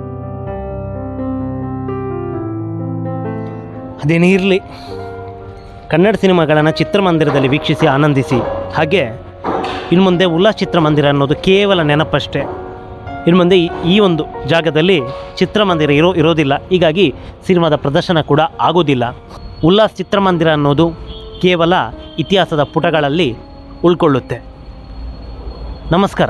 ಅದೇನೇ ಇರಲಿ ಕನ್ನಡ ಸಿನಿಮಾಗಳನ್ನು ಚಿತ್ರಮಂದಿರದಲ್ಲಿ ವೀಕ್ಷಿಸಿ ಆನಂದಿಸಿ ಹಾಗೆ ಇನ್ನು ಮುಂದೆ ಉಲ್ಲಾಸ್ ಚಿತ್ರಮಂದಿರ ಅನ್ನೋದು ಕೇವಲ ನೆನಪಷ್ಟೇ ಇನ್ನು ಮುಂದೆ ಈ- ಈ ಒಂದು ಜಾಗದಲ್ಲಿ ಚಿತ್ರಮಂದಿರ ಇರೋ ಇರೋದಿಲ್ಲ ಹೀಗಾಗಿ ಸಿನಿಮಾದ ಪ್ರದರ್ಶನ ಕೂಡ ಆಗೋದಿಲ್ಲ ಉಲ್ಲಾಸ್ ಚಿತ್ರಮಂದಿರ ಅನ್ನೋದು ಕೇವಲ ಇತಿಹಾಸದ ಪುಟಗಳಲ್ಲಿ ಉಳ್ಕೊಳ್ಳುತ್ತೆ ನಮಸ್ಕಾರ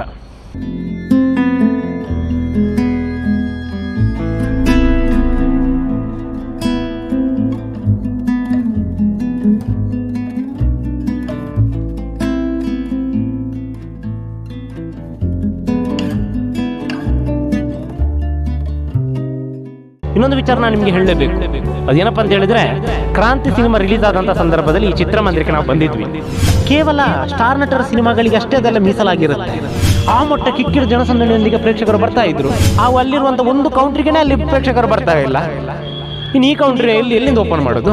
ಇನ್ನೊಂದು ವಿಚಾರ ನಾನು ನಿಮಗೆ ಹೇಳಲೇಬೇಕು ಅದೇನಪ್ಪ ಅಂತ ಹೇಳಿದ್ರೆ ಕ್ರಾಂತಿ ಸಿನಿಮಾ ರಿಲೀಸ್ ಆದಂಥ ಸಂದರ್ಭದಲ್ಲಿ ಈ ಚಿತ್ರಮಂದಿರಕ್ಕೆ ನಾವು ಬಂದಿದ್ವಿ ಕೇವಲ ಸ್ಟಾರ್ ನಟರ ಸಿನಿಮಾಗಳಿಗೆ ಅಷ್ಟೇ ಅದೆಲ್ಲ ಮೀಸಲಾಗಿರುತ್ತೆ ಆ ಮಟ್ಟ ಕಿಕ್ಕಿರ ಜನಸಂದಣಿಯೊಂದಿಗೆ ಪ್ರೇಕ್ಷಕರು ಬರ್ತಾ ಇದ್ರು ಆ ಅಲ್ಲಿರುವಂಥ ಒಂದು ಕೌಂಟ್ರಿಗೆನೇ ಅಲ್ಲಿ ಪ್ರೇಕ್ಷಕರು ಬರ್ತಾ ಇಲ್ಲ ಇನ್ನು ಈ ಕೌಂಟ್ರಿ ಎಲ್ಲಿ ಎಲ್ಲಿಂದ ಓಪನ್ ಮಾಡೋದು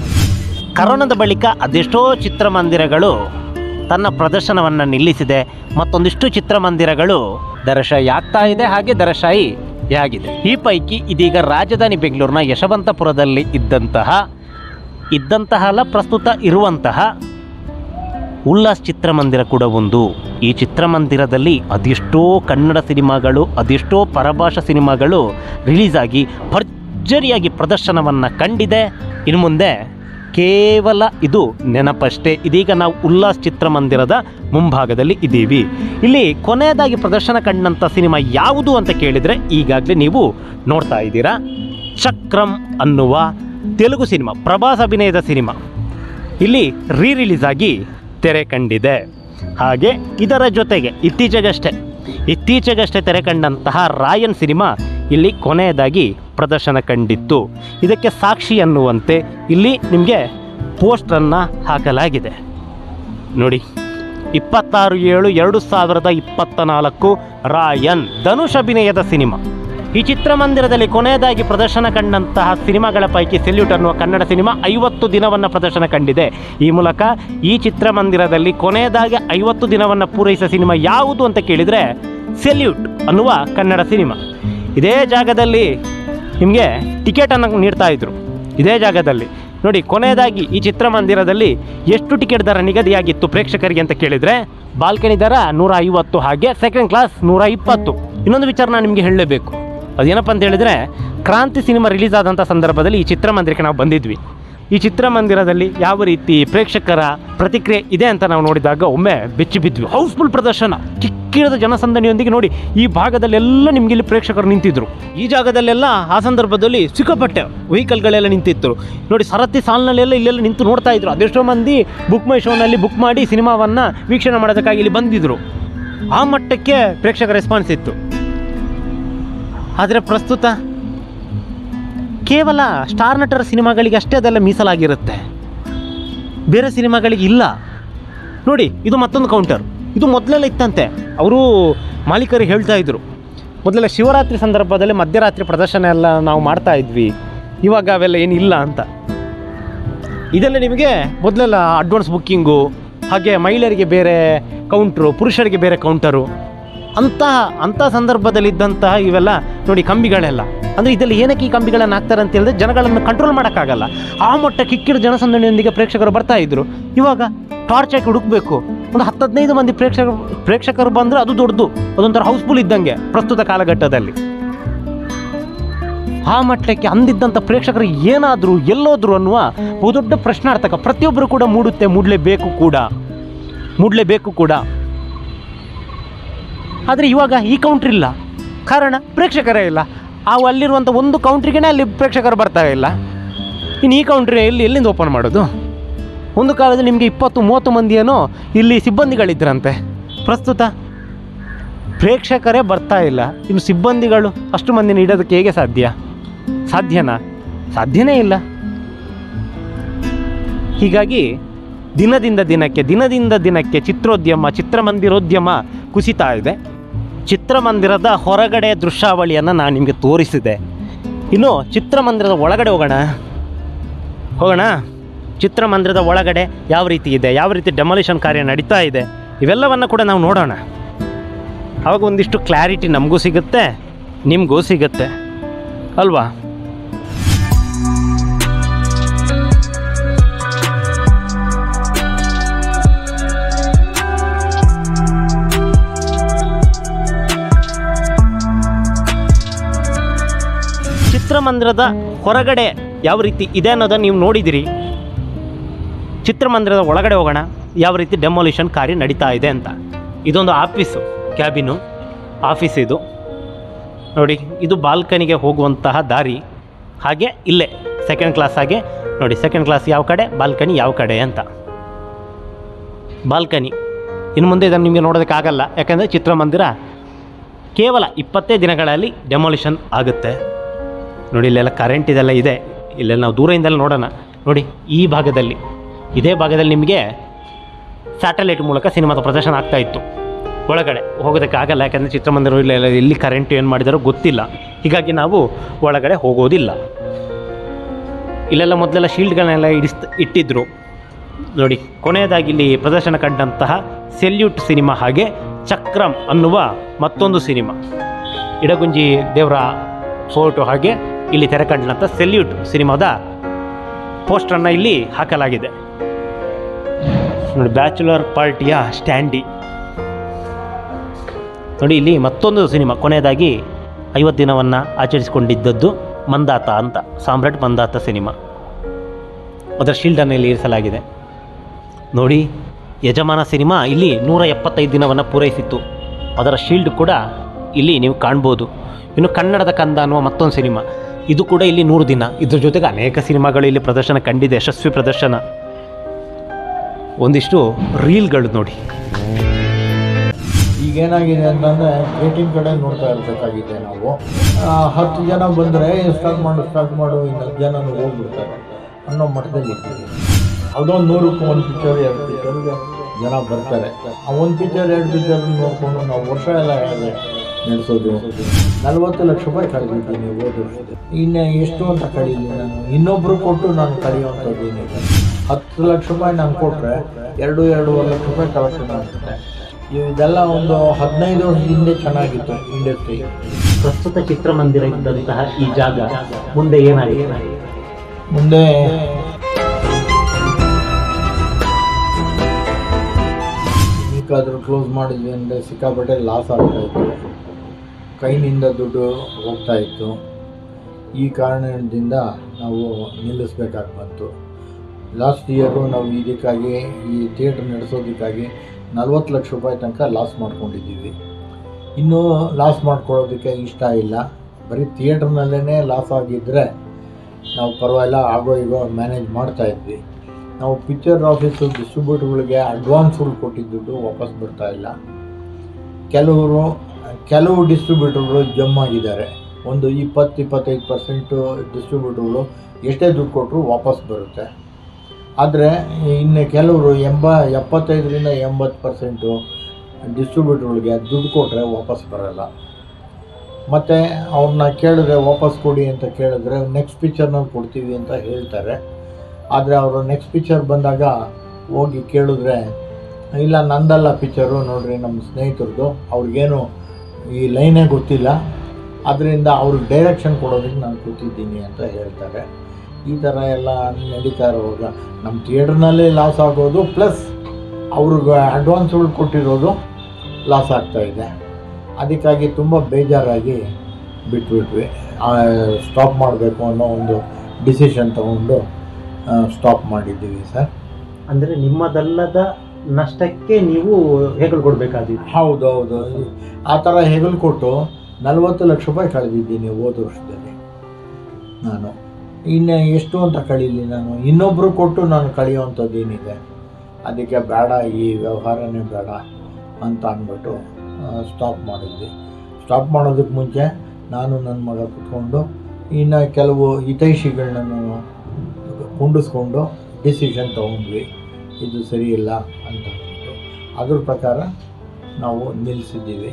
ಕರೋನಾದ ಬಳಿಕ ಅದೆಷ್ಟೋ ಚಿತ್ರಮಂದಿರಗಳು ತನ್ನ ಪ್ರದರ್ಶನವನ್ನು ನಿಲ್ಲಿಸಿದೆ ಮತ್ತೊಂದಿಷ್ಟು ಚಿತ್ರಮಂದಿರಗಳು ದರಶಾಹಿ ಆಗ್ತಾ ಇದೆ ಹಾಗೆ ದರಶಾಹಿ ಆಗಿದೆ ಈ ಪೈಕಿ ಇದೀಗ ರಾಜಧಾನಿ ಬೆಂಗಳೂರಿನ ಯಶವಂತಪುರದಲ್ಲಿ ಇದ್ದಂತಹ ಇದ್ದಂತಹ ಅಲ್ಲ ಪ್ರಸ್ತುತ ಇರುವಂತಹ ಉಲ್ಲಾಸ್ ಚಿತ್ರಮಂದಿರ ಕೂಡ ಒಂದು ಈ ಚಿತ್ರಮಂದಿರದಲ್ಲಿ ಅದೆಷ್ಟೋ ಕನ್ನಡ ಸಿನಿಮಾಗಳು ಅದೆಷ್ಟೋ ಪರಭಾಷಾ ಸಿನಿಮಾಗಳು ರಿಲೀಸ್ ಆಗಿ ಭರ್ಜರಿಯಾಗಿ ಪ್ರದರ್ಶನವನ್ನು ಕಂಡಿದೆ ಇನ್ನು ಮುಂದೆ ಕೇವಲ ಇದು ನೆನಪಷ್ಟೇ ಇದೀಗ ನಾವು ಉಲ್ಲಾಸ್ ಚಿತ್ರಮಂದಿರದ ಮುಂಭಾಗದಲ್ಲಿ ಇದ್ದೀವಿ ಇಲ್ಲಿ ಕೊನೆಯದಾಗಿ ಪ್ರದರ್ಶನ ಕಂಡಂಥ ಸಿನಿಮಾ ಯಾವುದು ಅಂತ ಕೇಳಿದರೆ ಈಗಾಗಲೇ ನೀವು ನೋಡ್ತಾ ಇದ್ದೀರಾ ಚಕ್ರಂ ಅನ್ನುವ ತೆಲುಗು ಸಿನಿಮಾ ಪ್ರಭಾಸ್ ಅಭಿನಯದ ಸಿನಿಮಾ ಇಲ್ಲಿ ರೀ ರಿಲೀಸ್ ಆಗಿ ತೆರೆ ಕಂಡಿದೆ ಹಾಗೆ ಇದರ ಜೊತೆಗೆ ಇತ್ತೀಚೆಗಷ್ಟೇ ಇತ್ತೀಚೆಗಷ್ಟೇ ತೆರೆ ಕಂಡಂತಹ ರಾಯನ್ ಸಿನಿಮಾ ಇಲ್ಲಿ ಕೊನೆಯದಾಗಿ ಪ್ರದರ್ಶನ ಕಂಡಿತ್ತು ಇದಕ್ಕೆ ಸಾಕ್ಷಿ ಅನ್ನುವಂತೆ ಇಲ್ಲಿ ನಿಮಗೆ ಪೋಸ್ಟರನ್ನು ಹಾಕಲಾಗಿದೆ ನೋಡಿ ಇಪ್ಪತ್ತಾರು ಏಳು ಎರಡು ಸಾವಿರದ ಇಪ್ಪತ್ತ ನಾಲ್ಕು ರಾಯನ್ ಧನುಷ್ ಅಭಿನಯದ ಸಿನಿಮಾ ಈ ಚಿತ್ರಮಂದಿರದಲ್ಲಿ ಕೊನೆಯದಾಗಿ ಪ್ರದರ್ಶನ ಕಂಡಂತಹ ಸಿನಿಮಾಗಳ ಪೈಕಿ ಸೆಲ್ಯೂಟ್ ಅನ್ನುವ ಕನ್ನಡ ಸಿನಿಮಾ ಐವತ್ತು ದಿನವನ್ನು ಪ್ರದರ್ಶನ ಕಂಡಿದೆ ಈ ಮೂಲಕ ಈ ಚಿತ್ರಮಂದಿರದಲ್ಲಿ ಕೊನೆಯದಾಗಿ ಐವತ್ತು ದಿನವನ್ನು ಪೂರೈಸಿದ ಸಿನಿಮಾ ಯಾವುದು ಅಂತ ಕೇಳಿದರೆ ಸೆಲ್ಯೂಟ್ ಅನ್ನುವ ಕನ್ನಡ ಸಿನಿಮಾ ಇದೇ ಜಾಗದಲ್ಲಿ ನಿಮಗೆ ಟಿಕೆಟನ್ನು ನೀಡ್ತಾ ಇದ್ರು ಇದೇ ಜಾಗದಲ್ಲಿ ನೋಡಿ ಕೊನೆಯದಾಗಿ ಈ ಚಿತ್ರಮಂದಿರದಲ್ಲಿ ಎಷ್ಟು ಟಿಕೆಟ್ ದರ ನಿಗದಿಯಾಗಿತ್ತು ಪ್ರೇಕ್ಷಕರಿಗೆ ಅಂತ ಕೇಳಿದರೆ ಬಾಲ್ಕನಿ ದರ ನೂರ ಐವತ್ತು ಹಾಗೆ ಸೆಕೆಂಡ್ ಕ್ಲಾಸ್ ನೂರ ಇಪ್ಪತ್ತು ಇನ್ನೊಂದು ವಿಚಾರ ನಾನು ನಿಮಗೆ ಹೇಳಲೇಬೇಕು ಅದೇನಪ್ಪ ಅಂತ ಹೇಳಿದರೆ ಕ್ರಾಂತಿ ಸಿನಿಮಾ ರಿಲೀಸ್ ಆದಂಥ ಸಂದರ್ಭದಲ್ಲಿ ಈ ಚಿತ್ರಮಂದಿರಕ್ಕೆ ನಾವು ಬಂದಿದ್ವಿ ಈ ಚಿತ್ರಮಂದಿರದಲ್ಲಿ ಯಾವ ರೀತಿ ಪ್ರೇಕ್ಷಕರ ಪ್ರತಿಕ್ರಿಯೆ ಇದೆ ಅಂತ ನಾವು ನೋಡಿದಾಗ ಒಮ್ಮೆ ಬೆಚ್ಚಿ ಬಿದ್ವಿ ಹೌಸ್ಫುಲ್ ಪ್ರದರ್ಶನ ಕಿಕ್ಕಿರದ ಜನಸಂದಣಿಯೊಂದಿಗೆ ನೋಡಿ ಈ ಭಾಗದಲ್ಲೆಲ್ಲ ನಿಮ್ಗೆ ಇಲ್ಲಿ ಪ್ರೇಕ್ಷಕರು ನಿಂತಿದ್ರು ಈ ಜಾಗದಲ್ಲೆಲ್ಲ ಆ ಸಂದರ್ಭದಲ್ಲಿ ಸಿಕ್ಕಾಪಟ್ಟೆ ವೆಹಿಕಲ್ಗಳೆಲ್ಲ ನಿಂತಿತ್ತು ನೋಡಿ ಸರತಿ ಸಾಲಿನಲ್ಲೆಲ್ಲ ಇಲ್ಲೆಲ್ಲ ನಿಂತು ನೋಡ್ತಾ ಇದ್ರು ಅದೆಷ್ಟೋ ಮಂದಿ ಬುಕ್ ಮೈ ಶೋನಲ್ಲಿ ಬುಕ್ ಮಾಡಿ ಸಿನಿಮಾವನ್ನು ವೀಕ್ಷಣೆ ಮಾಡೋದಕ್ಕಾಗಿ ಇಲ್ಲಿ ಬಂದಿದ್ರು ಆ ಮಟ್ಟಕ್ಕೆ ಪ್ರೇಕ್ಷಕರ ರೆಸ್ಪಾನ್ಸ್ ಇತ್ತು ಆದರೆ ಪ್ರಸ್ತುತ ಕೇವಲ ಸ್ಟಾರ್ ನಟರ ಸಿನಿಮಾಗಳಿಗೆ ಅಷ್ಟೇ ಅದೆಲ್ಲ ಮೀಸಲಾಗಿರುತ್ತೆ ಬೇರೆ ಸಿನಿಮಾಗಳಿಗೆ ಇಲ್ಲ ನೋಡಿ ಇದು ಮತ್ತೊಂದು ಕೌಂಟರ್ ಇದು ಮೊದಲೆಲ್ಲ ಇತ್ತಂತೆ ಅವರು ಮಾಲೀಕರು ಹೇಳ್ತಾ ಇದ್ರು ಮೊದಲೆಲ್ಲ ಶಿವರಾತ್ರಿ ಸಂದರ್ಭದಲ್ಲಿ ಮಧ್ಯರಾತ್ರಿ ಪ್ರದರ್ಶನ ಎಲ್ಲ ನಾವು ಮಾಡ್ತಾ ಇದ್ವಿ ಇವಾಗ ಅವೆಲ್ಲ ಏನಿಲ್ಲ ಅಂತ ಇದೆಲ್ಲ ನಿಮಗೆ ಮೊದಲೆಲ್ಲ ಅಡ್ವಾನ್ಸ್ ಬುಕ್ಕಿಂಗು ಹಾಗೆ ಮಹಿಳೆಯರಿಗೆ ಬೇರೆ ಕೌಂಟ್ರು ಪುರುಷರಿಗೆ ಬೇರೆ ಕೌಂಟರು ಅಂತಹ ಅಂಥ ಸಂದರ್ಭದಲ್ಲಿದ್ದಂತಹ ಇವೆಲ್ಲ ನೋಡಿ ಕಂಬಿಗಳೆಲ್ಲ ಅಂದರೆ ಇದರಲ್ಲಿ ಏನಕ್ಕೆ ಈ ಕಂಬಿಗಳನ್ನು ಹಾಕ್ತಾರೆ ಅಂತ ಹೇಳಿದ್ರೆ ಜನಗಳನ್ನು ಕಂಟ್ರೋಲ್ ಮಾಡೋಕ್ಕಾಗಲ್ಲ ಆ ಮಟ್ಟ ಕಿಕ್ಕಿಡ ಜನಸಂದಣಿಯೊಂದಿಗೆ ಪ್ರೇಕ್ಷಕರು ಬರ್ತಾ ಇದ್ರು ಇವಾಗ ಟಾರ್ಚ್ ಹಾಕಿ ಹುಡುಕ್ಬೇಕು ಒಂದು ಹತ್ತು ಹದಿನೈದು ಮಂದಿ ಪ್ರೇಕ್ಷಕರು ಪ್ರೇಕ್ಷಕರು ಬಂದರೆ ಅದು ದೊಡ್ಡದು ಅದೊಂಥರ ಹೌಸ್ಫುಲ್ ಇದ್ದಂಗೆ ಪ್ರಸ್ತುತ ಕಾಲಘಟ್ಟದಲ್ಲಿ ಆ ಮಟ್ಟಕ್ಕೆ ಅಂದಿದ್ದಂಥ ಪ್ರೇಕ್ಷಕರು ಏನಾದರೂ ಎಲ್ಲೋದ್ರು ಅನ್ನುವ ಬಹುದೊಡ್ಡ ಪ್ರಶ್ನಾರ್ಥಕ ಪ್ರತಿಯೊಬ್ಬರು ಕೂಡ ಮೂಡುತ್ತೆ ಮೂಡಲೇಬೇಕು ಕೂಡ ಮೂಡಲೇಬೇಕು ಕೂಡ ಆದರೆ ಇವಾಗ ಈ ಕೌಂಟ್ರ್ ಇಲ್ಲ ಕಾರಣ ಪ್ರೇಕ್ಷಕರೇ ಇಲ್ಲ ಆ ಅಲ್ಲಿರುವಂಥ ಒಂದು ಕೌಂಟ್ರಿಗೇ ಅಲ್ಲಿ ಪ್ರೇಕ್ಷಕರು ಬರ್ತಾ ಇಲ್ಲ ಇನ್ನು ಈ ಕೌಂಟ್ರಿ ಎಲ್ಲಿ ಎಲ್ಲಿಂದ ಓಪನ್ ಮಾಡೋದು ಒಂದು ಕಾಲದಲ್ಲಿ ನಿಮಗೆ ಇಪ್ಪತ್ತು ಮೂವತ್ತು ಮಂದಿ ಏನೋ ಇಲ್ಲಿ ಸಿಬ್ಬಂದಿಗಳಿದ್ರಂತೆ ಪ್ರಸ್ತುತ ಪ್ರೇಕ್ಷಕರೇ ಬರ್ತಾ ಇಲ್ಲ ಇನ್ನು ಸಿಬ್ಬಂದಿಗಳು ಅಷ್ಟು ಮಂದಿನ ಇಡೋದಕ್ಕೆ ಹೇಗೆ ಸಾಧ್ಯ ಸಾಧ್ಯನಾ ಸಾಧ್ಯನೇ ಇಲ್ಲ ಹೀಗಾಗಿ ದಿನದಿಂದ ದಿನಕ್ಕೆ ದಿನದಿಂದ ದಿನಕ್ಕೆ ಚಿತ್ರೋದ್ಯಮ ಚಿತ್ರಮಂದಿರೋದ್ಯಮ ಕುಸಿತಾ ಇದೆ ಚಿತ್ರಮಂದಿರದ ಹೊರಗಡೆ ದೃಶ್ಯಾವಳಿಯನ್ನು ನಾನು ನಿಮಗೆ ತೋರಿಸಿದೆ ಇನ್ನು ಚಿತ್ರಮಂದಿರದ ಒಳಗಡೆ ಹೋಗೋಣ ಹೋಗೋಣ ಚಿತ್ರಮಂದಿರದ ಒಳಗಡೆ ಯಾವ ರೀತಿ ಇದೆ ಯಾವ ರೀತಿ ಡೆಮಾಲಿಷನ್ ಕಾರ್ಯ ನಡೀತಾ ಇದೆ ಇವೆಲ್ಲವನ್ನು ಕೂಡ ನಾವು ನೋಡೋಣ ಆವಾಗ ಒಂದಿಷ್ಟು ಕ್ಲಾರಿಟಿ ನಮಗೂ ಸಿಗುತ್ತೆ ನಿಮಗೂ ಸಿಗುತ್ತೆ ಅಲ್ವಾ ಚಿತ್ರಮಂದಿರದ ಹೊರಗಡೆ ಯಾವ ರೀತಿ ಇದೆ ಅನ್ನೋದನ್ನು ನೀವು ನೋಡಿದಿರಿ ಚಿತ್ರಮಂದಿರದ ಒಳಗಡೆ ಹೋಗೋಣ ಯಾವ ರೀತಿ ಡೆಮೊಲಿಷನ್ ಕಾರ್ಯ ನಡೀತಾ ಇದೆ ಅಂತ ಇದೊಂದು ಆಫೀಸು ಕ್ಯಾಬಿನು ಆಫೀಸ್ ಇದು ನೋಡಿ ಇದು ಬಾಲ್ಕನಿಗೆ ಹೋಗುವಂತಹ ದಾರಿ ಹಾಗೆ ಇಲ್ಲೇ ಸೆಕೆಂಡ್ ಕ್ಲಾಸ್ ಹಾಗೆ ನೋಡಿ ಸೆಕೆಂಡ್ ಕ್ಲಾಸ್ ಯಾವ ಕಡೆ ಬಾಲ್ಕನಿ ಯಾವ ಕಡೆ ಅಂತ ಬಾಲ್ಕನಿ ಇನ್ನು ಮುಂದೆ ಇದನ್ನು ನಿಮಗೆ ನೋಡೋದಕ್ಕಾಗಲ್ಲ ಯಾಕಂದರೆ ಚಿತ್ರಮಂದಿರ ಕೇವಲ ಇಪ್ಪತ್ತೇ ದಿನಗಳಲ್ಲಿ ಡೆಮೊಲಿಷನ್ ಆಗುತ್ತೆ ನೋಡಿ ಇಲ್ಲೆಲ್ಲ ಕರೆಂಟ್ ಇದೆಲ್ಲ ಇದೆ ಇಲ್ಲೆಲ್ಲ ನಾವು ದೂರದಿಂದಲೇ ನೋಡೋಣ ನೋಡಿ ಈ ಭಾಗದಲ್ಲಿ ಇದೇ ಭಾಗದಲ್ಲಿ ನಿಮಗೆ ಸ್ಯಾಟಲೈಟ್ ಮೂಲಕ ಸಿನಿಮಾದ ಪ್ರದರ್ಶನ ಆಗ್ತಾ ಇತ್ತು ಒಳಗಡೆ ಹೋಗೋದಕ್ಕೆ ಆಗಲ್ಲ ಯಾಕಂದರೆ ಚಿತ್ರಮಂದಿರ ಇಲ್ಲೆಲ್ಲ ಎಲ್ಲಿ ಕರೆಂಟ್ ಏನು ಮಾಡಿದಾರೋ ಗೊತ್ತಿಲ್ಲ ಹೀಗಾಗಿ ನಾವು ಒಳಗಡೆ ಹೋಗೋದಿಲ್ಲ ಇಲ್ಲೆಲ್ಲ ಮೊದಲೆಲ್ಲ ಶೀಲ್ಡ್ಗಳನ್ನೆಲ್ಲ ಇಡಿಸ್ ಇಟ್ಟಿದ್ರು ನೋಡಿ ಕೊನೆಯದಾಗಿ ಇಲ್ಲಿ ಪ್ರದರ್ಶನ ಕಂಡಂತಹ ಸೆಲ್ಯೂಟ್ ಸಿನಿಮಾ ಹಾಗೆ ಚಕ್ರಂ ಅನ್ನುವ ಮತ್ತೊಂದು ಸಿನಿಮಾ ಇಡಗುಂಜಿ ದೇವರ ಫೋಟೋ ಹಾಗೆ ಇಲ್ಲಿ ತೆರೆ ಕಂಡಂಥ ಸೆಲ್ಯೂಟ್ ಸಿನಿಮಾದ ಪೋಸ್ಟರನ್ನು ಇಲ್ಲಿ ಹಾಕಲಾಗಿದೆ ನೋಡಿ ಬ್ಯಾಚುಲರ್ ಪಾರ್ಟಿಯ ಸ್ಟ್ಯಾಂಡಿ ನೋಡಿ ಇಲ್ಲಿ ಮತ್ತೊಂದು ಸಿನಿಮಾ ಕೊನೆಯದಾಗಿ ಐವತ್ತು ದಿನವನ್ನು ಆಚರಿಸಿಕೊಂಡಿದ್ದದ್ದು ಮಂದಾತ ಅಂತ ಸಾಮ್ರಾಟ್ ಮಂದಾತ ಸಿನಿಮಾ ಅದರ ಶೀಲ್ಡನ್ನು ಇಲ್ಲಿ ಇರಿಸಲಾಗಿದೆ ನೋಡಿ ಯಜಮಾನ ಸಿನಿಮಾ ಇಲ್ಲಿ ನೂರ ಎಪ್ಪತ್ತೈದು ದಿನವನ್ನು ಪೂರೈಸಿತ್ತು ಅದರ ಶೀಲ್ಡ್ ಕೂಡ ಇಲ್ಲಿ ನೀವು ಕಾಣ್ಬೋದು ಇನ್ನು ಕನ್ನಡದ ಕಂದ ಅನ್ನುವ ಮತ್ತೊಂದು ಸಿನಿಮಾ ಇದು ಕೂಡ ಇಲ್ಲಿ ನೂರು ದಿನ ಇದ್ರ ಜೊತೆಗೆ ಅನೇಕ ಸಿನಿಮಾಗಳು ಇಲ್ಲಿ ಪ್ರದರ್ಶನ ಕಂಡಿದೆ ಯಶಸ್ವಿ ಪ್ರದರ್ಶನ ಒಂದಿಷ್ಟು ರೀಲ್ಗಳು ನೋಡಿ ಈಗೇನಾಗಿದೆ ಅಂತಂದರೆ ಏಟಿನ್ ಕಡೆ ನೋಡ್ತಾ ಇರಬೇಕಾಗಿದೆ ನಾವು ಆ, ಹತ್ತು ಜನ ಬಂದರೆ ಸ್ಟಾರ್ಟ್ ಮಾಡು ಸ್ಟಾರ್ಟ್ ಮಾಡು ಇನ್ನು ಹತ್ತು ಜನ ಹೋಗ್ಬಿಡ್ತಾರೆ ಅನ್ನೋ ಮಟ್ಟದಲ್ಲಿ ಇದ್ದೀವಿ ಯಾವುದೋ ನೂರಕ್ಕೂ ಒಂದು ಪಿಕ್ಚರ್ ಎರಡು ಪಿಕ್ಚರ್ಗೆ ಜನ ಬರ್ತಾರೆ ಆ ಒಂದು ಪಿಕ್ಚರ್ ಎರಡು ಪಿಕ್ಚರ್ ನೋಡಿಕೊಂಡು ನಾವು ವರ್ಷ ಎಲ್ಲ ಹೇಗೆ ನಡೆಸೋದು ನಲ್ವತ್ತು ಲಕ್ಷ ರೂಪಾಯಿ ಕಳೆದಿದ್ದೀನಿ ಹೋದ ವರ್ಷದಲ್ಲಿ ಇನ್ನು ಎಷ್ಟು ಅಂತ ಕಳೀಲಿ ನಾನು ಇನ್ನೊಬ್ರು ಕೊಟ್ಟು ನಾನು ಕಳೆಯುವಂಥದ್ದು ಏನಿದೆ ಹತ್ತು ಲಕ್ಷ ರೂಪಾಯಿ ನಾನು ಕೊಟ್ಟರೆ ಎರಡು ಎರಡೂವರೆ ಲಕ್ಷ ರೂಪಾಯಿ ಕಲೆಕ್ಷನ್ ಆಗುತ್ತೆ ಇದೆಲ್ಲ ಒಂದು ಹದಿನೈದು ವರ್ಷದ ಹಿಂದೆ ಚೆನ್ನಾಗಿತ್ತು ಇಂಡಸ್ಟ್ರಿ ಪ್ರಸ್ತುತ ಚಿತ್ರಮಂದಿರ ಇದ್ದಂತಹ ಈ ಜಾಗ ಮುಂದೆ ಏನಾಗಿದೆ ಮುಂದೆ ಈಗಾದರೂ ಕ್ಲೋಸ್ ಮಾಡಿದ್ವಿ ಅಂದರೆ ಸಿಕ್ಕಾಪಟ್ಟೆ ಲಾಸ್ ಆಗ್ತಾ ಇತ್ತು ಕೈನಿಂದ ದುಡ್ಡು ಹೋಗ್ತಾ ಇತ್ತು ಈ ಕಾರಣದಿಂದ ನಾವು ನಿಲ್ಲಿಸ್ಬೇಕಾಗಿ ಬಂತು ಲಾಸ್ಟ್ ಇಯರು ನಾವು ಇದಕ್ಕಾಗಿ ಈ ಥಿಯೇಟ್ರ್ ನಡೆಸೋದಕ್ಕಾಗಿ ನಲ್ವತ್ತು ಲಕ್ಷ ರೂಪಾಯಿ ತನಕ ಲಾಸ್ ಮಾಡ್ಕೊಂಡಿದ್ದೀವಿ ಇನ್ನೂ ಲಾಸ್ ಮಾಡ್ಕೊಳ್ಳೋದಕ್ಕೆ ಇಷ್ಟ ಇಲ್ಲ ಬರೀ ಥಿಯೇಟ್ರ್ನಲ್ಲೇ ಲಾಸ್ ಆಗಿದ್ದರೆ ನಾವು ಪರವಾಗಿಲ್ಲ ಆಗೋ ಈಗೋ ಮ್ಯಾನೇಜ್ ಮಾಡ್ತಾ ಇದ್ವಿ ನಾವು ಪಿಕ್ಚರ್ ಆಫೀಸು ಡಿಸ್ಟ್ರಿಬ್ಯೂಟರ್ಗಳಿಗೆ ಅಡ್ವಾನ್ಸ್ಗಳು ಕೊಟ್ಟಿದ್ದ ದುಡ್ಡು ವಾಪಸ್ ಬರ್ತಾ ಇಲ್ಲ ಕೆಲವರು ಕೆಲವು ಡಿಸ್ಟ್ರಿಬ್ಯೂಟರ್ಗಳು ಜಮ್ ಆಗಿದ್ದಾರೆ ಒಂದು ಇಪ್ಪತ್ತು ಇಪ್ಪತ್ತೈದು ಪರ್ಸೆಂಟು ಡಿಸ್ಟ್ರಿಬ್ಯೂಟರ್ಗಳು ಎಷ್ಟೇ ದುಡ್ಡು ಕೊಟ್ಟರು ವಾಪಸ್ ಬರುತ್ತೆ ಆದರೆ ಇನ್ನು ಕೆಲವರು ಎಂಬ ಎಪ್ಪತ್ತೈದರಿಂದ ಎಂಬತ್ತು ಪರ್ಸೆಂಟು ಡಿಸ್ಟ್ರಿಬ್ಯೂಟರ್ಗಳಿಗೆ ದುಡ್ಡು ಕೊಟ್ಟರೆ ವಾಪಸ್ ಬರಲ್ಲ ಮತ್ತು ಅವ್ರನ್ನ ಕೇಳಿದ್ರೆ ವಾಪಸ್ ಕೊಡಿ ಅಂತ ಕೇಳಿದ್ರೆ ನೆಕ್ಸ್ಟ್ ಪಿಕ್ಚರ್ನಲ್ಲಿ ಕೊಡ್ತೀವಿ ಅಂತ ಹೇಳ್ತಾರೆ ಆದರೆ ಅವರು ನೆಕ್ಸ್ಟ್ ಪಿಕ್ಚರ್ ಬಂದಾಗ ಹೋಗಿ ಕೇಳಿದ್ರೆ ಇಲ್ಲ ನಂದಲ್ಲ ಪಿಕ್ಚರು ನೋಡ್ರಿ ನಮ್ಮ ಸ್ನೇಹಿತರದು ಅವ್ರಿಗೇನು ಈ ಲೈನೇ ಗೊತ್ತಿಲ್ಲ ಅದರಿಂದ ಅವ್ರಿಗೆ ಡೈರೆಕ್ಷನ್ ಕೊಡೋದಕ್ಕೆ ನಾನು ಕೂತಿದ್ದೀನಿ ಅಂತ ಹೇಳ್ತಾರೆ ಈ ಥರ ಎಲ್ಲ ನಡೀತಾ ಇರುವಾಗ ನಮ್ಮ ಥಿಯೇಟ್ರ್ನಲ್ಲೇ ಲಾಸ್ ಆಗೋದು ಪ್ಲಸ್ ಅವ್ರಿಗೆ ಅಡ್ವಾನ್ಸ್ಗಳು ಕೊಟ್ಟಿರೋದು ಲಾಸ್ ಆಗ್ತಾ ಇದೆ ಅದಕ್ಕಾಗಿ ತುಂಬ ಬೇಜಾರಾಗಿ ಬಿಟ್ಬಿಟ್ವಿ ಸ್ಟಾಪ್ ಮಾಡಬೇಕು ಅನ್ನೋ ಒಂದು ಡಿಸಿಷನ್ ತಗೊಂಡು ಸ್ಟಾಪ್ ಮಾಡಿದ್ದೀವಿ ಸರ್ ಅಂದ್ರೆ ನಿಮ್ಮದಲ್ಲದ ನಷ್ಟಕ್ಕೆ ನೀವು ಹೆಗಲು ಕೊಡ್ಬೇಕಾದಿತ್ತು ಹೌದು ಹೌದು ಆ ಥರ ಹೆಗಲು ಕೊಟ್ಟು ನಲವತ್ತು ಲಕ್ಷ ರೂಪಾಯಿ ಕಳೆದಿದ್ದೀನಿ ಹೋದ ವರ್ಷದಲ್ಲಿ ನಾನು ಇನ್ನು ಎಷ್ಟು ಅಂತ ಕಳೀಲಿ ನಾನು ಇನ್ನೊಬ್ಬರು ಕೊಟ್ಟು ನಾನು ಕಳೆಯುವಂಥದ್ದು ಏನಿದೆ ಅದಕ್ಕೆ ಬೇಡ ಈ ವ್ಯವಹಾರನೇ ಬೇಡ ಅಂತ ಅಂದ್ಬಿಟ್ಟು ಸ್ಟಾಪ್ ಮಾಡಿದ್ವಿ ಸ್ಟಾಪ್ ಮಾಡೋದಕ್ಕೆ ಮುಂಚೆ ನಾನು ನನ್ನ ಮಗ ಕುತ್ಕೊಂಡು ಇನ್ನು ಕೆಲವು ಹಿತೈಷಿಗಳನ್ನ ಕುಂಡಿಸ್ಕೊಂಡು ಡಿಸಿಷನ್ ತೊಗೊಂಡ್ವಿ ಇದು ಸರಿಯಿಲ್ಲ ಅಂತ ಅಂದ್ಬಿಟ್ಟು ಅದ್ರ ಪ್ರಕಾರ ನಾವು ನಿಲ್ಲಿಸಿದ್ದೀವಿ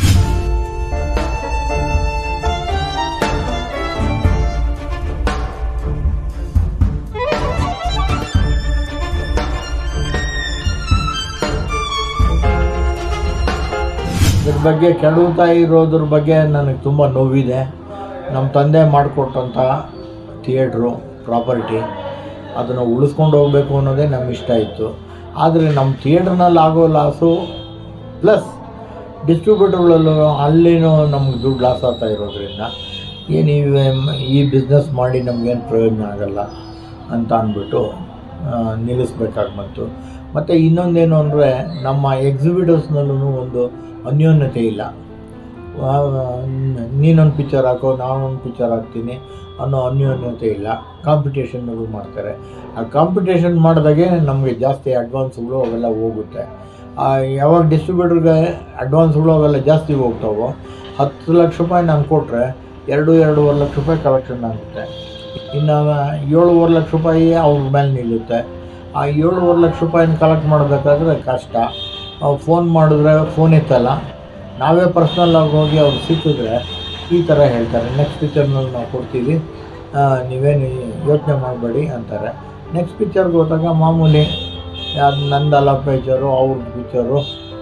ಇದ್ರ ಬಗ್ಗೆ ಕೆಡುತ್ತಾ ಇರೋದ್ರ ಬಗ್ಗೆ ನನಗೆ ತುಂಬ ನೋವಿದೆ ನಮ್ಮ ತಂದೆ ಮಾಡಿಕೊಟ್ಟಂಥ ಥಿಯೇಟ್ರು ಪ್ರಾಪರ್ಟಿ ಅದನ್ನು ಉಳಿಸ್ಕೊಂಡು ಹೋಗಬೇಕು ಅನ್ನೋದೇ ನಮ್ಮ ಇಷ್ಟ ಇತ್ತು ಆದರೆ ನಮ್ಮ ಥಿಯೇಟ್ರ್ನಲ್ಲಿ ಆಗೋ ಲಾಸು ಪ್ಲಸ್ ಡಿಸ್ಟ್ರಿಬ್ಯೂಟರ್ಗಳಲ್ಲೂ ಅಲ್ಲಿನೂ ನಮ್ಗೆ ದುಡ್ಡು ಲಾಸ್ ಆಗ್ತಾ ಇರೋದ್ರಿಂದ ಏನು ಈ ಈ ಬಿಸ್ನೆಸ್ ಮಾಡಿ ನಮಗೇನು ಪ್ರಯೋಜನ ಆಗಲ್ಲ ಅಂತ ಅಂದ್ಬಿಟ್ಟು ಆ, ನಿಲ್ಲಿಸ್ಬೇಕಾಗಿ ಬಂತು ಮತ್ತು ಇನ್ನೊಂದೇನು ಅಂದರೆ ನಮ್ಮ ಎಕ್ಸಿಬಿಟರ್ಸ್ನಲ್ಲೂ ಒಂದು ಅನ್ಯೋನ್ಯತೆ ಇಲ್ಲ ಆ, ನೀನೊಂದು ಪಿಕ್ಚರ್ ಹಾಕೋ ನಾನೊಂದು ಪಿಕ್ಚರ್ ಹಾಕ್ತೀನಿ ಅನ್ನೋ ಅನ್ಯೋನ್ಯತೆ ಇಲ್ಲ ಕಾಂಪಿಟೇಷನ್ಗಳು ಮಾಡ್ತಾರೆ ಆ ಕಾಂಪಿಟೇಷನ್ ಮಾಡಿದಾಗೆ ನಮಗೆ ಜಾಸ್ತಿ ಅಡ್ವಾನ್ಸ್ಗಳು ಅವೆಲ್ಲ ಹೋಗುತ್ತೆ ಆ, ಯಾವಾಗ ಡಿಸ್ಟ್ರಿಬ್ಯೂಟರ್ಗೆ ಅಡ್ವಾನ್ಸ್ಗಳು ಅವೆಲ್ಲ ಜಾಸ್ತಿ ಹೋಗ್ತಾವೋ ಹತ್ತು ಲಕ್ಷ ರೂಪಾಯಿ ನಾನು ಕೊಟ್ಟರೆ ಎರಡು ಎರಡೂವರೆ ಲಕ್ಷ ರೂಪಾಯಿ ಕಲೆಕ್ಷನ್ ಆಗುತ್ತೆ ಇನ್ನು ಏಳುವರೆ ಲಕ್ಷ ರೂಪಾಯಿ ಅವ್ರ ಮೇಲೆ ನಿಲ್ಲುತ್ತೆ ಆ ಏಳುವರೆ ಲಕ್ಷ ರೂಪಾಯಿನ ಕಲೆಕ್ಟ್ ಮಾಡಬೇಕಾದ್ರೆ ಕಷ್ಟ ಫೋನ್ ಮಾಡಿದ್ರೆ ಫೋನ್ ಎತ್ತಲ್ಲ ನಾವೇ ಪರ್ಸ್ನಲ್ ಆಗಿ ಹೋಗಿ ಅವ್ರು ಸಿಕ್ಕಿದ್ರೆ ಈ ಥರ ಹೇಳ್ತಾರೆ ನೆಕ್ಸ್ಟ್ ಪಿಕ್ಚರ್ನಲ್ಲಿ ನಾವು ಕೊಡ್ತೀವಿ ಆ, ನೀವೇನು ಯೋಚನೆ ಮಾಡಬೇಡಿ ಅಂತಾರೆ ನೆಕ್ಸ್ಟ್ ಪಿಕ್ಚರ್ಗೆ ಹೋದಾಗ ಮಾಮೂಲಿ ಅದು ನಂದಲ್ಲ ಪಿಕ್ಚರು ಅವ್ರದ್ದು ಪಿಕ್ಚರು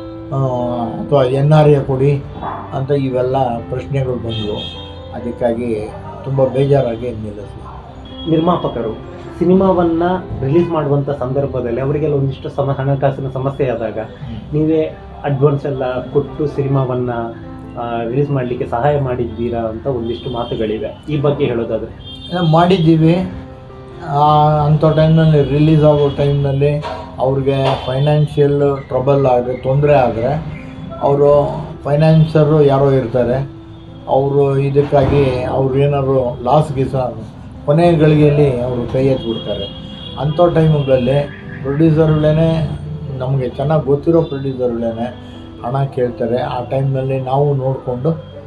ಅಥವಾ ಎನ್ ಆರ್ ಎ ಕೊಡಿ ಅಂತ ಇವೆಲ್ಲ ಪ್ರಶ್ನೆಗಳು ಬಂದವು ಅದಕ್ಕಾಗಿ ತುಂಬ ಬೇಜಾರಾಗಿ ನಿಲ್ಲಿಸ್ವಿ ನಿರ್ಮಾಪಕರು ಸಿನಿಮಾವನ್ನ ರಿಲೀಸ್ ಮಾಡುವಂತ ಸಂದರ್ಭದಲ್ಲಿ ಅವರಿಗೆಲ್ಲ ಒಂದಿಷ್ಟು ಸಮ ಹಣಕಾಸಿನ ಸಮಸ್ಯೆ ಆದಾಗ ನೀವೇ ಅಡ್ವಾನ್ಸ್ ಎಲ್ಲ ಕೊಟ್ಟು ಸಿನಿಮಾವನ್ನ ರಿಲೀಸ್ ಮಾಡಲಿಕ್ಕೆ ಸಹಾಯ ಮಾಡಿದ್ದೀರಾ ಅಂತ ಒಂದಿಷ್ಟು ಮಾತುಗಳಿವೆ ಈ ಬಗ್ಗೆ ಹೇಳೋದಾದ್ರೆ ಎಲ್ಲ ಮಾಡಿದ್ದೀವಿ ಆ, ಅಂಥ ಟೈಮ್ನಲ್ಲಿ ರಿಲೀಸ್ ಆಗೋ ಟೈಮ್ನಲ್ಲಿ ಅವ್ರಿಗೆ ಫೈನಾನ್ಷಿಯಲ್ ಟ್ರಬಲ್ ಆದರೆ ತೊಂದರೆ ಆದರೆ ಅವರು ಫೈನಾನ್ಸರು ಯಾರೋ ಇರ್ತಾರೆ ಅವರು ಇದಕ್ಕಾಗಿ ಅವ್ರು ಏನಾದ್ರು ಲಾಸ್ ಗೀಸ ಕೊನೆಯ ಗಳಿಗೆಯಲ್ಲಿ ಅವರು ಕೈ ಎತ್ಬಿಡ್ತಾರೆ ಅಂಥ ಟೈಮ್ಗಳಲ್ಲಿ ಪ್ರೊಡ್ಯೂಸರ್ಗಳೇ ನಮಗೆ ಚೆನ್ನಾಗಿ ಗೊತ್ತಿರೋ ಪ್ರೊಡ್ಯೂಸರ್ಗಳೇ ಹಣ ಕೇಳ್ತಾರೆ ಆ ಟೈಮ್ನಲ್ಲಿ ನಾವು ನೋಡಿಕೊಂಡು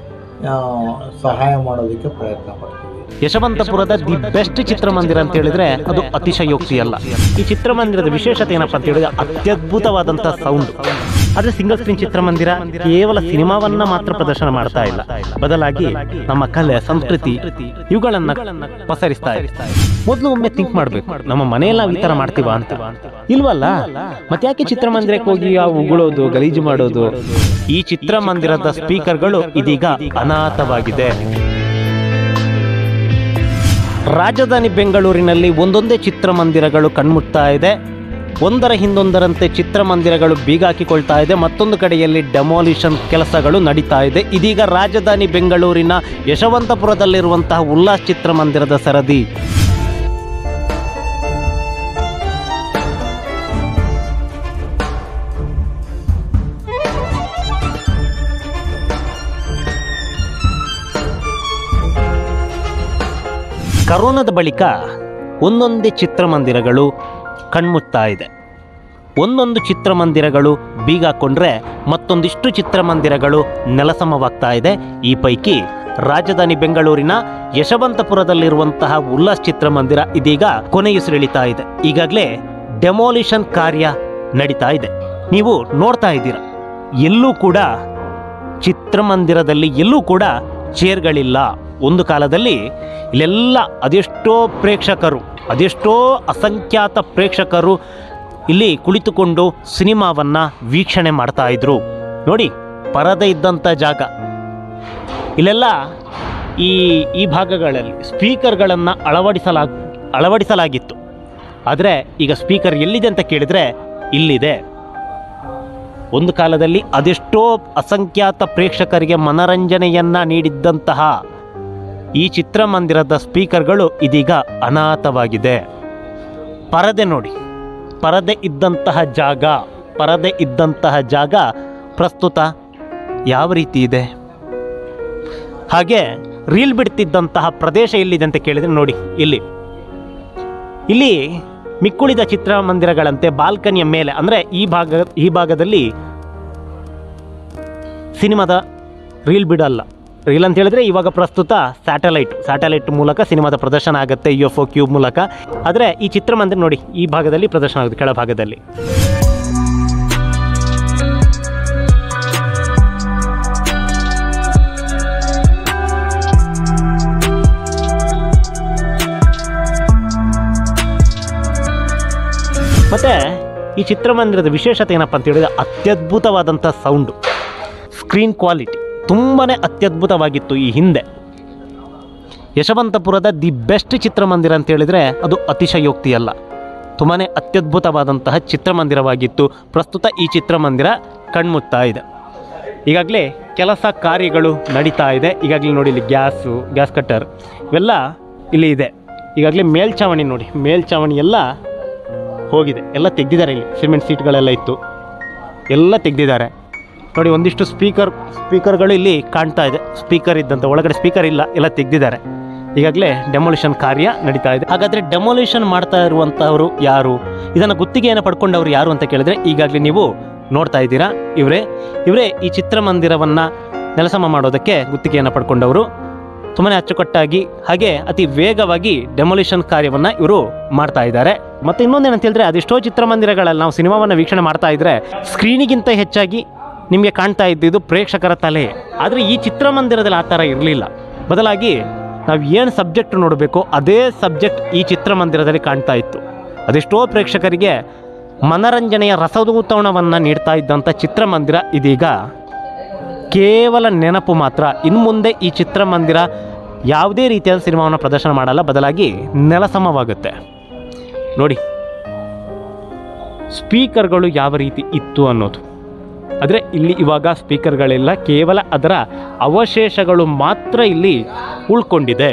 ಸಹಾಯ ಮಾಡೋದಕ್ಕೆ ಪ್ರಯತ್ನ ಪಡ್ತೀವಿ ಯಶವಂತಪುರದ ದಿ ಬೆಸ್ಟ್ ಚಿತ್ರಮಂದಿರ ಅಂತ ಹೇಳಿದ್ರೆ ಅದು ಅತಿಶಯೋಕ್ತಿ ಅಲ್ಲ ಈ ಚಿತ್ರಮಂದಿರದ ವಿಶೇಷತೆ ಏನಪ್ಪಾ ಅಂತ ಹೇಳಿದ್ರೆ ಅತ್ಯದ್ಭುತವಾದಂತಹ ಸೌಂಡ್ ಆದ್ರೆ ಸಿಂಗಲ್ ಸ್ಕ್ರೀನ್ ಚಿತ್ರಮಂದಿರ ಕೇವಲ ಸಿನಿಮಾವನ್ನ ಮಾತ್ರ ಪ್ರದರ್ಶನ ಮಾಡ್ತಾ ಇಲ್ಲ ಬದಲಾಗಿ ನಮ್ಮ ಕಲೆ ಸಂಸ್ಕೃತಿ ಇವುಗಳನ್ನ ಪಸರಿಸ್ತಾ ಇದೆ ಮೊದಲು ಒಮ್ಮೆ ಥಿಂಕ್ ಮಾಡ್ಬೇಕು ನಮ್ಮ ಮನೆಯಲ್ಲಿ ನಾವು ಈ ತರ ಮಾಡ್ತೀವ ಅಂತ ಇಲ್ವಲ್ಲ ಮತ್ತೆ ಯಾಕೆ ಚಿತ್ರಮಂದಿರಕ್ಕೆ ಹೋಗಿ ಆ ಉಗುಳೋದು ಗಲೀಜು ಮಾಡೋದು ಈ ಚಿತ್ರಮಂದಿರದ ಸ್ಪೀಕರ್ಗಳು ಇದೀಗ ಅನಾಥವಾಗಿದೆ ರಾಜಧಾನಿ ಬೆಂಗಳೂರಿನಲ್ಲಿ ಒಂದೊಂದೇ ಚಿತ್ರಮಂದಿರಗಳು ಕಣ್ಮುಟ್ತಾ ಇದೆ ಒಂದರ ಹಿಂದೊಂದರಂತೆ ಚಿತ್ರಮಂದಿರಗಳು ಬೀಗ ಹಾಕಿಕೊಳ್ತಾ ಇದೆ ಮತ್ತೊಂದು ಕಡೆಯಲ್ಲಿ ಡೆಮಾಲಿಷನ್ ಕೆಲಸಗಳು ನಡೀತಾ ಇದೆ ಇದೀಗ ರಾಜಧಾನಿ ಬೆಂಗಳೂರಿನ ಯಶವಂತಪುರದಲ್ಲಿರುವಂತಹ ಉಲ್ಲಾಸ್ ಚಿತ್ರಮಂದಿರದ ಸರದಿ ಕರೋನಾದ ಬಳಿಕ ಒಂದೊಂದೇ ಚಿತ್ರಮಂದಿರಗಳು ಕಣ್ಮುತ್ತಾ ಇದೆ ಒಂದೊಂದು ಚಿತ್ರಮಂದಿರಗಳು ಬೀಗ ಹಾಕೊಂಡ್ರೆ ಮತ್ತೊಂದಿಷ್ಟು ಚಿತ್ರಮಂದಿರಗಳು ನೆಲಸಮವಾಗ್ತಾ ಇದೆ ಈ ಪೈಕಿ ರಾಜಧಾನಿ ಬೆಂಗಳೂರಿನ ಯಶವಂತಪುರದಲ್ಲಿರುವಂತಹ ಉಲ್ಲಾಸ್ ಚಿತ್ರಮಂದಿರ ಇದೀಗ ಕೊನೆಯುಸಿರೆಳಿತಾ ಇದೆ ಈಗಾಗಲೇ ಡೆಮೋಲಿಷನ್ ಕಾರ್ಯ ನಡೀತಾ ಇದೆ ನೀವು ನೋಡ್ತಾ ಇದ್ದೀರ ಎಲ್ಲೂ ಕೂಡ ಚಿತ್ರಮಂದಿರದಲ್ಲಿ ಎಲ್ಲೂ ಕೂಡ ಚೇರ್ಗಳಿಲ್ಲ ಒಂದು ಕಾಲದಲ್ಲಿ ಇಲ್ಲೆಲ್ಲ ಅದೆಷ್ಟೋ ಪ್ರೇಕ್ಷಕರು ಅದೆಷ್ಟೋ ಅಸಂಖ್ಯಾತ ಪ್ರೇಕ್ಷಕರು ಇಲ್ಲಿ ಕುಳಿತುಕೊಂಡು ಸಿನಿಮಾವನ್ನು ವೀಕ್ಷಣೆ ಮಾಡ್ತಾ ಇದ್ರು ನೋಡಿ ಪರದೆ ಇದ್ದಂಥ ಜಾಗ ಇಲ್ಲೆಲ್ಲ ಈ ಈ ಭಾಗಗಳಲ್ಲಿ ಸ್ಪೀಕರ್ಗಳನ್ನು ಅಳವಡಿಸಲಾಗ ಅಳವಡಿಸಲಾಗಿತ್ತು ಆದರೆ ಈಗ ಸ್ಪೀಕರ್ ಎಲ್ಲಿದೆ ಅಂತ ಕೇಳಿದರೆ ಇಲ್ಲಿದೆ ಒಂದು ಕಾಲದಲ್ಲಿ ಅದೆಷ್ಟೋ ಅಸಂಖ್ಯಾತ ಪ್ರೇಕ್ಷಕರಿಗೆ ಮನರಂಜನೆಯನ್ನ ನೀಡಿದ್ದಂತಹ ಈ ಚಿತ್ರಮಂದಿರದ ಸ್ಪೀಕರ್ಗಳು ಇದೀಗ ಅನಾಥವಾಗಿದೆ ಪರದೆ ನೋಡಿ ಪರದೆ ಇದ್ದಂತಹ ಜಾಗ ಪರದೆ ಇದ್ದಂತಹ ಜಾಗ ಪ್ರಸ್ತುತ ಯಾವ ರೀತಿ ಇದೆ ಹಾಗೆ ರೀಲ್ ಬಿಡ್ತಿದ್ದಂತಹ ಪ್ರದೇಶ ಎಲ್ಲಿದೆ ಅಂತ ಕೇಳಿದರೆ ನೋಡಿ ಇಲ್ಲಿ ಇಲ್ಲಿ ಮಿಕ್ಕುಳಿದ ಚಿತ್ರಮಂದಿರಗಳಂತೆ ಬಾಲ್ಕನಿಯ ಮೇಲೆ ಅಂದರೆ ಈ ಭಾಗ ಈ ಭಾಗದಲ್ಲಿ ಸಿನಿಮಾದ ರೀಲ್ ಬಿಡಲ್ಲ ರೀಲ್ ಅಂತ ಹೇಳಿದ್ರೆ ಇವಾಗ ಪ್ರಸ್ತುತ ಸ್ಯಾಟಲೈಟ್ ಸ್ಯಾಟಲೈಟ್ ಮೂಲಕ ಸಿನಿಮಾದ ಪ್ರದರ್ಶನ ಆಗುತ್ತೆ ಯು ಎಫ್ ಒ ಕ್ಯೂಬ್ ಮೂಲಕ ಆದರೆ ಈ ಚಿತ್ರಮಂದಿರ ನೋಡಿ ಈ ಭಾಗದಲ್ಲಿ ಪ್ರದರ್ಶನ ಆಗುತ್ತೆ ಕೆಳಭಾಗದಲ್ಲಿ ಮತ್ತು ಈ ಚಿತ್ರಮಂದಿರದ ವಿಶೇಷತೆ ಏನಪ್ಪ ಅಂತ ಹೇಳಿದ್ರೆ ಅತ್ಯದ್ಭುತವಾದಂಥ ಸೌಂಡು ಸ್ಕ್ರೀನ್ ಕ್ವಾಲಿಟಿ ತುಂಬಾ ಅತ್ಯದ್ಭುತವಾಗಿತ್ತು ಈ ಹಿಂದೆ ಯಶವಂತಪುರದ ದಿ ಬೆಸ್ಟ್ ಚಿತ್ರಮಂದಿರ ಅಂತ ಹೇಳಿದರೆ ಅದು ಅತಿಶಯೋಕ್ತಿಯಲ್ಲ ತುಂಬಾ ಅತ್ಯದ್ಭುತವಾದಂತಹ ಚಿತ್ರಮಂದಿರವಾಗಿತ್ತು ಪ್ರಸ್ತುತ ಈ ಚಿತ್ರಮಂದಿರ ಕಣ್ಮುತ್ತಾ ಇದೆ ಈಗಾಗಲೇ ಕೆಲಸ ಕಾರ್ಯಗಳು ನಡೀತಾ ಇದೆ ಈಗಾಗಲೇ ನೋಡಿ ಇಲ್ಲಿ ಗ್ಯಾಸು ಗ್ಯಾಸ್ ಕಟ್ಟರ್ ಇವೆಲ್ಲ ಇಲ್ಲಿ ಇದೆ ಈಗಾಗಲೇ ಮೇಲ್ಛಾವಣಿ ನೋಡಿ ಮೇಲ್ಛಾವಣಿ ಎಲ್ಲ ಹೋಗಿದೆ ಎಲ್ಲ ತೆಗ್ದಿದ್ದಾರೆ ಇಲ್ಲಿ ಸಿಮೆಂಟ್ ಸೀಟ್ಗಳೆಲ್ಲ ಇತ್ತು ಎಲ್ಲ ತೆಗ್ದಿದ್ದಾರೆ ನೋಡಿ ಒಂದಿಷ್ಟು ಸ್ಪೀಕರ್ ಸ್ಪೀಕರ್ಗಳು ಇಲ್ಲಿ ಕಾಣ್ತಾ ಇದೆ ಸ್ಪೀಕರ್ ಇದ್ದಂಥ ಒಳಗಡೆ ಸ್ಪೀಕರ್ ಇಲ್ಲ ಎಲ್ಲ ತೆಗ್ದಿದ್ದಾರೆ ಈಗಾಗಲೇ ಡೆಮೊಲಿಷನ್ ಕಾರ್ಯ ನಡೀತಾ ಇದೆ ಹಾಗಾದರೆ ಡೆಮೊಲಿಷನ್ ಮಾಡ್ತಾ ಇರುವಂಥವರು ಯಾರು ಇದನ್ನು ಗುತ್ತಿಗೆಯನ್ನು ಪಡ್ಕೊಂಡವರು ಯಾರು ಅಂತ ಕೇಳಿದ್ರೆ ಈಗಾಗಲೇ ನೀವು ನೋಡ್ತಾ ಇದ್ದೀರಾ ಇವರೇ ಇವರೇ ಈ ಚಿತ್ರಮಂದಿರವನ್ನು ನೆಲಸಮ ಮಾಡೋದಕ್ಕೆ ಗುತ್ತಿಗೆಯನ್ನು ಪಡ್ಕೊಂಡವರು ತುಂಬಾ ಅಚ್ಚುಕಟ್ಟಾಗಿ ಹಾಗೆ ಅತಿ ವೇಗವಾಗಿ ಡೆಮೊಲಿಷನ್ ಕಾರ್ಯವನ್ನು ಇವರು ಮಾಡ್ತಾ ಇದ್ದಾರೆ ಮತ್ತೆ ಇನ್ನೊಂದೇನಂತ ಹೇಳಿದ್ರೆ ಅದೆಷ್ಟೋ ಚಿತ್ರಮಂದಿರಗಳಲ್ಲಿ ನಾವು ಸಿನಿಮಾವನ್ನು ವೀಕ್ಷಣೆ ಮಾಡ್ತಾ ಇದ್ರೆ ಸ್ಕ್ರೀನಿಗಿಂತ ಹೆಚ್ಚಾಗಿ ನಿಮಗೆ ಕಾಣ್ತಾ ಇದ್ದಿದ್ದು ಪ್ರೇಕ್ಷಕರ ತಲೆ ಆದರೆ ಈ ಚಿತ್ರಮಂದಿರದಲ್ಲಿ ಆ ಥರ ಇರಲಿಲ್ಲ ಬದಲಾಗಿ ನಾವು ಏನು ಸಬ್ಜೆಕ್ಟ್ ನೋಡಬೇಕೋ ಅದೇ ಸಬ್ಜೆಕ್ಟ್ ಈ ಚಿತ್ರಮಂದಿರದಲ್ಲಿ ಕಾಣ್ತಾ ಇತ್ತು ಅದೆಷ್ಟೋ ಪ್ರೇಕ್ಷಕರಿಗೆ ಮನರಂಜನೆಯ ರಸದೂತಣವನ್ನು ನೀಡ್ತಾ ಇದ್ದಂಥ ಚಿತ್ರಮಂದಿರ ಇದೀಗ ಕೇವಲ ನೆನಪು ಮಾತ್ರ ಇನ್ನು ಮುಂದೆ ಈ ಚಿತ್ರಮಂದಿರ ಯಾವುದೇ ರೀತಿಯಾದ ಸಿನಿಮಾವನ್ನು ಪ್ರದರ್ಶನ ಮಾಡಲ್ಲ ಬದಲಾಗಿ ನೆಲಸಮವಾಗುತ್ತೆ ನೋಡಿ ಸ್ಪೀಕರ್ಗಳು ಯಾವ ರೀತಿ ಇತ್ತು ಅನ್ನೋದು ಆದರೆ ಇಲ್ಲಿ ಇವಾಗ ಸ್ಪೀಕರ್ಗಳಿಲ್ಲ ಕೇವಲ ಅದರ ಅವಶೇಷಗಳು ಮಾತ್ರ ಇಲ್ಲಿ ಉಳ್ಕೊಂಡಿದೆ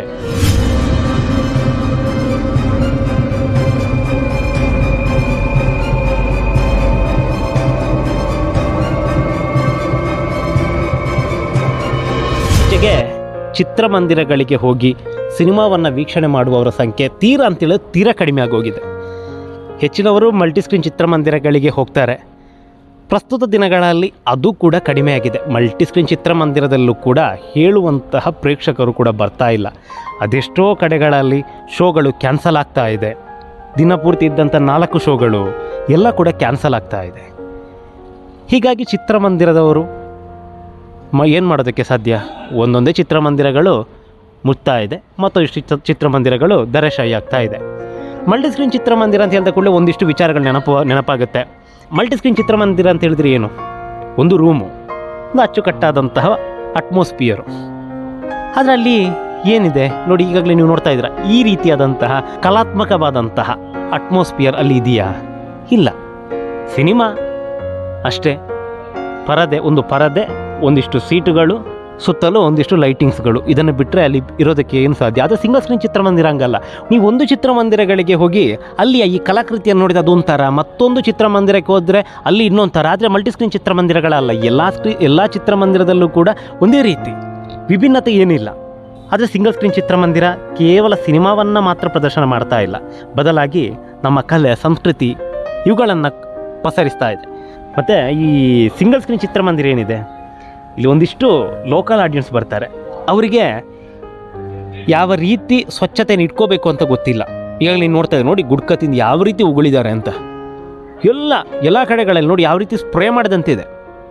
ಜೊತೆಗೆ ಚಿತ್ರಮಂದಿರಗಳಿಗೆ ಹೋಗಿ ಸಿನಿಮಾವನ್ನು ವೀಕ್ಷಣೆ ಮಾಡುವವರ ಸಂಖ್ಯೆ ತೀರಾ ಅಂತೇಳಿ ತೀರಾ ಕಡಿಮೆ ಆಗೋಗಿದೆ ಹೆಚ್ಚಿನವರು ಮಲ್ಟಿಸ್ಕ್ರೀನ್ ಚಿತ್ರಮಂದಿರಗಳಿಗೆ ಹೋಗ್ತಾರೆ ಪ್ರಸ್ತುತ ದಿನಗಳಲ್ಲಿ ಅದು ಕೂಡ ಕಡಿಮೆ ಆಗಿದೆ ಮಲ್ಟಿಸ್ಕ್ರೀನ್ ಚಿತ್ರಮಂದಿರದಲ್ಲೂ ಕೂಡ ಹೇಳುವಂತಹ ಪ್ರೇಕ್ಷಕರು ಕೂಡ ಬರ್ತಾ ಇಲ್ಲ ಅದೆಷ್ಟೋ ಕಡೆಗಳಲ್ಲಿ ಶೋಗಳು ಕ್ಯಾನ್ಸಲ್ ಆಗ್ತಾ ಇದೆ ದಿನಪೂರ್ತಿ ಇದ್ದಂಥ ನಾಲ್ಕು ಶೋಗಳು ಎಲ್ಲ ಕೂಡ ಕ್ಯಾನ್ಸಲ್ ಆಗ್ತಾ ಇದೆ ಹೀಗಾಗಿ ಚಿತ್ರಮಂದಿರದವರು ಮ ಏನು ಮಾಡೋದಕ್ಕೆ ಸಾಧ್ಯ ಒಂದೊಂದೇ ಚಿತ್ರಮಂದಿರಗಳು ಮುಚ್ತಾ ಇದೆ ಮತ್ತು ಇಷ್ಟು ಚಿತ್ರ ಚಿತ್ರಮಂದಿರಗಳು ದರಶಾಹಿ ಆಗ್ತಾ ಇದೆ ಮಲ್ಟಿಸ್ಕ್ರೀನ್ ಚಿತ್ರಮಂದಿರ ಅಂತ ಹೇಳಿದ ಕೂಡಲೇ ಒಂದಿಷ್ಟು ವಿಚಾರಗಳು ನೆನಪು ನೆನಪಾಗುತ್ತೆ ಮಲ್ಟಿಸ್ಕ್ರೀನ್ ಚಿತ್ರಮಂದಿರ ಅಂತ ಹೇಳಿದ್ರೆ ಏನು ಒಂದು ರೂಮು ಒಂದು ಅಚ್ಚುಕಟ್ಟಾದಂತಹ ಅಟ್ಮಾಸ್ಫಿಯರು ಆದರೆ ಅಲ್ಲಿ ಏನಿದೆ ನೋಡಿ ಈಗಾಗಲೇ ನೀವು ನೋಡ್ತಾ ಇದ್ದೀರಾ ಈ ರೀತಿಯಾದಂತಹ ಕಲಾತ್ಮಕವಾದಂತಹ ಅಟ್ಮಾಸ್ಫಿಯರ್ ಅಲ್ಲಿ ಇದೆಯಾ ಇಲ್ಲ ಸಿನಿಮಾ ಅಷ್ಟೇ ಪರದೆ ಒಂದು ಪರದೆ ಒಂದಿಷ್ಟು ಸೀಟುಗಳು ಸುತ್ತಲೂ ಒಂದಿಷ್ಟು ಲೈಟಿಂಗ್ಸ್ಗಳು ಇದನ್ನು ಬಿಟ್ಟರೆ ಅಲ್ಲಿ ಇರೋದಕ್ಕೆ ಏನು ಸಾಧ್ಯ ಅದು ಸಿಂಗಲ್ ಸ್ಕ್ರೀನ್ ಚಿತ್ರಮಂದಿರ ಹಂಗಲ್ಲ ನೀವು ಒಂದು ಚಿತ್ರಮಂದಿರಗಳಿಗೆ ಹೋಗಿ ಅಲ್ಲಿ ಈ ಕಲಾಕೃತಿಯನ್ನು ನೋಡಿದ ಅದೊಂಥರ ಮತ್ತೊಂದು ಚಿತ್ರಮಂದಿರಕ್ಕೆ ಹೋದರೆ ಅಲ್ಲಿ ಇನ್ನೊಂದು ಥರ ಆದರೆ ಮಲ್ಟಿಸ್ಕ್ರೀನ್ ಚಿತ್ರಮಂದಿರಗಳಲ್ಲ ಎಲ್ಲ ಸ್ಕ್ರೀ ಎಲ್ಲ ಚಿತ್ರಮಂದಿರದಲ್ಲೂ ಕೂಡ ಒಂದೇ ರೀತಿ ವಿಭಿನ್ನತೆ ಏನಿಲ್ಲ ಆದರೆ ಸಿಂಗಲ್ ಸ್ಕ್ರೀನ್ ಚಿತ್ರಮಂದಿರ ಕೇವಲ ಸಿನಿಮಾವನ್ನು ಮಾತ್ರ ಪ್ರದರ್ಶನ ಮಾಡ್ತಾ ಇಲ್ಲ ಬದಲಾಗಿ ನಮ್ಮ ಕಲೆ ಸಂಸ್ಕೃತಿ ಇವುಗಳನ್ನು ಪಸರಿಸ್ತಾ ಇದೆ ಮತ್ತು ಈ ಸಿಂಗಲ್ ಸ್ಕ್ರೀನ್ ಚಿತ್ರಮಂದಿರ ಏನಿದೆ ಇಲ್ಲಿ ಒಂದಿಷ್ಟು ಲೋಕಲ್ ಆಡಿಯನ್ಸ್ ಬರ್ತಾರೆ ಅವರಿಗೆ ಯಾವ ರೀತಿ ಸ್ವಚ್ಛತೆಯನ್ನು ಇಟ್ಕೋಬೇಕು ಅಂತ ಗೊತ್ತಿಲ್ಲ ಈಗ ನೀನು ನೋಡ್ತಾ ಇದ್ದೀವಿ ನೋಡಿ ಗುಡ್ಕ ತಿಂದು ಯಾವ ರೀತಿ ಉಗುಳಿದ್ದಾರೆ ಅಂತ ಎಲ್ಲ ಎಲ್ಲ ಕಡೆಗಳಲ್ಲಿ ನೋಡಿ ಯಾವ ರೀತಿ ಸ್ಪ್ರೇ ಮಾಡಿದಂತಿದೆ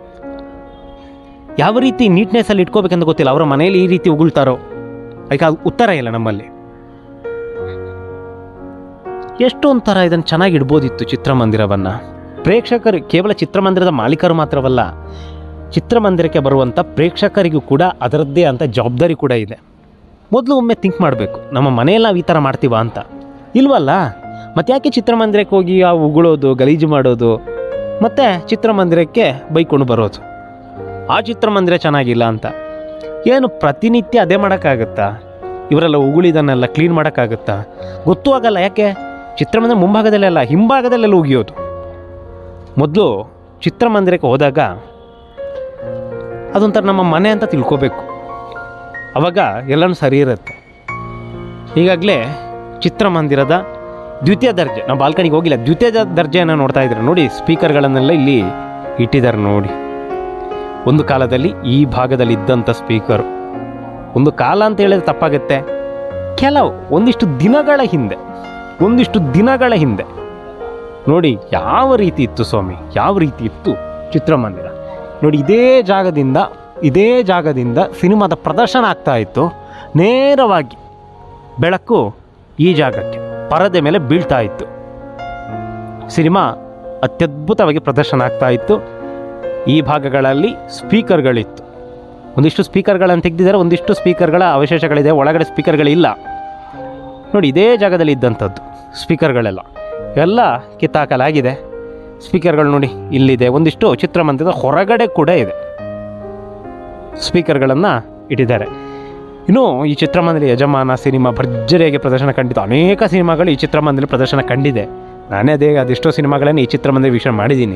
ಯಾವ ರೀತಿ ನೀಟ್ನೆಸ್ಸಲ್ಲಿ ಇಟ್ಕೋಬೇಕಂತ ಗೊತ್ತಿಲ್ಲ ಅವರ ಮನೆಯಲ್ಲಿ ಈ ರೀತಿ ಉಗುಳ್ತಾರೋ ಅದಕ್ಕೆ ಅದು ಉತ್ತರ ಇಲ್ಲ ನಮ್ಮಲ್ಲಿ ಎಷ್ಟೊಂದು ಥರ ಇದನ್ನು ಚೆನ್ನಾಗಿ ಇಡ್ಬೋದಿತ್ತು ಚಿತ್ರಮಂದಿರವನ್ನು ಪ್ರೇಕ್ಷಕರು ಕೇವಲ ಚಿತ್ರಮಂದಿರದ ಮಾಲೀಕರು ಮಾತ್ರವಲ್ಲ ಚಿತ್ರಮಂದಿರಕ್ಕೆ ಬರುವಂಥ ಪ್ರೇಕ್ಷಕರಿಗೂ ಕೂಡ ಅದರದ್ದೇ ಅಂತ ಜವಾಬ್ದಾರಿ ಕೂಡ ಇದೆ ಮೊದಲು ಒಮ್ಮೆ ಥಿಂಕ್ ಮಾಡಬೇಕು ನಮ್ಮ ಮನೆಯಲ್ಲಿ ನಾವು ಈ ಥರ ಮಾಡ್ತೀವಾ ಅಂತ ಇಲ್ವಲ್ಲ ಮತ್ತೆ ಯಾಕೆ ಚಿತ್ರಮಂದಿರಕ್ಕೆ ಹೋಗಿ ಆ ಉಗುಳೋದು ಗಲೀಜು ಮಾಡೋದು ಮತ್ತು ಚಿತ್ರಮಂದಿರಕ್ಕೆ ಬೈಕೊಂಡು ಬರೋದು ಆ ಚಿತ್ರಮಂದಿರ ಚೆನ್ನಾಗಿಲ್ಲ ಅಂತ ಏನು ಪ್ರತಿನಿತ್ಯ ಅದೇ ಮಾಡೋಕ್ಕಾಗುತ್ತಾ ಇವರೆಲ್ಲ ಉಗುಳಿದನ್ನೆಲ್ಲ ಕ್ಲೀನ್ ಮಾಡೋಕ್ಕಾಗುತ್ತಾ ಗೊತ್ತೂ ಆಗಲ್ಲ ಯಾಕೆ ಚಿತ್ರಮಂದಿರ ಮುಂಭಾಗದಲ್ಲೆಲ್ಲ ಹಿಂಭಾಗದಲ್ಲೆಲ್ಲ ಉಗಿಯೋದು ಮೊದಲು ಚಿತ್ರಮಂದಿರಕ್ಕೆ ಹೋದಾಗ ಅದೊಂಥರ ನಮ್ಮ ಮನೆ ಅಂತ ತಿಳ್ಕೋಬೇಕು ಅವಾಗ ಎಲ್ಲನೂ ಸರಿ ಇರುತ್ತೆ ಈಗಾಗಲೇ ಚಿತ್ರಮಂದಿರದ ದ್ವಿತೀಯ ದರ್ಜೆ ನಾವು ಬಾಲ್ಕನಿಗೆ ಹೋಗಿಲ್ಲ ದ್ವಿತೀಯ ದ- ದರ್ಜೆಯನ್ನು ನೋಡ್ತಾ ಇದ್ದಾರೆ ನೋಡಿ ಸ್ಪೀಕರ್ಗಳನ್ನೆಲ್ಲ ಇಲ್ಲಿ ಇಟ್ಟಿದ್ದಾರೆ ನೋಡಿ ಒಂದು ಕಾಲದಲ್ಲಿ ಈ ಭಾಗದಲ್ಲಿ ಇದ್ದಂಥ ಸ್ಪೀಕರು ಒಂದು ಕಾಲ ಅಂತ ಹೇಳಿದ್ರೆ ತಪ್ಪಾಗುತ್ತೆ ಕೆಲವು ಒಂದಿಷ್ಟು ದಿನಗಳ ಹಿಂದೆ ಒಂದಿಷ್ಟು ದಿನಗಳ ಹಿಂದೆ ನೋಡಿ ಯಾವ ರೀತಿ ಇತ್ತು ಸ್ವಾಮಿ ಯಾವ ರೀತಿ ಇತ್ತು ಚಿತ್ರಮಂದಿರ ನೋಡಿ ಇದೇ ಜಾಗದಿಂದ ಇದೇ ಜಾಗದಿಂದ ಸಿನಿಮಾದ ಪ್ರದರ್ಶನ ಆಗ್ತಾ ಇತ್ತು ನೇರವಾಗಿ ಬೆಳಕು ಈ ಜಾಗಕ್ಕೆ ಪರದೆ ಮೇಲೆ ಬೀಳ್ತಾ ಇತ್ತು ಸಿನಿಮಾ ಅತ್ಯದ್ಭುತವಾಗಿ ಪ್ರದರ್ಶನ ಆಗ್ತಾ ಇತ್ತು ಈ ಭಾಗಗಳಲ್ಲಿ ಸ್ಪೀಕರ್ಗಳಿತ್ತು ಒಂದಿಷ್ಟು ಸ್ಪೀಕರ್ಗಳನ್ನು ತೆಗೆದಿದ್ದಾರೆ ಒಂದಿಷ್ಟು ಸ್ಪೀಕರ್ಗಳ ಅವಶೇಷಗಳಿದೆ ಒಳಗಡೆ ಸ್ಪೀಕರ್ಗಳಿಲ್ಲ ನೋಡಿ ಇದೇ ಜಾಗದಲ್ಲಿ ಇದ್ದಂಥದ್ದು ಸ್ಪೀಕರ್ಗಳೆಲ್ಲ ಎಲ್ಲ ಕಿತ್ತಾಕಲಾಗಿದೆ ಸ್ಪೀಕರ್ಗಳು ನೋಡಿ ಇಲ್ಲಿದೆ ಒಂದಿಷ್ಟು ಚಿತ್ರಮಂದಿರದ ಹೊರಗಡೆ ಕೂಡ ಇದೆ ಸ್ಪೀಕರ್ಗಳನ್ನು ಇಟ್ಟಿದ್ದಾರೆ ಇನ್ನು ಈ ಚಿತ್ರಮಂದಿರ ಯಜಮಾನ ಸಿನಿಮಾ ಭರ್ಜರಿಯಾಗಿ ಪ್ರದರ್ಶನ ಕಂಡಿತು ಅನೇಕ ಸಿನಿಮಾಗಳು ಈ ಚಿತ್ರಮಂದಿರ ಪ್ರದರ್ಶನ ಕಂಡಿದೆ ನಾನೇ ಅದೇ ಅದೆಷ್ಟೋ ಸಿನಿಮಾಗಳನ್ನು ಈ ಚಿತ್ರಮಂದಿರ ವೀಕ್ಷಣೆ ಮಾಡಿದ್ದೀನಿ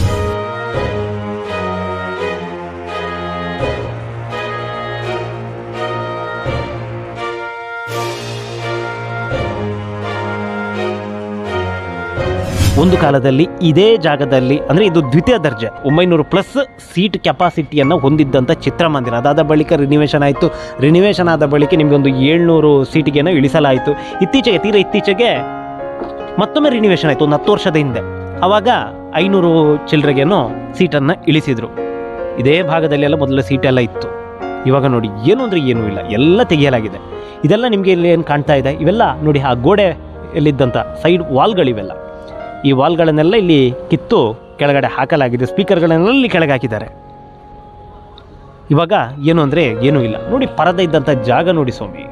ಒಂದು ಕಾಲದಲ್ಲಿ ಇದೇ ಜಾಗದಲ್ಲಿ ಅಂದರೆ ಇದು ದ್ವಿತೀಯ ದರ್ಜೆ ಒಂಬೈನೂರು ಪ್ಲಸ್ ಸೀಟ್ ಕೆಪಾಸಿಟಿಯನ್ನು ಹೊಂದಿದ್ದಂಥ ಚಿತ್ರಮಂದಿರ ಅದಾದ ಬಳಿಕ ರಿನಿವೇಶನ್ ಆಯಿತು ರಿನಿವೇಶನ್ ಆದ ಬಳಿಕ ನಿಮಗೆ ಒಂದು ಏಳ್ನೂರು ಸೀಟಿಗೆನೋ ಇಳಿಸಲಾಯಿತು ಇತ್ತೀಚೆಗೆ ತೀರಾ ಇತ್ತೀಚೆಗೆ ಮತ್ತೊಮ್ಮೆ ರಿನಿವೇಶನ್ ಆಯಿತು ಒಂದು ಹತ್ತು ವರ್ಷದ ಹಿಂದೆ ಆವಾಗ ಐನೂರು ಚಿಲ್ಲರೆಗೇನೋ ಸೀಟನ್ನು ಇಳಿಸಿದರು ಇದೇ ಭಾಗದಲ್ಲೆಲ್ಲ ಮೊದಲ ಸೀಟೆಲ್ಲ ಇತ್ತು ಇವಾಗ ನೋಡಿ ಏನು ಅಂದರೆ ಏನೂ ಇಲ್ಲ ಎಲ್ಲ ತೆಗೆಯಲಾಗಿದೆ ಇದೆಲ್ಲ ನಿಮಗೆ ಇಲ್ಲಿ ಏನು ಕಾಣ್ತಾ ಇದೆ ಇವೆಲ್ಲ ನೋಡಿ ಆ ಗೋಡೆಯಲ್ಲಿದ್ದಂಥ ಸೈಡ್ ವಾಲ್ಗಳಿವೆಲ್ಲ ಈ ವಾಲ್ಗಳನ್ನೆಲ್ಲ ಇಲ್ಲಿ ಕಿತ್ತು ಕೆಳಗಡೆ ಹಾಕಲಾಗಿದೆ ಸ್ಪೀಕರ್ಗಳನ್ನೆಲ್ಲ ಇಲ್ಲಿ ಕೆಳಗೆ ಹಾಕಿದ್ದಾರೆ ಇವಾಗ ಏನು ಅಂದರೆ ಏನೂ ಇಲ್ಲ ನೋಡಿ ಪರದೆ ಇದ್ದಂಥ ಜಾಗ ನೋಡಿ ಸ್ವಾಮಿ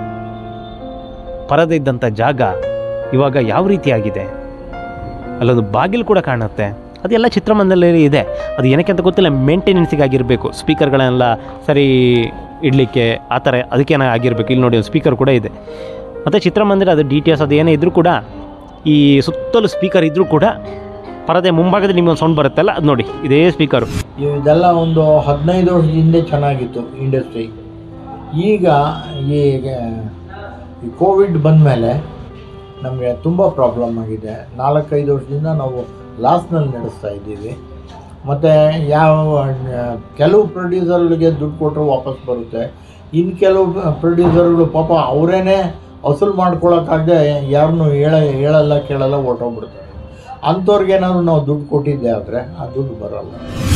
ಪರದೆ ಇದ್ದಂಥ ಜಾಗ ಇವಾಗ ಯಾವ ರೀತಿಯಾಗಿದೆ ಅಲ್ಲೊಂದು ಬಾಗಿಲು ಕೂಡ ಕಾಣುತ್ತೆ ಅದೆಲ್ಲ ಚಿತ್ರಮಂದಿರದಲ್ಲಿ ಇದೆ ಅದು ಏನಕ್ಕೆ ಅಂತ ಗೊತ್ತಿಲ್ಲ ಮೇಂಟೆನೆನ್ಸಿಗಾಗಿರಬೇಕು ಸ್ಪೀಕರ್ಗಳನ್ನೆಲ್ಲ ಸರಿ ಇಡಲಿಕ್ಕೆ ಆ ಥರ ಅದಕ್ಕೇನ ಆಗಿರಬೇಕು ಇಲ್ಲಿ ನೋಡಿ ಒಂದು ಸ್ಪೀಕರ್ ಕೂಡ ಇದೆ ಮತ್ತು ಚಿತ್ರಮಂದಿರ ಅದು ಡಿ ಟಿ ಎಸ್ ಅದು ಏನೇ ಇದ್ದರೂ ಕೂಡ ಈ ಸುತ್ತಲೂ ಸ್ಪೀಕರ್ ಇದ್ದರೂ ಕೂಡ ಪರದೆ ಮುಂಭಾಗದಲ್ಲಿ ನಿಮ್ಗೆ ಒಂದು ಸೌಂಡ್ ಬರುತ್ತಲ್ಲ ಅದು ನೋಡಿ ಇದೇ ಸ್ಪೀಕರು ಇದೆಲ್ಲ ಒಂದು ಹದಿನೈದು ವರ್ಷದ ಹಿಂದೆ ಚೆನ್ನಾಗಿತ್ತು ಇಂಡಸ್ಟ್ರಿ ಈಗ ಈ ಈ ಕೋವಿಡ್ ಬಂದಮೇಲೆ ನಮಗೆ ತುಂಬ ಪ್ರಾಬ್ಲಮ್ ಆಗಿದೆ ನಾಲ್ಕೈದು ವರ್ಷದಿಂದ ನಾವು ಲಾಸ್ನಲ್ಲಿ ನಡೆಸ್ತಾ ಇದ್ದೀವಿ ಮತ್ತು ಯಾವ ಕೆಲವು ಪ್ರೊಡ್ಯೂಸರ್ಗಳಿಗೆ ದುಡ್ಡು ಕೊಟ್ಟರು ವಾಪಸ್ ಬರುತ್ತೆ ಇನ್ನು ಕೆಲವು ಪ್ರೊಡ್ಯೂಸರ್ಗಳು ಪಾಪ ಅವರೇನೆ ವಸೂಲು ಮಾಡ್ಕೊಳಕ್ಕಾಗದೆ ಯಾರನ್ನೂ ಹೇಳ ಹೇಳಲ್ಲ ಕೇಳಲ್ಲ ಹೊರ್ಟೋಗ್ಬಿಡ್ತಾರೆ ಅಂಥವ್ರಿಗೇನಾದ್ರು ನಾವು ದುಡ್ಡು ಕೊಟ್ಟಿದ್ದೆ ಆದರೆ ಆ ದುಡ್ಡು ಬರೋಲ್ಲ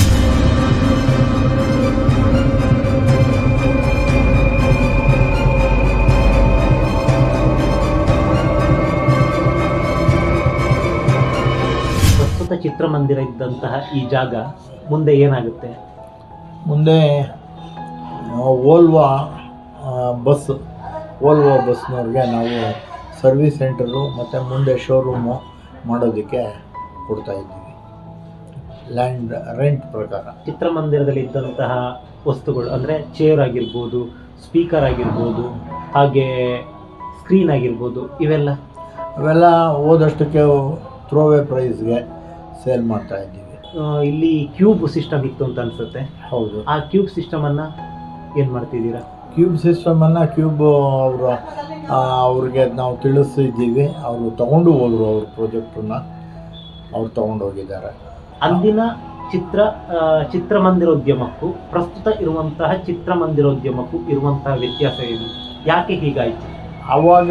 ಪ್ರಸ್ತುತ ಚಿತ್ರಮಂದಿರ ಇದ್ದಂತಹ ಈ ಜಾಗ ಮುಂದೆ ಏನಾಗುತ್ತೆ ಮುಂದೆ ಓಲ್ವಾ ಬಸ್ ಓಲ್ವಾ ಬಸ್ನವ್ರಿಗೆ ನಾವು ಸರ್ವಿಸ್ ಸೆಂಟರು ಮತ್ತು ಮುಂದೆ ಶೋರೂಮು ಮಾಡೋದಕ್ಕೆ ಕೊಡ್ತಾ ಇದ್ದೀವಿ ಲ್ಯಾಂಡ್ ರೆಂಟ್ ಪ್ರಕಾರ ಚಿತ್ರಮಂದಿರದಲ್ಲಿ ಇದ್ದಂತಹ ವಸ್ತುಗಳು ಅಂದರೆ ಚೇರ್ ಆಗಿರ್ಬೋದು ಸ್ಪೀಕರ್ ಆಗಿರ್ಬೋದು ಹಾಗೆ ಸ್ಕ್ರೀನ್ ಆಗಿರ್ಬೋದು ಇವೆಲ್ಲ ಅವೆಲ್ಲ ಹೋದಷ್ಟಕ್ಕೆ ಥ್ರೋವೇ ಪ್ರೈಸ್ಗೆ ಸೇಲ್ ಮಾಡ್ತಾ ಇದ್ದೀವಿ ಆ, ಇಲ್ಲಿ ಕ್ಯೂಬ್ ಸಿಸ್ಟಮ್ ಇತ್ತು ಅಂತ ಅನ್ಸುತ್ತೆ ಹೌದು ಆ ಕ್ಯೂಬ್ ಸಿಸ್ಟಮನ್ನು ಏನು ಮಾಡ್ತಿದ್ದೀರಾ ಕ್ಯೂಬ್ ಸಿಸ್ಟಮನ್ನು ಕ್ಯೂಬ್ ಅವರು ಅವ್ರಿಗೆ ನಾವು ತಿಳಿಸಿದ್ದೀವಿ ಅವರು ತಗೊಂಡು ಹೋದರು ಅವ್ರ ಪ್ರಾಜೆಕ್ಟನ್ನ ಅವ್ರು ತಗೊಂಡು ಹೋಗಿದ್ದಾರೆ ಅಂದಿನ ಚಿತ್ರ ಆ, ಚಿತ್ರಮಂದಿರೋದ್ಯಮಕ್ಕೂ ಪ್ರಸ್ತುತ ಇರುವಂತಹ ಚಿತ್ರಮಂದಿರೋದ್ಯಮಕ್ಕೂ ಇರುವಂತಹ ವ್ಯತ್ಯಾಸ ಏನು ಯಾಕೆ ಹೀಗಾಯಿತು ಆವಾಗ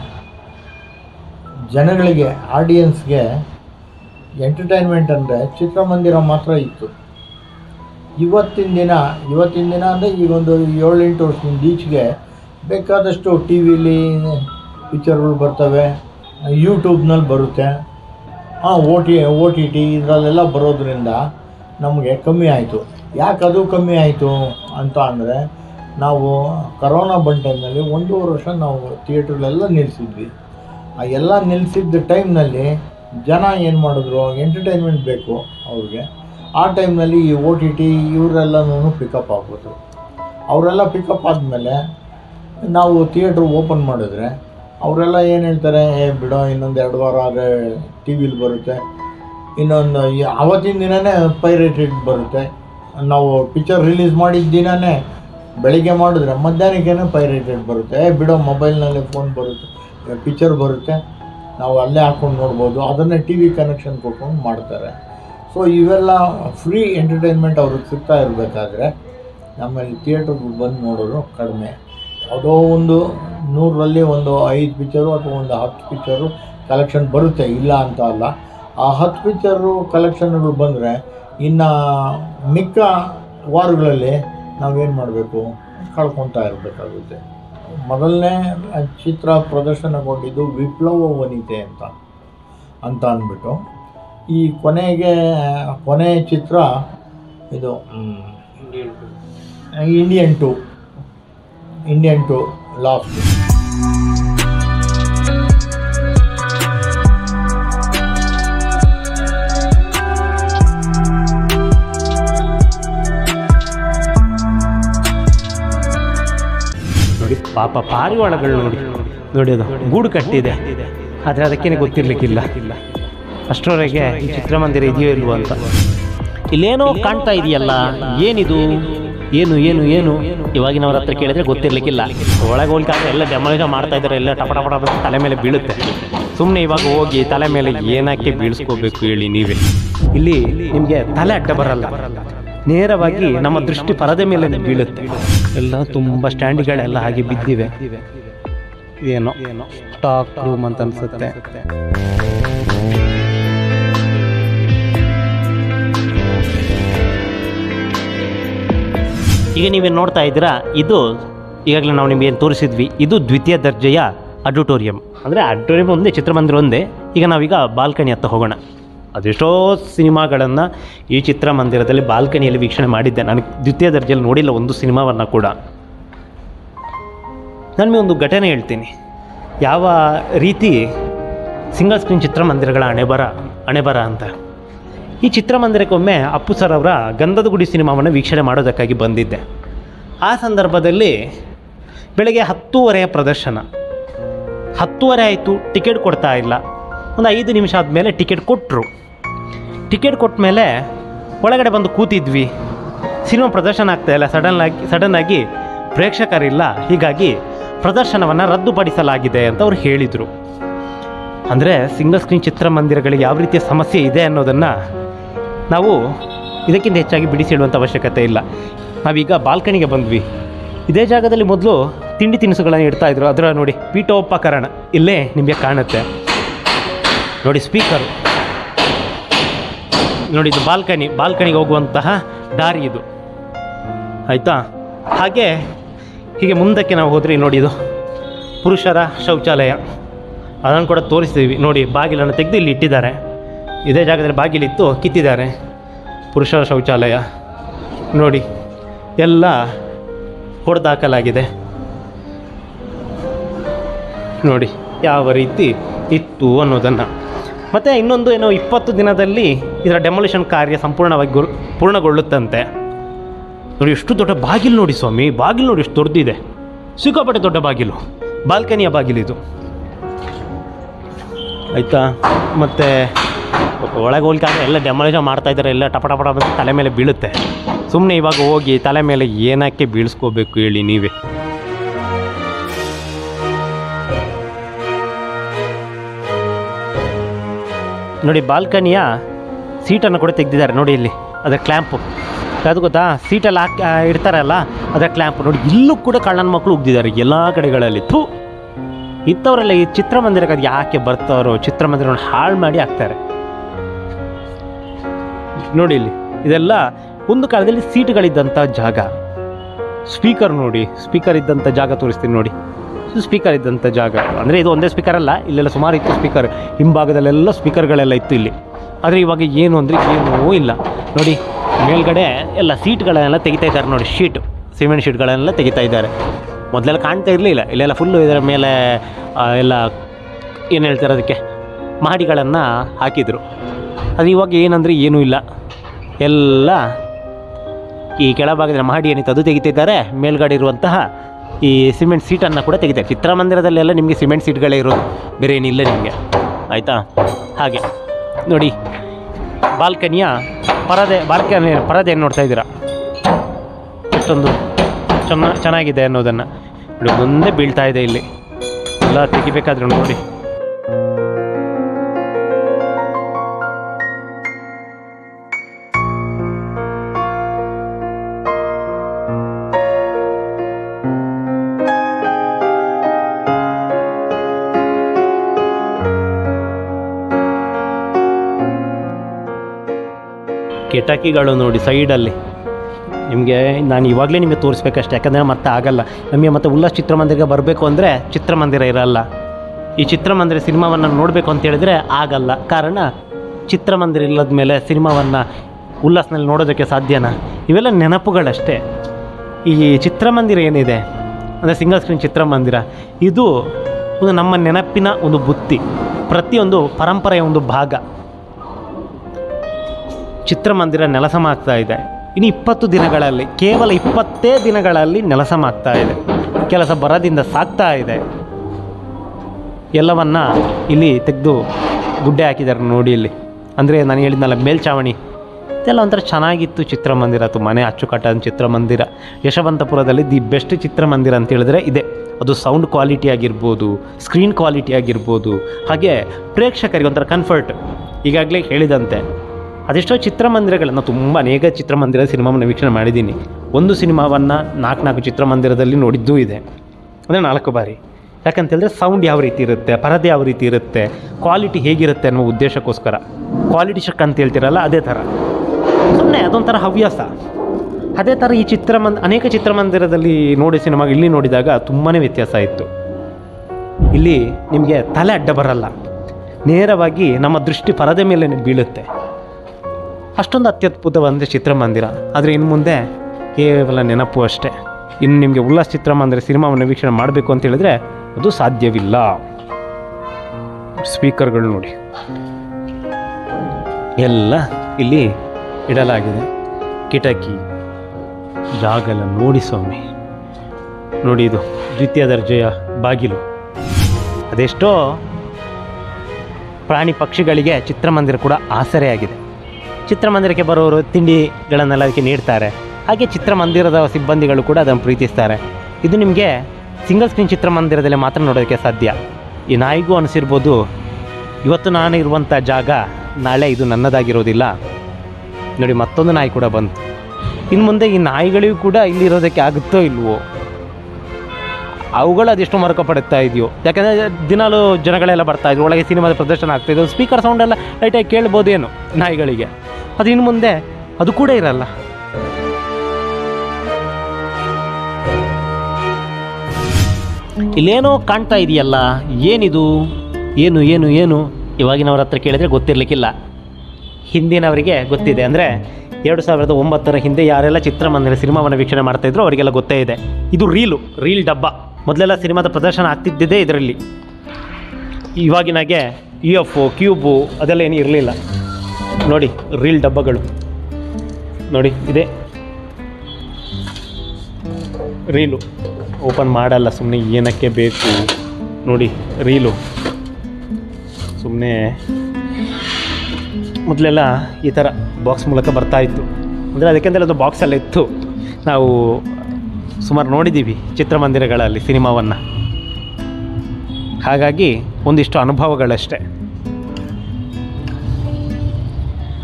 ಜನಗಳಿಗೆ ಆಡಿಯನ್ಸ್ಗೆ ಎಂಟರ್ಟೈನ್ಮೆಂಟ್ ಅಂದರೆ ಚಿತ್ರಮಂದಿರ ಮಾತ್ರ ಇತ್ತು ಇವತ್ತಿನ ದಿನ ಇವತ್ತಿನ ದಿನ ಅಂದರೆ ಈಗೊಂದು ಏಳೆಂಟು ವರ್ಷದಿಂದ ಈಚೆಗೆ ಬೇಕಾದಷ್ಟು ಟಿ ವಿಲಿ ಪಿಕ್ಚರ್ಗಳು ಬರ್ತವೆ ಯೂಟ್ಯೂಬ್ನಲ್ಲಿ ಬರುತ್ತೆ ಹಾಂ O T O T T ಇದರಲ್ಲೆಲ್ಲ ಬರೋದ್ರಿಂದ ನಮಗೆ ಕಮ್ಮಿ ಆಯಿತು ಯಾಕೆ ಅದು ಕಮ್ಮಿ ಆಯಿತು ಅಂತ ಅಂದರೆ ನಾವು ಕರೋನಾ ಬಂದ ಟೈಮ್ನಲ್ಲಿ ಒಂದೂವರೆ ವರ್ಷ ನಾವು ಥಿಯೇಟ್ರಲ್ಲೆಲ್ಲ ನಿಲ್ಲಿಸಿದ್ವಿ ಆ ಎಲ್ಲ ನಿಲ್ಲಿಸಿದ್ದ ಟೈಮ್ನಲ್ಲಿ ಜನ ಏನು ಮಾಡಿದ್ರು ಎಂಟರ್ಟೈನ್ಮೆಂಟ್ ಬೇಕು ಅವ್ರಿಗೆ ಆ ಟೈಮ್ನಲ್ಲಿ ಈ ಓ ಟಿ ಟಿ ಇವರೆಲ್ಲನೂ ಪಿಕಪ್ ಆಗ್ಬೋದು ಅವರೆಲ್ಲ ಪಿಕಪ್ ಆದಮೇಲೆ ನಾವು ಥಿಯೇಟ್ರ್ ಓಪನ್ ಮಾಡಿದ್ರೆ ಅವರೆಲ್ಲ ಏನು ಹೇಳ್ತಾರೆ ಏ ಬಿಡೋ ಇನ್ನೊಂದು ಎರಡು ವಾರ ಆದರೆ ಟಿ ವಿಲಿ ಬರುತ್ತೆ ಇನ್ನೊಂದು ಈ- ಆವತ್ತಿನ ದಿನವೇ ಪೈರೇಟೆಡ್ ಬರುತ್ತೆ ನಾವು ಪಿಕ್ಚರ್ ರಿಲೀಸ್ ಮಾಡಿದ ದಿನವೇ ಬೆಳಿಗ್ಗೆ ಮಾಡಿದ್ರೆ ಮಧ್ಯಾಹ್ನಕ್ಕೇ ಪೈರೇಟೆಡ್ ಬರುತ್ತೆ ಏ ಬಿಡೋ ಮೊಬೈಲ್ನಲ್ಲಿ ಫೋನ್ ಬರುತ್ತೆ ಪಿಕ್ಚರ್ ಬರುತ್ತೆ ನಾವು ಅಲ್ಲೇ ಹಾಕ್ಕೊಂಡು ನೋಡ್ಬೋದು ಅದನ್ನೇ ಟಿ ವಿ ಕನೆಕ್ಷನ್ ಕೊಟ್ಕೊಂಡು ಮಾಡ್ತಾರೆ ಸೊ ಇವೆಲ್ಲ ಫ್ರೀ ಎಂಟರ್ಟೈನ್ಮೆಂಟ್ ಅವ್ರಿಗೆ ಸಿಗ್ತಾ ಇರಬೇಕಾದ್ರೆ ನಮ್ಮಲ್ಲಿ ಥಿಯೇಟ್ರಿಗೆ ಬಂದು ನೋಡೋದು ಕಡಿಮೆ ಯಾವುದೋ ಒಂದು ನೂರರಲ್ಲಿ ಒಂದು ಐದು ಪಿಕ್ಚರು ಅಥವಾ ಒಂದು ಹತ್ತು ಪಿಕ್ಚರು ಕಲೆಕ್ಷನ್ ಬರುತ್ತೆ ಇಲ್ಲ ಅಂತ ಅಲ್ಲ ಆ ಹತ್ತು ಪಿಕ್ಚರು ಕಲೆಕ್ಷನ್ಗಳು ಬಂದರೆ ಇನ್ನು ಮಿಕ್ಕ ವಾರಗಳಲ್ಲಿ ನಾವೇನು ಮಾಡಬೇಕು ಕಳ್ಕೊತಾ ಇರಬೇಕಾಗುತ್ತೆ ಮೊದಲನೇ ಚಿತ್ರ ಪ್ರದರ್ಶನಗೊಂಡಿದ್ದು ವಿಪ್ಲವ ವನಿತೆ ಅಂತ ಅಂತ ಅಂದ್ಬಿಟ್ಟು ಈ ಕೊನೆಗೆ ಕೊನೆಯ ಚಿತ್ರ ಇದು ಮ್, Indian two Indian two last ನೋಡಿ ಪಾಪ ಪಾರಿವಾಳಗಳು ನೋಡಿ ನೋಡಿ ಅದು ಗೂಡು ಕಟ್ಟಿದೆ ಆದರೆ ಅದಕ್ಕೇನೆ ಗೊತ್ತಿರ್ಲಿಕ್ಕಿಲ್ಲ ಅಷ್ಟರವರೆಗೆ ಈ ಚಿತ್ರಮಂದಿರ ಇದೆಯೋ ಇಲ್ವೋ ಅಂತ ಇಲ್ಲೇನೋ ಕಾಣ್ತಾ ಇದೆಯಲ್ಲ ಏನಿದು ಏನು ಏನು ಏನು ಇವಾಗಿನವ್ರ ಹತ್ರ ಕೇಳಿದ್ರೆ ಗೊತ್ತಿರ್ಲಿಕ್ಕಿಲ್ಲ ಒಳಗೆ ಹೋಗ್ಲಿಕ್ಕಾದ್ರೆ ಎಲ್ಲ ಡೆಮಾಲಿಷ ಮಾಡ್ತಾ ಇದ್ದಾರೆ ಎಲ್ಲ ಟಪ ಟಪ ಟಪ ಅಂತ ತಲೆ ಮೇಲೆ ಬೀಳುತ್ತೆ ಸುಮ್ಮನೆ ಇವಾಗ ಹೋಗಿ ತಲೆ ಮೇಲೆ ಏನಕ್ಕೆ ಬೀಳಿಸ್ಕೋಬೇಕು ಹೇಳಿ ನೀವೇ ಇಲ್ಲಿ ನಿಮಗೆ ತಲೆ ಅಡ್ಡ ಬರಲ್ಲ ನೇರವಾಗಿ ನಮ್ಮ ದೃಷ್ಟಿ ಪರದೆ ಮೇಲೆ ಬೀಳುತ್ತೆ ಎಲ್ಲ ತುಂಬ ಸ್ಟ್ಯಾಂಡ್ಗಳೆಲ್ಲ ಹಾಗೆ ಬಿದ್ದಿವೆ ಏನೋ ಸ್ಟಾಕ್ ರೂಮ್ ಅಂತ ಅನ್ಸುತ್ತೆ ಈಗ ನೀವೇನು ನೋಡ್ತಾ ಇದ್ದೀರಾ ಇದು ಈಗಾಗಲೇ ನಾವು ನಿಮಗೆ ಏನು ತೋರಿಸಿದ್ವಿ ಇದು ದ್ವಿತೀಯ ದರ್ಜೆಯ ಅಡಿಟೋರಿಯಂ ಅಂದರೆ ಅಡಿಟೋರಿಯಂ ಒಂದೇ ಚಿತ್ರಮಂದಿರ ಒಂದೇ ಈಗ ನಾವೀಗ ಬಾಲ್ಕನಿ ಹತ್ತ ಹೋಗೋಣ ಅದೆಷ್ಟೋ ಸಿನಿಮಾಗಳನ್ನು ಈ ಚಿತ್ರಮಂದಿರದಲ್ಲಿ ಬಾಲ್ಕನಿಯಲ್ಲಿ ವೀಕ್ಷಣೆ ಮಾಡಿದ್ದೆ ನನಗೆ ದ್ವಿತೀಯ ದರ್ಜೆಯಲ್ಲಿ ನೋಡಿಲ್ಲ ಒಂದು ಸಿನಿಮಾವನ್ನು ಕೂಡ ನಾನು ಒಂದು ಘಟನೆ ಹೇಳ್ತೀನಿ ಯಾವ ರೀತಿ ಸಿಂಗಲ್ ಸ್ಕ್ರೀನ್ ಚಿತ್ರಮಂದಿರಗಳ ಹಣೆಬರ ಹಣೆಬರ ಅಂತ ಈ ಚಿತ್ರಮಂದಿರಕ್ಕೊಮ್ಮೆ ಅಪ್ಪು ಸರ್ ಅವರ ಗಂಧದ ಗುಡಿ ಸಿನಿಮಾವನ್ನು ವೀಕ್ಷಣೆ ಮಾಡೋದಕ್ಕಾಗಿ ಬಂದಿದ್ದೆ ಆ ಸಂದರ್ಭದಲ್ಲಿ ಬೆಳಗ್ಗೆ ಹತ್ತೂವರೆಯ ಪ್ರದರ್ಶನ ಹತ್ತುವರೆ ಆಯಿತು ಟಿಕೆಟ್ ಕೊಡ್ತಾ ಇಲ್ಲ ಒಂದು ಐದು ನಿಮಿಷ ಆದಮೇಲೆ ಟಿಕೆಟ್ ಕೊಟ್ಟರು ಟಿಕೆಟ್ ಕೊಟ್ಟ ಮೇಲೆ ಒಳಗಡೆ ಬಂದು ಕೂತಿದ್ವಿ ಸಿನಿಮಾ ಪ್ರದರ್ಶನ ಆಗ್ತಾ ಇಲ್ಲ ಸಡನ್ ಆಗಿ ಸಡನ್ ಆಗಿ ಪ್ರೇಕ್ಷಕರಿಲ್ಲ ಹೀಗಾಗಿ ಪ್ರದರ್ಶನವನ್ನು ರದ್ದುಪಡಿಸಲಾಗಿದೆ ಅಂತ ಅವ್ರು ಹೇಳಿದರು ಅಂದರೆ ಸಿಂಗಲ್ ಸ್ಕ್ರೀನ್ ಚಿತ್ರಮಂದಿರಗಳಿಗೆ ಯಾವ ರೀತಿಯ ಸಮಸ್ಯೆ ಇದೆ ಅನ್ನೋದನ್ನು ನಾವು ಇದಕ್ಕಿಂತ ಹೆಚ್ಚಾಗಿ ಬಿಡಿಸಿಡುವಂಥ ಅವಶ್ಯಕತೆ ಇಲ್ಲ ನಾವೀಗ ಬಾಲ್ಕನಿಗೆ ಬಂದ್ವಿ ಇದೇ ಜಾಗದಲ್ಲಿ ಮೊದಲು ತಿಂಡಿ ತಿನಿಸುಗಳನ್ನು ಇಡ್ತಾ ಇದ್ರು ಅದರ ನೋಡಿ ಪೀಠೋಪಕರಣ ಇಲ್ಲೇ ನಿಮಗೆ ಕಾಣುತ್ತೆ ನೋಡಿ ಸ್ಪೀಕರು ನೋಡಿ ಇದು ಬಾಲ್ಕನಿ ಬಾಲ್ಕನಿಗೆ ಹೋಗುವಂತಹ ದಾರಿ ಇದು ಆಯಿತಾ ಹಾಗೆ ಹೀಗೆ ಮುಂದಕ್ಕೆ ನಾವು ಹೋದರೆ ನೋಡಿ ಇದು ಪುರುಷರ ಶೌಚಾಲಯ ಅದನ್ನು ಕೂಡ ತೋರಿಸ್ತೀವಿ ನೋಡಿ ಬಾಗಿಲನ್ನು ತೆಗೆದು ಇಲ್ಲಿ ಇಟ್ಟಿದ್ದಾರೆ ಇದೇ ಜಾಗದಲ್ಲಿ ಬಾಗಿಲಿತ್ತು ಕಿತ್ತಿದ್ದಾರೆ ಪುರುಷರ ಶೌಚಾಲಯ ನೋಡಿ ಎಲ್ಲ ಹೊಡೆದಾಕಲಾಗಿದೆ ನೋಡಿ ಯಾವ ರೀತಿ ಇತ್ತು ಅನ್ನೋದನ್ನು ಮತ್ತು ಇನ್ನೊಂದು ಏನೋ ಇಪ್ಪತ್ತು ದಿನದಲ್ಲಿ ಇದರ ಡೆಮೊಲಿಷನ್ ಕಾರ್ಯ ಸಂಪೂರ್ಣವಾಗಿ ಗುರು ಪೂರ್ಣಗೊಳ್ಳುತ್ತಂತೆ ನೋಡಿ ಎಷ್ಟು ದೊಡ್ಡ ಬಾಗಿಲು ನೋಡಿ ಸ್ವಾಮಿ ಬಾಗಿಲು ನೋಡಿ ಎಷ್ಟು ದೊಡ್ಡದಿದೆ ಸಿಕ್ಕಾಪಟ್ಟೆ ದೊಡ್ಡ ಬಾಗಿಲು ಬಾಲ್ಕನಿಯ ಬಾಗಿಲಿದು ಆಯಿತಾ ಮತ್ತು ಒಳಗೆ ಹೋಗ್ಲಿಕ್ಕಾದ್ರೆ ಎಲ್ಲ ಡೆಮಾಲಿಷನ್ ಮಾಡ್ತಾ ಇದ್ದಾರೆ ಎಲ್ಲ ಟಪ ಟಪ ಟಪ ಅಂತ ತಲೆ ಮೇಲೆ ಬೀಳುತ್ತೆ ಸುಮ್ಮನೆ ಇವಾಗ ಹೋಗಿ ತಲೆ ಮೇಲೆ ಏನಕ್ಕೆ ಬೀಳಿಸ್ಕೋಬೇಕು ಹೇಳಿ ನೀವೇ ನೋಡಿ ಬಾಲ್ಕನಿಯ ಸೀಟನ್ನು ಕೂಡ ತೆಗೆದಿದ್ದಾರೆ ನೋಡಿ ಇಲ್ಲಿ ಅದರ ಕ್ಲ್ಯಾಂಪು ಅದು ಗೊತ್ತಾ ಸೀಟಲ್ಲಿ ಹಾಕಿ ಆ, ಇಡ್ತಾರಲ್ಲ ಅದರ ಕ್ಲ್ಯಾಂಪ್ ನೋಡಿ ಇಲ್ಲೂ ಕೂಡ ಕಳ್ಳನ ಮಕ್ಕಳು ಉಗ್ದಿದ್ದಾರೆ ಎಲ್ಲ ಕಡೆಗಳಲ್ಲಿ ಥೂ ಇತ್ತವರೆಲ್ಲ ಈ ಚಿತ್ರಮಂದಿರಕ್ಕೆ ಅದು ಯಾಕೆ ಬರ್ತಾರೋ ಚಿತ್ರಮಂದಿರವನ್ನು ಹಾಳು ಮಾಡಿ ಹಾಕ್ತಾರೆ ನೋಡಿ ಇಲ್ಲಿ ಇದೆಲ್ಲ ಒಂದು ಕಾಲದಲ್ಲಿ ಸೀಟ್ಗಳಿದ್ದಂಥ ಜಾಗ ಸ್ಪೀಕರ್ ನೋಡಿ ಸ್ಪೀಕರ್ ಇದ್ದಂಥ ಜಾಗ ತೋರಿಸ್ತೀನಿ ನೋಡಿ ಇದು ಸ್ಪೀಕರ್ ಇದ್ದಂಥ ಜಾಗ ಅಂದರೆ ಇದು ಒಂದೇ ಸ್ಪೀಕರ್ ಅಲ್ಲ ಇಲ್ಲೆಲ್ಲ ಸುಮಾರು ಇತ್ತು ಸ್ಪೀಕರ್ ಹಿಂಭಾಗದಲ್ಲೆಲ್ಲ ಸ್ಪೀಕರ್ಗಳೆಲ್ಲ ಇತ್ತು ಇಲ್ಲಿ ಆದರೆ ಇವಾಗ ಏನು ಅಂದರೆ ಏನೂ ಇಲ್ಲ ನೋಡಿ ಮೇಲ್ಗಡೆ ಎಲ್ಲ ಸೀಟ್ಗಳನ್ನೆಲ್ಲ ತೆಗಿತಾ ಇದ್ದಾರೆ ನೋಡಿ ಶೀಟು ಸಿಮೆಂಟ್ ಶೀಟ್ಗಳನ್ನೆಲ್ಲ ತೆಗಿತಾ ಇದ್ದಾರೆ ಮೊದಲೆಲ್ಲ ಕಾಣ್ತಾ ಇರಲಿಲ್ಲ ಇಲ್ಲೆಲ್ಲ ಫುಲ್ಲು ಇದರ ಮೇಲೆ ಆ, ಎಲ್ಲ ಏನು ಹೇಳ್ತಾರೆ ಅದಕ್ಕೆ ಮಹಡಿಗಳನ್ನು ಹಾಕಿದರು ಅದು ಇವಾಗ ಏನಂದರೆ ಏನೂ ಇಲ್ಲ ಎಲ್ಲ ಈ ಕೆಳಭಾಗದ ಮಹಡಿ ಏನಿತ್ತು ಅದು ತೆಗಿತಿದ್ದಾರೆ ಮೇಲ್ಗಡೆ ಇರುವಂತಹ ಈ ಸಿಮೆಂಟ್ ಸೀಟನ್ನು ಕೂಡ ತೆಗಿತಾರೆ ಚಿತ್ರಮಂದಿರದಲ್ಲೆಲ್ಲ ನಿಮಗೆ ಸಿಮೆಂಟ್ ಸೀಟ್ಗಳೇ ಇರೋದು ಬೇರೆ ಏನಿಲ್ಲ ನಿಮಗೆ ಆಯಿತಾ ಹಾಗೆ ನೋಡಿ ಬಾಲ್ಕನಿಯ ಪರದೆ ಬಾಲ್ಕನಿ ಪರದೆಯನ್ನು ನೋಡ್ತಾ ಇದ್ದೀರಾ ಎಷ್ಟೊಂದು ಚೆನ್ನ ಚೆನ್ನಾಗಿದೆ ಅನ್ನೋದನ್ನು ನೋಡಿ ಒಂದೇ ಬೀಳ್ತಾ ಇದೆ ಇಲ್ಲಿ ಎಲ್ಲ ತೆಗಿಬೇಕಾದ್ರೆ ನೋಡಿ ಕಿಟಕಿಗಳು ನೋಡಿ ಸೈಡಲ್ಲಿ ನಿಮಗೆ ನಾನು ಇವಾಗಲೇ ನಿಮಗೆ ತೋರಿಸ್ಬೇಕಷ್ಟೆ ಯಾಕಂದರೆ ಮತ್ತೆ ಆಗಲ್ಲ ನಮಗೆ ಮತ್ತೆ ಉಲ್ಲಾಸ್ ಚಿತ್ರಮಂದಿರಕ್ಕೆ ಬರಬೇಕು ಅಂದರೆ ಚಿತ್ರಮಂದಿರ ಇರಲ್ಲ ಈ ಚಿತ್ರಮಂದಿರ ಸಿನಿಮಾವನ್ನು ನೋಡಬೇಕು ಅಂತ ಹೇಳಿದ್ರೆ ಆಗಲ್ಲ ಕಾರಣ ಚಿತ್ರಮಂದಿರ ಇಲ್ಲದ ಮೇಲೆ ಸಿನಿಮಾವನ್ನು ಉಲ್ಲಾಸ್ನಲ್ಲಿ ನೋಡೋದಕ್ಕೆ ಸಾಧ್ಯನಾ ಇವೆಲ್ಲ ನೆನಪುಗಳಷ್ಟೇ ಈ ಚಿತ್ರಮಂದಿರ ಏನಿದೆ ಅಂದರೆ ಸಿಂಗಲ್ ಸ್ಕ್ರೀನ್ ಚಿತ್ರಮಂದಿರ ಇದು ಒಂದು ನಮ್ಮ ನೆನಪಿನ ಒಂದು ಬುತ್ತಿ ಪ್ರತಿಯೊಂದು ಪರಂಪರೆಯ ಒಂದು ಭಾಗ ಚಿತ್ರಮಂದಿರ ನೆಲಸಮ ಆಗ್ತಾ ಇದೆ ಇನ್ನು ಇಪ್ಪತ್ತು ದಿನಗಳಲ್ಲಿ ಕೇವಲ ಇಪ್ಪತ್ತೇ ದಿನಗಳಲ್ಲಿ ನೆಲಸಮ ಆಗ್ತಾ ಇದೆ ಕೆಲಸ ಬರದಿಂದ ಸಾಗ್ತಾ ಇದೆ ಎಲ್ಲವನ್ನ ಇಲ್ಲಿ ತೆಗೆದು ಗುಡ್ಡೆ ಹಾಕಿದ್ದಾರೆ ನೋಡಿ ಇಲ್ಲಿ ಅಂದರೆ ನಾನು ಹೇಳಿದ್ನಲ್ಲ ಮೇಲ್ಛಾವಣಿ ಇದೆಲ್ಲ ಒಂಥರ ಚೆನ್ನಾಗಿತ್ತು ಚಿತ್ರಮಂದಿರ ತುಂಬಾ ಅಚ್ಚುಕಟ್ಟಾದ ಚಿತ್ರಮಂದಿರ ಯಶವಂತಪುರದಲ್ಲಿ ದಿ ಬೆಸ್ಟ್ ಚಿತ್ರಮಂದಿರ ಅಂತ ಹೇಳಿದ್ರೆ ಇದೆ ಅದು ಸೌಂಡ್ ಕ್ವಾಲಿಟಿ ಆಗಿರ್ಬೋದು ಸ್ಕ್ರೀನ್ ಕ್ವಾಲಿಟಿ ಆಗಿರ್ಬೋದು ಹಾಗೆ ಪ್ರೇಕ್ಷಕರಿಗೆ ಒಂಥರ ಕನ್ಫರ್ಟ್ ಈಗಾಗಲೇ ಹೇಳಿದಂತೆ ಅದೆಷ್ಟೋ ಚಿತ್ರಮಂದಿರಗಳನ್ನು ತುಂಬ ಅನೇಕ ಚಿತ್ರಮಂದಿರ ಸಿನಿಮಾವನ್ನು ವೀಕ್ಷಣೆ ಮಾಡಿದ್ದೀನಿ ಒಂದು ಸಿನಿಮಾವನ್ನು ನಾಲ್ಕು ನಾಲ್ಕು ಚಿತ್ರಮಂದಿರದಲ್ಲಿ ನೋಡಿದ್ದೂ ಇದೆ ಅಂದರೆ ನಾಲ್ಕು ಬಾರಿ ಯಾಕಂತೇಳಿದ್ರೆ ಸೌಂಡ್ ಯಾವ ರೀತಿ ಇರುತ್ತೆ ಪರದೆ ಯಾವ ರೀತಿ ಇರುತ್ತೆ ಕ್ವಾಲಿಟಿ ಹೇಗಿರುತ್ತೆ ಅನ್ನೋ ಉದ್ದೇಶಕ್ಕೋಸ್ಕರ ಕ್ವಾಲಿಟಿ ಚೆಕ್ ಅಂತ ಹೇಳ್ತೀರಲ್ಲ ಅದೇ ಥರ ಸುಮ್ಮನೆ ಅದೊಂಥರ ಹವ್ಯಾಸ ಅದೇ ಥರ ಈ ಚಿತ್ರಮಂದ ಅನೇಕ ಚಿತ್ರಮಂದಿರದಲ್ಲಿ ನೋಡಿ ಸಿನಿಮಾ ಇಲ್ಲಿ ನೋಡಿದಾಗ ತುಂಬಾ ವ್ಯತ್ಯಾಸ ಇತ್ತು ಇಲ್ಲಿ ನಿಮಗೆ ತಲೆ ಅಡ್ಡ ಬರಲ್ಲ ನೇರವಾಗಿ ನಮ್ಮ ದೃಷ್ಟಿ ಪರದೆ ಮೇಲೆ ಬೀಳುತ್ತೆ ಅಷ್ಟೊಂದು ಅತ್ಯದ್ಭುತವಾದ ಚಿತ್ರಮಂದಿರ ಆದರೆ ಇನ್ನು ಮುಂದೆ ಕೇವಲ ನೆನಪು ಅಷ್ಟೇ ಇನ್ನು ನಿಮಗೆ ಉಲ್ಲಾಸ್ ಚಿತ್ರಮಂದಿರ ಸಿನಿಮಾವನ್ನು ವೀಕ್ಷಣೆ ಮಾಡಬೇಕು ಅಂತ ಹೇಳಿದ್ರೆ ಅದು ಸಾಧ್ಯವಿಲ್ಲ ಸ್ಪೀಕರ್ಗಳು ನೋಡಿ ಎಲ್ಲ ಇಲ್ಲಿ ಇಡಲಾಗಿದೆ ಕಿಟಕಿ ಜಾಗಲ ನೋಡಿ ಸ್ವಾಮಿ ನೋಡಿ ಇದು ದ್ವಿತೀಯ ದರ್ಜೆಯ ಬಾಗಿಲು ಅದೆಷ್ಟೋ ಪ್ರಾಣಿ ಪಕ್ಷಿಗಳಿಗೆ ಚಿತ್ರಮಂದಿರ ಕೂಡ ಆಸರೆಯಾಗಿದೆ ಚಿತ್ರಮಂದಿರಕ್ಕೆ ಬರೋರು ತಿಂಡಿಗಳನ್ನೆಲ್ಲ ಅದಕ್ಕೆ ನೀಡ್ತಾರೆ ಹಾಗೆ ಚಿತ್ರಮಂದಿರದ ಸಿಬ್ಬಂದಿಗಳು ಕೂಡ ಅದನ್ನು ಪ್ರೀತಿಸ್ತಾರೆ ಇದು ನಿಮಗೆ ಸಿಂಗಲ್ ಸ್ಕ್ರೀನ್ ಚಿತ್ರಮಂದಿರದಲ್ಲಿ ಮಾತ್ರ ನೋಡೋದಕ್ಕೆ ಸಾಧ್ಯ ಈ ನಾಯಿಗೂ ಅನಿಸಿರ್ಬೋದು ಇವತ್ತು ನಾನು ಇರುವಂಥ ಜಾಗ ನಾಳೆ ಇದು ನನ್ನದಾಗಿರೋದಿಲ್ಲ ನೋಡಿ ಮತ್ತೊಂದು ನಾಯಿ ಕೂಡ ಬಂತು ಇನ್ನು ಮುಂದೆ ಈ ನಾಯಿಗಳಿಗೂ ಕೂಡ ಇಲ್ಲಿರೋದಕ್ಕೆ ಆಗುತ್ತೋ ಇಲ್ವೋ ಅವುಗಳು ಅದೆಷ್ಟು ಮರುಕ ಪಡುತ್ತಾ ಇದೆಯೋ ಯಾಕಂದರೆ ದಿನಾಲು ಜನಗಳೆಲ್ಲ ಬರ್ತಾ ಇದ್ರು ಒಳಗೆ ಸಿನಿಮಾದ ಪ್ರದರ್ಶನ ಆಗ್ತಾ ಇದ್ದು ಸ್ಪೀಕರ್ ಸೌಂಡ್ ಎಲ್ಲ ಲೈಟಾಗಿ ಕೇಳ್ಬೋದೇನು ನಾಯಿಗಳಿಗೆ ಅದು ಇನ್ನು ಮುಂದೆ ಅದು ಕೂಡ ಇರಲ್ಲ ಇಲ್ಲೇನೋ ಕಾಣ್ತಾ ಇದೆಯಲ್ಲ ಏನಿದು ಏನು ಏನು ಏನು ಇವಾಗಿನವ್ರ ಹತ್ರ ಕೇಳಿದರೆ ಗೊತ್ತಿರಲಿಕ್ಕಿಲ್ಲ ಹಿಂದಿನವರಿಗೆ ಗೊತ್ತಿದೆ ಅಂದರೆ ಎರಡು ಸಾವಿರದ ಒಂಬತ್ತರ ಹಿಂದೆ ಯಾರೆಲ್ಲ ಚಿತ್ರಮಂದಿರ ಸಿನಿಮಾವನ್ನು ವೀಕ್ಷಣೆ ಮಾಡ್ತಾ ಇದ್ರು ಅವರಿಗೆಲ್ಲ ಗೊತ್ತೇ ಇದೆ ಇದು ರೀಲು ರೀಲ್ ಡಬ್ಬ ಮೊದಲೆಲ್ಲ ಸಿನಿಮಾದ ಪ್ರದರ್ಶನ ಆಗ್ತಿದ್ದಿದ್ದೇ ಇದರಲ್ಲಿ ಇವಾಗಿನಾಗೆ ಯು ಎಫ್ ಒ ಕ್ಯೂಬು ಅದೆಲ್ಲ ಏನು ಇರಲಿಲ್ಲ ನೋಡಿ ರೀಲ್ ಡಬ್ಬಗಳು ನೋಡಿ ಇದೆ ರೀಲು ಓಪನ್ ಮಾಡಲ್ಲ ಸುಮ್ಮನೆ ಏನಕ್ಕೆ ಬೇಕು ನೋಡಿ ರೀಲು ಸುಮ್ಮನೆ ಮೊದಲೆಲ್ಲ ಈ ಥರ ಬಾಕ್ಸ್ ಮೂಲಕ ಬರ್ತಾ ಇತ್ತು ಅಂದರೆ ಅದಕ್ಕೆಂದರೆ ಅದು ಬಾಕ್ಸಲ್ಲೇ ಇತ್ತು ನಾವು ಸುಮಾರು ನೋಡಿದ್ದೀವಿ ಚಿತ್ರಮಂದಿರಗಳಲ್ಲಿ ಸಿನಿಮಾವನ್ನು ಹಾಗಾಗಿ ಒಂದಿಷ್ಟು ಅನುಭವಗಳಷ್ಟೇ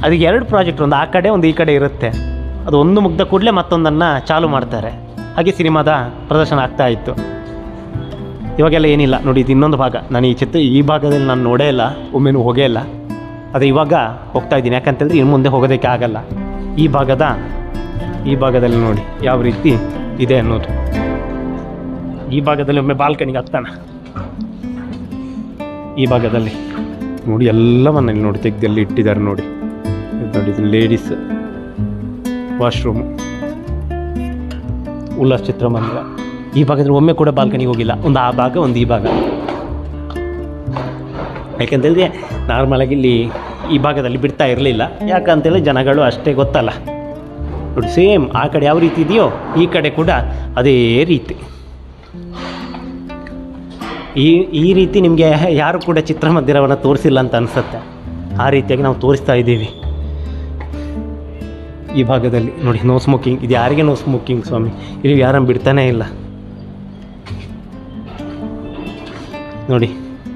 ಅದಕ್ಕೆ ಎರಡು ಪ್ರಾಜೆಕ್ಟ್ ಒಂದು ಆ ಕಡೆ ಒಂದು ಈ ಕಡೆ ಇರುತ್ತೆ ಅದು ಒಂದು ಮುಗ್ದ ಕೂಡಲೇ ಮತ್ತೊಂದನ್ನು ಚಾಲು ಮಾಡ್ತಾರೆ ಹಾಗೆ ಸಿನಿಮಾದ ಪ್ರದರ್ಶನ ಆಗ್ತಾ ಇತ್ತು ಇವಾಗೆಲ್ಲ ಏನಿಲ್ಲ ನೋಡಿ ಇದು ಇನ್ನೊಂದು ಭಾಗ ನಾನು ಈ ಚಿತ್ರ ಈ ಭಾಗದಲ್ಲಿ ನಾನು ನೋಡೇ ಇಲ್ಲ ಒಮ್ಮೆನೂ ಹೋಗೇ ಇಲ್ಲ ಅದೇ ಇವಾಗ ಹೋಗ್ತಾ ಇದ್ದೀನಿ ಯಾಕಂತಂದರೆ ಇನ್ನು ಮುಂದೆ ಹೋಗೋದಕ್ಕೆ ಆಗಲ್ಲ ಈ ಭಾಗದ ಈ ಭಾಗದಲ್ಲಿ ನೋಡಿ ಯಾವ ರೀತಿ ಇದೆ ಅನ್ನೋದು ಈ ಭಾಗದಲ್ಲಿ ಒಮ್ಮೆ ಬಾಲ್ಕನಿಗೆ ಹತ್ತಾನ ಈ ಭಾಗದಲ್ಲಿ ನೋಡಿ ಎಲ್ಲವನ್ನ ಇಲ್ಲಿ ನೋಡಿ ತೆಗ್ದಲ್ಲಿ ಇಟ್ಟಿದ್ದಾರೆ ನೋಡಿ ಇದು ನೋಡಿ ಇದು ಲೇಡೀಸ್ ವಾಶ್ರೂಮ್ ಉಲ್ಲಾಸ್ ಚಿತ್ರಮಂದಿರ ಈ ಭಾಗದಲ್ಲಿ ಒಮ್ಮೆ ಕೂಡ ಬಾಲ್ಕನಿಗೆ ಹೋಗಿಲ್ಲ ಒಂದು ಆ ಭಾಗ ಒಂದು ಈ ಭಾಗ ಯಾಕಂತೇಳಿದ್ರೆ ನಾರ್ಮಲಾಗಿ ಇಲ್ಲಿ ಈ ಭಾಗದಲ್ಲಿ ಬಿಡ್ತಾ ಇರಲಿಲ್ಲ ಯಾಕಂತೇಳಿ ಜನಗಳು ಅಷ್ಟೇ ಗೊತ್ತಲ್ಲ ನೋಡಿ ಸೇಮ್ ಆ ಕಡೆ ಯಾವ ರೀತಿ ಇದೆಯೋ ಈ ಕಡೆ ಕೂಡ ಅದೇ ರೀತಿ ಈ ಈ ರೀತಿ ನಿಮಗೆ ಯಾರು ಕೂಡ ಚಿತ್ರಮಂದಿರವನ್ನು ತೋರಿಸಿಲ್ಲ ಅಂತ ಅನಿಸುತ್ತೆ ಆ ರೀತಿಯಾಗಿ ನಾವು ತೋರಿಸ್ತಾ ಇದ್ದೀವಿ ಈ ಭಾಗದಲ್ಲಿ ನೋಡಿ ನೋ ಸ್ಮೋಕಿಂಗ್ ಇದು ಯಾರಿಗೆ ನೋ ಸ್ಮೋಕಿಂಗ್ ಸ್ವಾಮಿ ಇಲ್ಲಿ ಯಾರನ್ನು ಬಿಡ್ತಾನೇ ಇಲ್ಲ ನೋಡಿ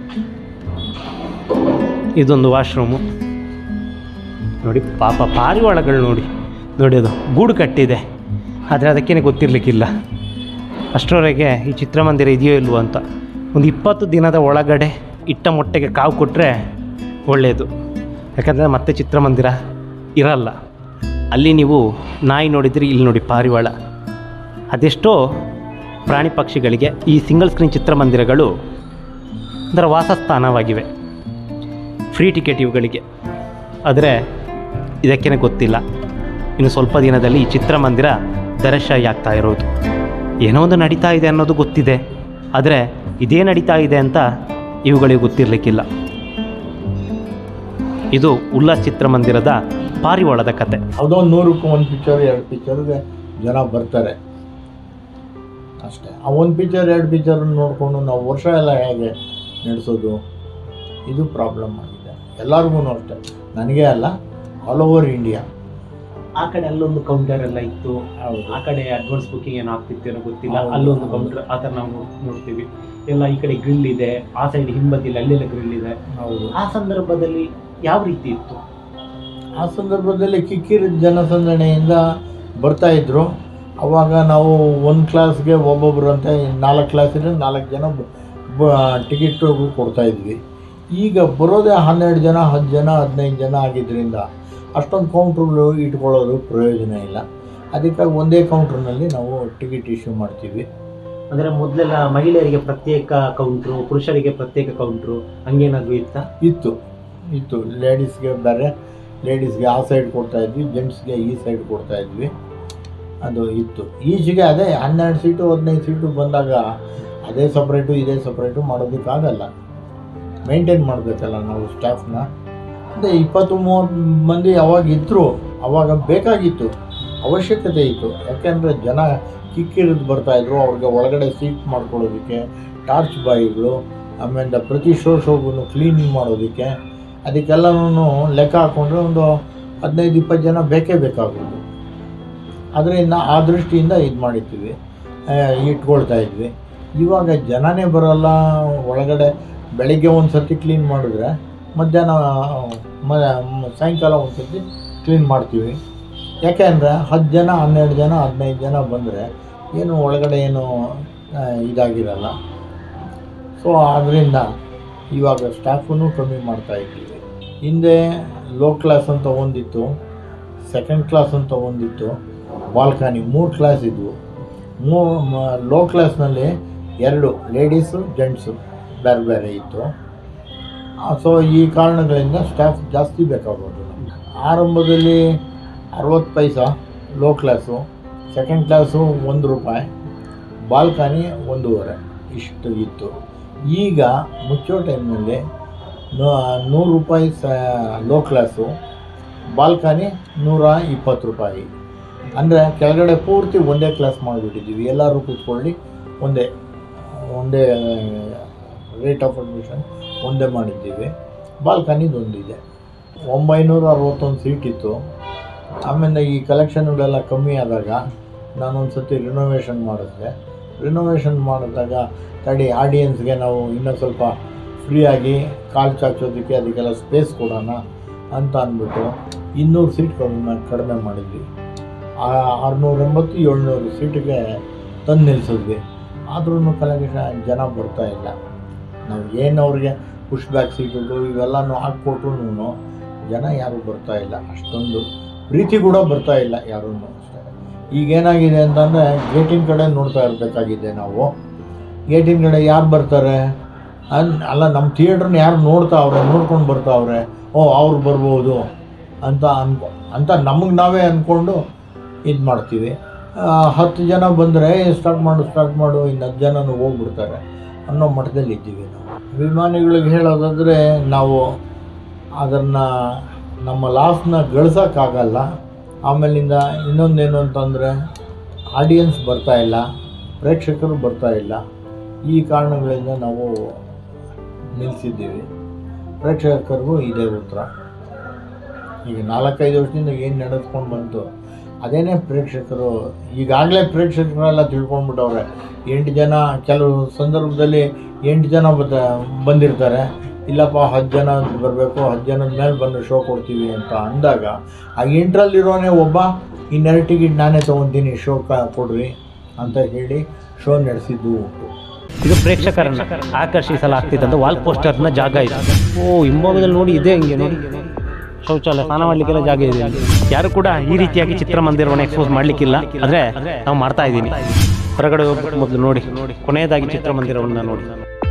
ಇದೊಂದು ವಾಶ್ರೂಮು ನೋಡಿ ಪಾಪ ಪಾರಿವಾಳಗಳು ನೋಡಿ ನೋಡಿ ಅದು ಗೂಡು ಕಟ್ಟಿದೆ ಆದರೆ ಅದಕ್ಕೇನೆ ಗೊತ್ತಿರಲಿಕ್ಕಿಲ್ಲ ಅಷ್ಟರವರೆಗೆ ಈ ಚಿತ್ರಮಂದಿರ ಇದೆಯೋ ಇಲ್ವೋ ಅಂತ ಒಂದು ಇಪ್ಪತ್ತು ದಿನದ ಒಳಗಡೆ ಇಟ್ಟ ಮೊಟ್ಟೆಗೆ ಕಾವು ಕೊಟ್ಟರೆ ಒಳ್ಳೆಯದು ಯಾಕಂದರೆ ಮತ್ತೆ ಚಿತ್ರಮಂದಿರ ಇರಲ್ಲ ಅಲ್ಲಿ ನೀವು ನಾಯಿ ನೋಡಿದರೆ ಇಲ್ಲಿ ನೋಡಿ ಪಾರಿವಾಳ ಅದೆಷ್ಟೋ ಪ್ರಾಣಿ ಪಕ್ಷಿಗಳಿಗೆ ಈ ಸಿಂಗಲ್ ಸ್ಕ್ರೀನ್ ಚಿತ್ರಮಂದಿರಗಳು ಅದರ ವಾಸಸ್ಥಾನವಾಗಿವೆ ಫ್ರೀ ಟಿಕೆಟ್ ಇವುಗಳಿಗೆ ಆದರೆ ಇದಕ್ಕೇನೆ ಗೊತ್ತಿಲ್ಲ ಇನ್ನು ಸ್ವಲ್ಪ ದಿನದಲ್ಲಿ ಈ ಚಿತ್ರಮಂದಿರ ದರಶಾಹಿ ಆಗ್ತಾ ಇರೋದು ಏನೋ ಒಂದು ನಡೀತಾ ಇದೆ ಅನ್ನೋದು ಗೊತ್ತಿದೆ ಆದರೆ ಇದೇ ನಡೀತಾ ಇದೆ ಅಂತ ಇವುಗಳಿಗೆ ಗೊತ್ತಿರಲಿಕ್ಕಿಲ್ಲ ಇದು ಉಲ್ಲಾಸ್ ಚಿತ್ರಮಂದಿರದ ಪಾರಿವಾಳದ ಕತೆ ಯಾವುದೋ ಒಂದು ನೂರಕ್ಕೆ ಒಂದು ಪಿಕ್ಚರ್ ಎರಡು ಪಿಕ್ಚರ್ಗೆ ಜನ ಬರ್ತಾರೆ ಅಷ್ಟೇ ಆ ಒಂದು ಪಿಕ್ಚರ್ ಎರಡು ಪಿಕ್ಚರ್ ನೋಡಿಕೊಂಡು ನಾವು ವರ್ಷ ಎಲ್ಲ ಹೇಗೆ ನಡೆಸೋದು ಇದು ಪ್ರಾಬ್ಲಮ್ ಆಗಿದೆ ಎಲ್ಲರಿಗೂ ಅಷ್ಟೇ ನನಗೆ ಅಲ್ಲ ಆಲ್ ಓವರ್ ಇಂಡಿಯಾ ಆ ಕಡೆ ಅಲ್ಲೊಂದು ಕೌಂಟರ್ ಎಲ್ಲ ಇತ್ತು ಹೌದು ಆ ಕಡೆ ಅಡ್ವಾನ್ಸ್ ಬುಕ್ಕಿಂಗ್ ಏನೋ ಆಗ್ತಿತ್ತೇನೋ ಗೊತ್ತಿಲ್ಲ ಹೌದು. ಅಲ್ಲೊಂದು ಕೌಂಟರ್ ಆ ಥರ ನಾವು ನೋಡ್- ನೋಡ್ತೀವಿ ಎಲ್ಲ ಈ ಕಡೆ ಗ್ರಿಲ್ ಇದೆ ಆ ಸೈಡ್ ಹಿಂಬದಿಲಿ ಅಲ್ಲೆಲ್ಲ ಗ್ರಿಲ್ ಇದೆ ಹೌದು ಆ ಸಂದರ್ಭದಲ್ಲಿ ಯಾವ ರೀತಿ ಇತ್ತು ಆ ಸಂದರ್ಭದಲ್ಲಿ ಕಿಕ್ಕಿರಿದ ಜನಸಂದಣಿಯಿಂದ ಬರ್ತಾ ಇದ್ರು ಅವಾಗ ನಾವು ಒಂದು ಕ್ಲಾಸ್ಗೆ ಒಬ್ಬೊಬ್ರು ಅಂತ ನಾಲ್ಕು ಕ್ಲಾಸ್ ಇದ್ರೆ ನಾಲ್ಕು ಜನ ಟಿಕೆಟ್ ಕೊಡ್ತಾ ಇದ್ವಿ ಈಗ ಬರೋದೇ ಹನ್ನೆರಡು ಜನ ಹತ್ತು ಜನ ಹದಿನೈದು ಜನ ಆಗಿದ್ದರಿಂದ ಅಷ್ಟೊಂದು ಕೌಂಟ್ರುಗಳು ಇಟ್ಕೊಳ್ಳೋದು ಪ್ರಯೋಜನ ಇಲ್ಲ ಅದಕ್ಕಾಗಿ ಒಂದೇ ಕೌಂಟ್ರ್ನಲ್ಲಿ ನಾವು ಟಿಕೆಟ್ ಇಶ್ಯೂ ಮಾಡ್ತೀವಿ ಅಂದ್ರೆ ಮೊದಲೆಲ್ಲ ಮಹಿಳೆಯರಿಗೆ ಪ್ರತ್ಯೇಕ ಕೌಂಟ್ರು ಪುರುಷರಿಗೆ ಪ್ರತ್ಯೇಕ ಕೌಂಟ್ರು ಹಂಗೇನಾದ್ರು ಇತ್ತಾ ಇತ್ತು ಇತ್ತು ಲೇಡೀಸ್ಗೆ ಬೇರೆ ಲೇಡೀಸ್ಗೆ ಆ ಸೈಡ್ ಕೊಡ್ತಾ ಇದ್ವಿ ಜೆಂಟ್ಸ್ಗೆ ಈ ಸೈಡ್ ಕೊಡ್ತಾ ಇದ್ವಿ ಅದು ಇತ್ತು ಈಚೆಗೆ ಅದೇ ಹನ್ನೆರಡು ಸೀಟು ಹದಿನೈದು ಸೀಟು ಬಂದಾಗ ಅದೇ ಸಪ್ರೇಟು ಇದೇ ಸಪ್ರೇಟು ಮಾಡೋದಕ್ಕಾಗಲ್ಲ ಮೇಂಟೈನ್ ಮಾಡಬೇಕಲ್ಲ ನಾವು ಸ್ಟಾಫ್ನ ಅದೇ ಇಪ್ಪತ್ತು ಮೂವತ್ತು ಮಂದಿ ಅವಾಗ ಇದ್ದರು ಅವಾಗ ಬೇಕಾಗಿತ್ತು ಅವಶ್ಯಕತೆ ಇತ್ತು ಯಾಕೆಂದರೆ ಜನ ಕಿಕ್ಕಿರಿದು ಬರ್ತಾಯಿದ್ರು ಅವ್ರಿಗೆ ಒಳಗಡೆ ಸೀಟ್ ಮಾಡ್ಕೊಳ್ಳೋದಕ್ಕೆ ಟಾರ್ಚ್ ಬಾಯಿಗಳು ಆಮೇಲೆ ಪ್ರತಿ ಶೋ ಶೋಗೂ ಕ್ಲೀನಿಂಗ್ ಮಾಡೋದಕ್ಕೆ ಅದಕ್ಕೆಲ್ಲನೂ ಲೆಕ್ಕ ಹಾಕ್ಕೊಂಡ್ರೆ ಒಂದು ಹದಿನೈದು ಇಪ್ಪತ್ತು ಜನ ಬೇಕೇ ಬೇಕಾಗೋದು ಅದರಿಂದ ಆ ದೃಷ್ಟಿಯಿಂದ ಇದು ಮಾಡಿರ್ತೀವಿ ಆ, ಇಟ್ಕೊಳ್ತಾ ಇದ್ವಿ ಇವಾಗ ಜನನೇ ಬರೋಲ್ಲ ಒಳಗಡೆ ಬೆಳಗ್ಗೆ ಒಂದು ಸರ್ತಿ ಕ್ಲೀನ್ ಮಾಡಿದ್ರೆ ಮಧ್ಯಾಹ್ನ ಮ ಮ- ಸಾಯಂಕಾಲ ಒಂದು ಸರ್ತಿ ಕ್ಲೀನ್ ಮಾಡ್ತೀವಿ ಯಾಕೆ ಅಂದರೆ ಹತ್ತು ಜನ ಹನ್ನೆರಡು ಜನ ಹದಿನೈದು ಜನ ಬಂದರೆ ಏನು ಒಳಗಡೆ ಏನು ಆ, ಇದಾಗಿರಲ್ಲ ಸೊ ಅದರಿಂದ ಇವಾಗ ಸ್ಟಾಫನ್ನು ಕಮ್ಮಿ ಮಾಡ್ತಾ ಇದ್ದೀವಿ ಹಿಂದೆ ಲೋ ಕ್ಲಾಸ್ ಅಂತ ಒಂದಿತ್ತು ಸೆಕೆಂಡ್ ಕ್ಲಾಸ್ ಅಂತ ಒಂದಿತ್ತು ಬಾಲ್ಕನಿ ಮೂರು ಕ್ಲಾಸ್ ಇದ್ವು ಮೂ ಲೋ ಕ್ಲಾಸ್ನಲ್ಲಿ ಎರಡು ಲೇಡೀಸು ಜೆಂಟ್ಸು ಬೇರೆ ಬೇರೆ ಇತ್ತು ಸೊ ಈ ಕಾರಣಗಳಿಂದ ಸ್ಟಾಫ್ ಜಾಸ್ತಿ ಬೇಕಾಗೋದು ನಮ್ಗೆ. ಆರಂಭದಲ್ಲಿ ಅರವತ್ತು paisa low class second class ಒಂದು ರೂಪಾಯಿ ಬಾಲ್ಕನಿ ಒಂದೂವರೆ ಇಷ್ಟು ಇತ್ತು ಈಗ ಮುಚ್ಚೋ ಟೈಮ್ನಲ್ಲಿ ನೂರು ರೂಪಾಯಿ ಸ ಲೋ ಕ್ಲಾಸು ಬಾಲ್ಕನಿ ನೂರ ಇಪ್ಪತ್ತು ರೂಪಾಯಿ ಅಂದರೆ ಕೆಳಗಡೆ ಪೂರ್ತಿ ಒಂದೇ ಕ್ಲಾಸ್ ಮಾಡಿಬಿಟ್ಟಿದ್ದೀವಿ ಎಲ್ಲರೂ ಕೂತ್ಕೊಳ್ಳಿ ಒಂದೇ ಒಂದೇ ರೇಟ್ ಆಫ್ ಅಡ್ಮಿಷನ್ ಒಂದೇ ಮಾಡಿದ್ದೀವಿ ಬಾಲ್ಕನಿದು ಒಂದಿದೆ ಒಂಬೈನೂರ ಅರವತ್ತೊಂದು ಸೀಟ್ ಇತ್ತು ಆಮೇಲೆ ಈ ಕಲೆಕ್ಷನ್ಗಳೆಲ್ಲ ಕಮ್ಮಿ ಆದಾಗ ನಾನೊಂದು ಸತಿ ರಿನೋವೇಷನ್ ಮಾಡಿದೆ ರಿನೋವೇಷನ್ ಮಾಡಿದಾಗ ತಡಿ ಆಡಿಯನ್ಸ್ಗೆ ನಾವು ಇನ್ನೂ ಸ್ವಲ್ಪ ಫ್ರೀಯಾಗಿ ಕಾಲು ಚಾಚೋದಕ್ಕೆ ಅದಕ್ಕೆಲ್ಲ ಸ್ಪೇಸ್ ಕೊಡೋಣ ಅಂತ ಅಂದ್ಬಿಟ್ಟು ಇನ್ನೂರು ಸೀಟ್ ಕಡಿಮೆ ಕಡಿಮೆ ಮಾಡಿದ್ವಿ ಆ ಆರುನೂರ ಎಂಬತ್ತು ಏಳ್ನೂರು ಸೀಟಿಗೆ ತಂದು ನಿಲ್ಲಿಸಿದ್ವಿ ಆದ್ರೂ ಕಲೆಗೆ ಜನ ಬರ್ತಾ ಇಲ್ಲ ನಾವು ಏನು ಅವ್ರಿಗೆ ಪುಷ್ ಬ್ಯಾಕ್ ಸೀಟುಗಳು ಇವೆಲ್ಲನೂ ಹಾಕ್ಕೊಟ್ರು ಜನ ಯಾರೂ ಬರ್ತಾ ಇಲ್ಲ ಅಷ್ಟೊಂದು ಪ್ರೀತಿ ಕೂಡ ಬರ್ತಾ ಇಲ್ಲ ಯಾರೂ ಅಷ್ಟೇ ಈಗೇನಾಗಿದೆ ಅಂತಂದರೆ ಗೇಟಿನ ಕಡೆ ನೋಡ್ತಾ ಇರಬೇಕಾಗಿದೆ ನಾವು ಗೇಟಿನ ಕಡೆ ಯಾರು ಬರ್ತಾರೆ ಅನ್ ಅಲ್ಲ ನಮ್ಮ ಥಿಯೇಟ್ರನ್ನ ಯಾರು ನೋಡ್ತಾವ್ರೆ ನೋಡ್ಕೊಂಡು ಬರ್ತಾವ್ರೆ ಓ ಅವ್ರು ಬರ್ಬೋದು ಅಂತ ಅನ್ಕೊ ಅಂತ ನಮಗೆ ನಾವೇ ಅಂದ್ಕೊಂಡು ಇದು ಮಾಡ್ತೀವಿ ಆ, ಹತ್ತು ಜನ ಬಂದರೆ ಸ್ಟಾರ್ಟ್ ಮಾಡು ಸ್ಟಾರ್ಟ್ ಮಾಡು ಇನ್ನು ಹತ್ತು ಜನನೂ ಹೋಗ್ಬಿಡ್ತಾರೆ ಅನ್ನೋ ಮಟ್ಟದಲ್ಲಿ ಇದ್ದೀವಿ ನಾವು ಅಭಿಮಾನಿಗಳಿಗೆ ಹೇಳೋದಾದರೆ ನಾವು ಅದನ್ನು ನಮ್ಮ ಲಾಸ್ನ ಗಳಿಸೋಕ್ಕಾಗಲ್ಲ ಆಮೇಲಿಂದ ಇನ್ನೊಂದೇನು ಅಂತಂದರೆ ಆಡಿಯನ್ಸ್ ಬರ್ತಾ ಇಲ್ಲ ಪ್ರೇಕ್ಷಕರು ಬರ್ತಾ ಇಲ್ಲ ಈ ಕಾರಣಗಳಿಂದ ನಾವು ನಿಲ್ಲಿಸಿದ್ದೀವಿ ಪ್ರೇಕ್ಷಕರಿಗೂ ಇದೇ ಉತ್ತರ ಈಗ ನಾಲ್ಕೈದು ವರ್ಷದಿಂದ ಏನು ನಡೆಸ್ಕೊಂಡು ಬಂತು ಅದೇನೇ ಪ್ರೇಕ್ಷಕರು ಈಗಾಗಲೇ ಪ್ರೇಕ್ಷಕರೆಲ್ಲ ತಿಳ್ಕೊಂಡ್ಬಿಟ್ಟವ್ರೆ ಎಂಟು ಜನ ಕೆಲವು ಸಂದರ್ಭದಲ್ಲಿ ಎಂಟು ಜನ ಬದ ಬಂದಿರ್ತಾರೆ ಇಲ್ಲಪ್ಪ ಹತ್ತು ಜನ ಬರಬೇಕು ಹತ್ತು ಜನದ ಮೇಲೆ ಬಂದು ಶೋ ಕೊಡ್ತೀವಿ ಅಂತ ಅಂದಾಗ ಆ ಎಂಟರಲ್ಲಿರೋನೇ ಒಬ್ಬ ಇನ್ನೆರಡು ಟಿಕೆಟ್ ನಾನೇ ತೊಗೊತೀನಿ ಶೋ ಕ ಕೊಡ್ರಿ ಅಂತ ಹೇಳಿ ಶೋ ನಡೆಸಿದ್ದು ಉಂಟು ಇದು ಪ್ರೇಕ್ಷಕರನ್ನ ಆಕರ್ಷಿಸಲಾಗ್ತಿದ್ದಂಥ ವಾಲ್ ಪೋಸ್ಟರ್ನ ಜಾಗ ಇದೆ ಓ ಹಿಂಭಾಗದಲ್ಲಿ ನೋಡಿ ಇದೆ ಹಿಂಗೆ ನೋಡಿ ಶೌಚಾಲಯ ಸ್ನಾನ ಮಾಡ್ಲಿಕ್ಕೆಲ್ಲ ಜಾಗ ಇದೆ ಇಲ್ಲಿ. ಯಾರು ಕೂಡ ಈ ರೀತಿಯಾಗಿ ಚಿತ್ರಮಂದಿರವನ್ನು ಎಕ್ಸ್ಪೋಸ್ ಮಾಡ್ಲಿಕ್ಕಿಲ್ಲ ಆದ್ರೆ ನಾವು ಮಾಡ್ತಾ ಇದ್ದೀನಿ ಹೊರಗಡೆ ಹೋಗ್ಬಿಟ್ಟು ಮೊದಲು ನೋಡಿ ನೋಡಿ ಕೊನೆಯದಾಗಿ ಚಿತ್ರಮಂದಿರವನ್ನ ನೋಡಿ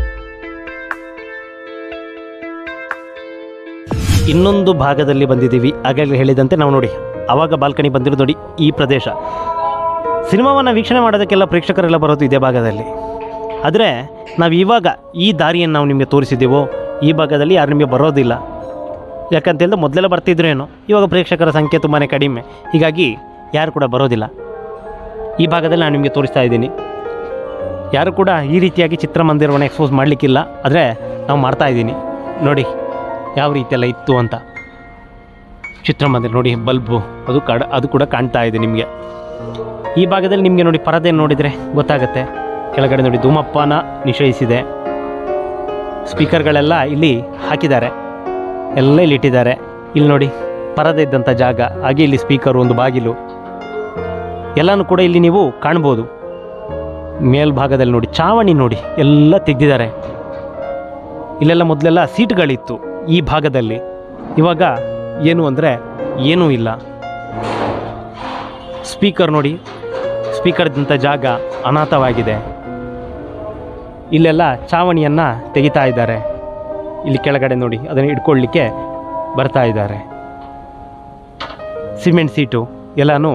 ಇನ್ನೊಂದು ಭಾಗದಲ್ಲಿ ಬಂದಿದ್ದೀವಿ ಆಗಲೇ ಹೇಳಿದಂತೆ ನಾವು ನೋಡಿ ಅವಾಗ ಬಾಲ್ಕನಿ ಬಂದಿರೋದು ನೋಡಿ ಈ ಪ್ರದೇಶ ಸಿನಿಮಾವನ್ನು ವೀಕ್ಷಣೆ ಮಾಡೋದಕ್ಕೆಲ್ಲ ಪ್ರೇಕ್ಷಕರೆಲ್ಲ ಬರೋದು ಇದೇ ಭಾಗದಲ್ಲಿ ಆದರೆ ನಾವು ಇವಾಗ ಈ ದಾರಿಯನ್ನು ನಾವು ನಿಮಗೆ ತೋರಿಸಿದ್ದೀವೋ ಈ ಭಾಗದಲ್ಲಿ ಯಾರು ನಿಮಗೆ ಬರೋದಿಲ್ಲ ಯಾಕಂತೇಳಿದ್ರೆ ಮೊದಲೆಲ್ಲ ಬರ್ತಿದ್ರು ಏನೋ ಇವಾಗ ಪ್ರೇಕ್ಷಕರ ಸಂಖ್ಯೆ ತುಂಬಾ ಕಡಿಮೆ ಹೀಗಾಗಿ ಯಾರು ಕೂಡ ಬರೋದಿಲ್ಲ ಈ ಭಾಗದಲ್ಲಿ ನಾನು ನಿಮಗೆ ತೋರಿಸ್ತಾ ಇದ್ದೀನಿ ಯಾರು ಕೂಡ ಈ ರೀತಿಯಾಗಿ ಚಿತ್ರಮಂದಿರವನ್ನು ಎಕ್ಸ್ಪೋಸ್ ಮಾಡಲಿಕ್ಕಿಲ್ಲ ಆದರೆ ನಾವು ಮಾಡ್ತಾ ಇದ್ದೀನಿ ನೋಡಿ ಯಾವ ರೀತಿಯೆಲ್ಲ ಇತ್ತು ಅಂತ ಚಿತ್ರಮಂದಿರ ನೋಡಿ ಬಲ್ಬು ಅದು ಕಡ ಅದು ಕೂಡ ಕಾಣ್ತಾ ಇದೆ ನಿಮಗೆ ಈ ಭಾಗದಲ್ಲಿ ನಿಮಗೆ ನೋಡಿ ಪರದೆ ನೋಡಿದರೆ ಗೊತ್ತಾಗುತ್ತೆ ಕೆಳಗಡೆ ನೋಡಿ ಧೂಮಪಾನ ನಿಷೇಧಿಸಿದೆ ಸ್ಪೀಕರ್ಗಳೆಲ್ಲ ಇಲ್ಲಿ ಹಾಕಿದ್ದಾರೆ ಎಲ್ಲ ಇಲ್ಲಿ ಇಟ್ಟಿದ್ದಾರೆ ಇಲ್ಲಿ ನೋಡಿ ಪರದೆ ಇದ್ದಂಥ ಜಾಗ ಹಾಗೆ ಇಲ್ಲಿ ಸ್ಪೀಕರು ಒಂದು ಬಾಗಿಲು ಎಲ್ಲನೂ ಕೂಡ ಇಲ್ಲಿ ನೀವು ಕಾಣ್ಬೋದು ಮೇಲ್ಭಾಗದಲ್ಲಿ ನೋಡಿ ಚಾವಣಿ ನೋಡಿ ಎಲ್ಲ ತೆಗೆದಿದ್ದಾರೆ ಇಲ್ಲೆಲ್ಲ ಮೊದಲೆಲ್ಲ ಸೀಟ್ಗಳಿತ್ತು ಈ ಭಾಗದಲ್ಲಿ ಇವಾಗ ಏನು ಅಂದರೆ ಏನೂ ಇಲ್ಲ ಸ್ಪೀಕರ್ ನೋಡಿ ಸ್ಪೀಕರ್ ಇದ್ದಂಥ ಜಾಗ ಅನಾಥವಾಗಿದೆ ಇಲ್ಲೆಲ್ಲ ಚಾವಣಿಯನ್ನು ತೆಗಿತಾ ಇದ್ದಾರೆ ಇಲ್ಲಿ ಕೆಳಗಡೆ ನೋಡಿ ಅದನ್ನು ಇಟ್ಕೊಳ್ಳಿಕ್ಕೆ ಬರ್ತಾ ಇದ್ದಾರೆ ಸಿಮೆಂಟ್ ಸೀಟು ಎಲ್ಲನೂ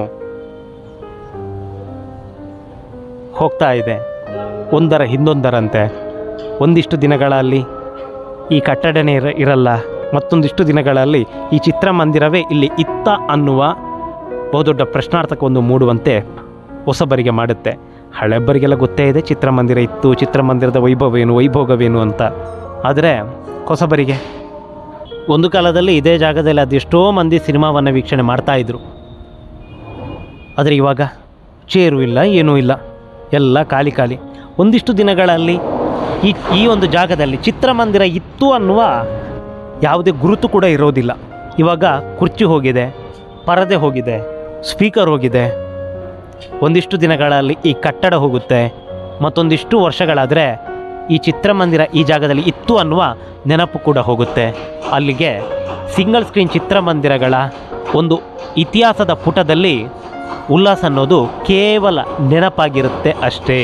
ಹೋಗ್ತಾ ಇದೆ ಒಂದರ ಹಿಂದೊಂದರಂತೆ ಒಂದಿಷ್ಟು ದಿನಗಳಲ್ಲಿ ಈ ಕಟ್ಟಡನೇ ಇರ ಇರಲ್ಲ ಮತ್ತೊಂದಿಷ್ಟು ದಿನಗಳಲ್ಲಿ ಈ ಚಿತ್ರಮಂದಿರವೇ ಇಲ್ಲಿ ಇತ್ತ ಅನ್ನುವ ಬಹುದೊಡ್ಡ ಪ್ರಶ್ನಾರ್ಥಕ ಒಂದು ಮೂಡುವಂತೆ ಹೊಸಬರಿಗೆ ಮಾಡುತ್ತೆ ಹಳೆಬ್ಬರಿಗೆಲ್ಲ ಗೊತ್ತೇ ಇದೆ ಚಿತ್ರಮಂದಿರ ಇತ್ತು ಚಿತ್ರಮಂದಿರದ ವೈಭವೇನು ವೈಭೋಗವೇನು ಅಂತ ಆದರೆ ಹೊಸಬರಿಗೆ ಒಂದು ಕಾಲದಲ್ಲಿ ಇದೇ ಜಾಗದಲ್ಲಿ ಅದೆಷ್ಟೋ ಮಂದಿ ಸಿನಿಮಾವನ್ನು ವೀಕ್ಷಣೆ ಮಾಡ್ತಾ ಇದ್ರು ಆದರೆ ಇವಾಗ ಚೇರು ಇಲ್ಲ ಏನೂ ಇಲ್ಲ ಎಲ್ಲ ಖಾಲಿ ಖಾಲಿ ಒಂದಿಷ್ಟು ದಿನಗಳಲ್ಲಿ ಈ ಈ ಒಂದು ಜಾಗದಲ್ಲಿ ಚಿತ್ರಮಂದಿರ ಇತ್ತು ಅನ್ನುವ ಯಾವುದೇ ಗುರುತು ಕೂಡ ಇರೋದಿಲ್ಲ ಇವಾಗ ಕುರ್ಚಿ ಹೋಗಿದೆ ಪರದೆ ಹೋಗಿದೆ ಸ್ಪೀಕರ್ ಹೋಗಿದೆ ಒಂದಿಷ್ಟು ದಿನಗಳಲ್ಲಿ ಈ ಕಟ್ಟಡ ಹೋಗುತ್ತೆ ಮತ್ತೊಂದಿಷ್ಟು ವರ್ಷಗಳಾದರೆ ಈ ಚಿತ್ರಮಂದಿರ ಈ ಜಾಗದಲ್ಲಿ ಇತ್ತು ಅನ್ನುವ ನೆನಪು ಕೂಡ ಹೋಗುತ್ತೆ ಅಲ್ಲಿಗೆ ಸಿಂಗಲ್ ಸ್ಕ್ರೀನ್ ಚಿತ್ರಮಂದಿರಗಳ ಒಂದು ಇತಿಹಾಸದ ಪುಟದಲ್ಲಿ ಉಲ್ಲಾಸ ಅನ್ನೋದು ಕೇವಲ ನೆನಪಾಗಿರುತ್ತೆ ಅಷ್ಟೇ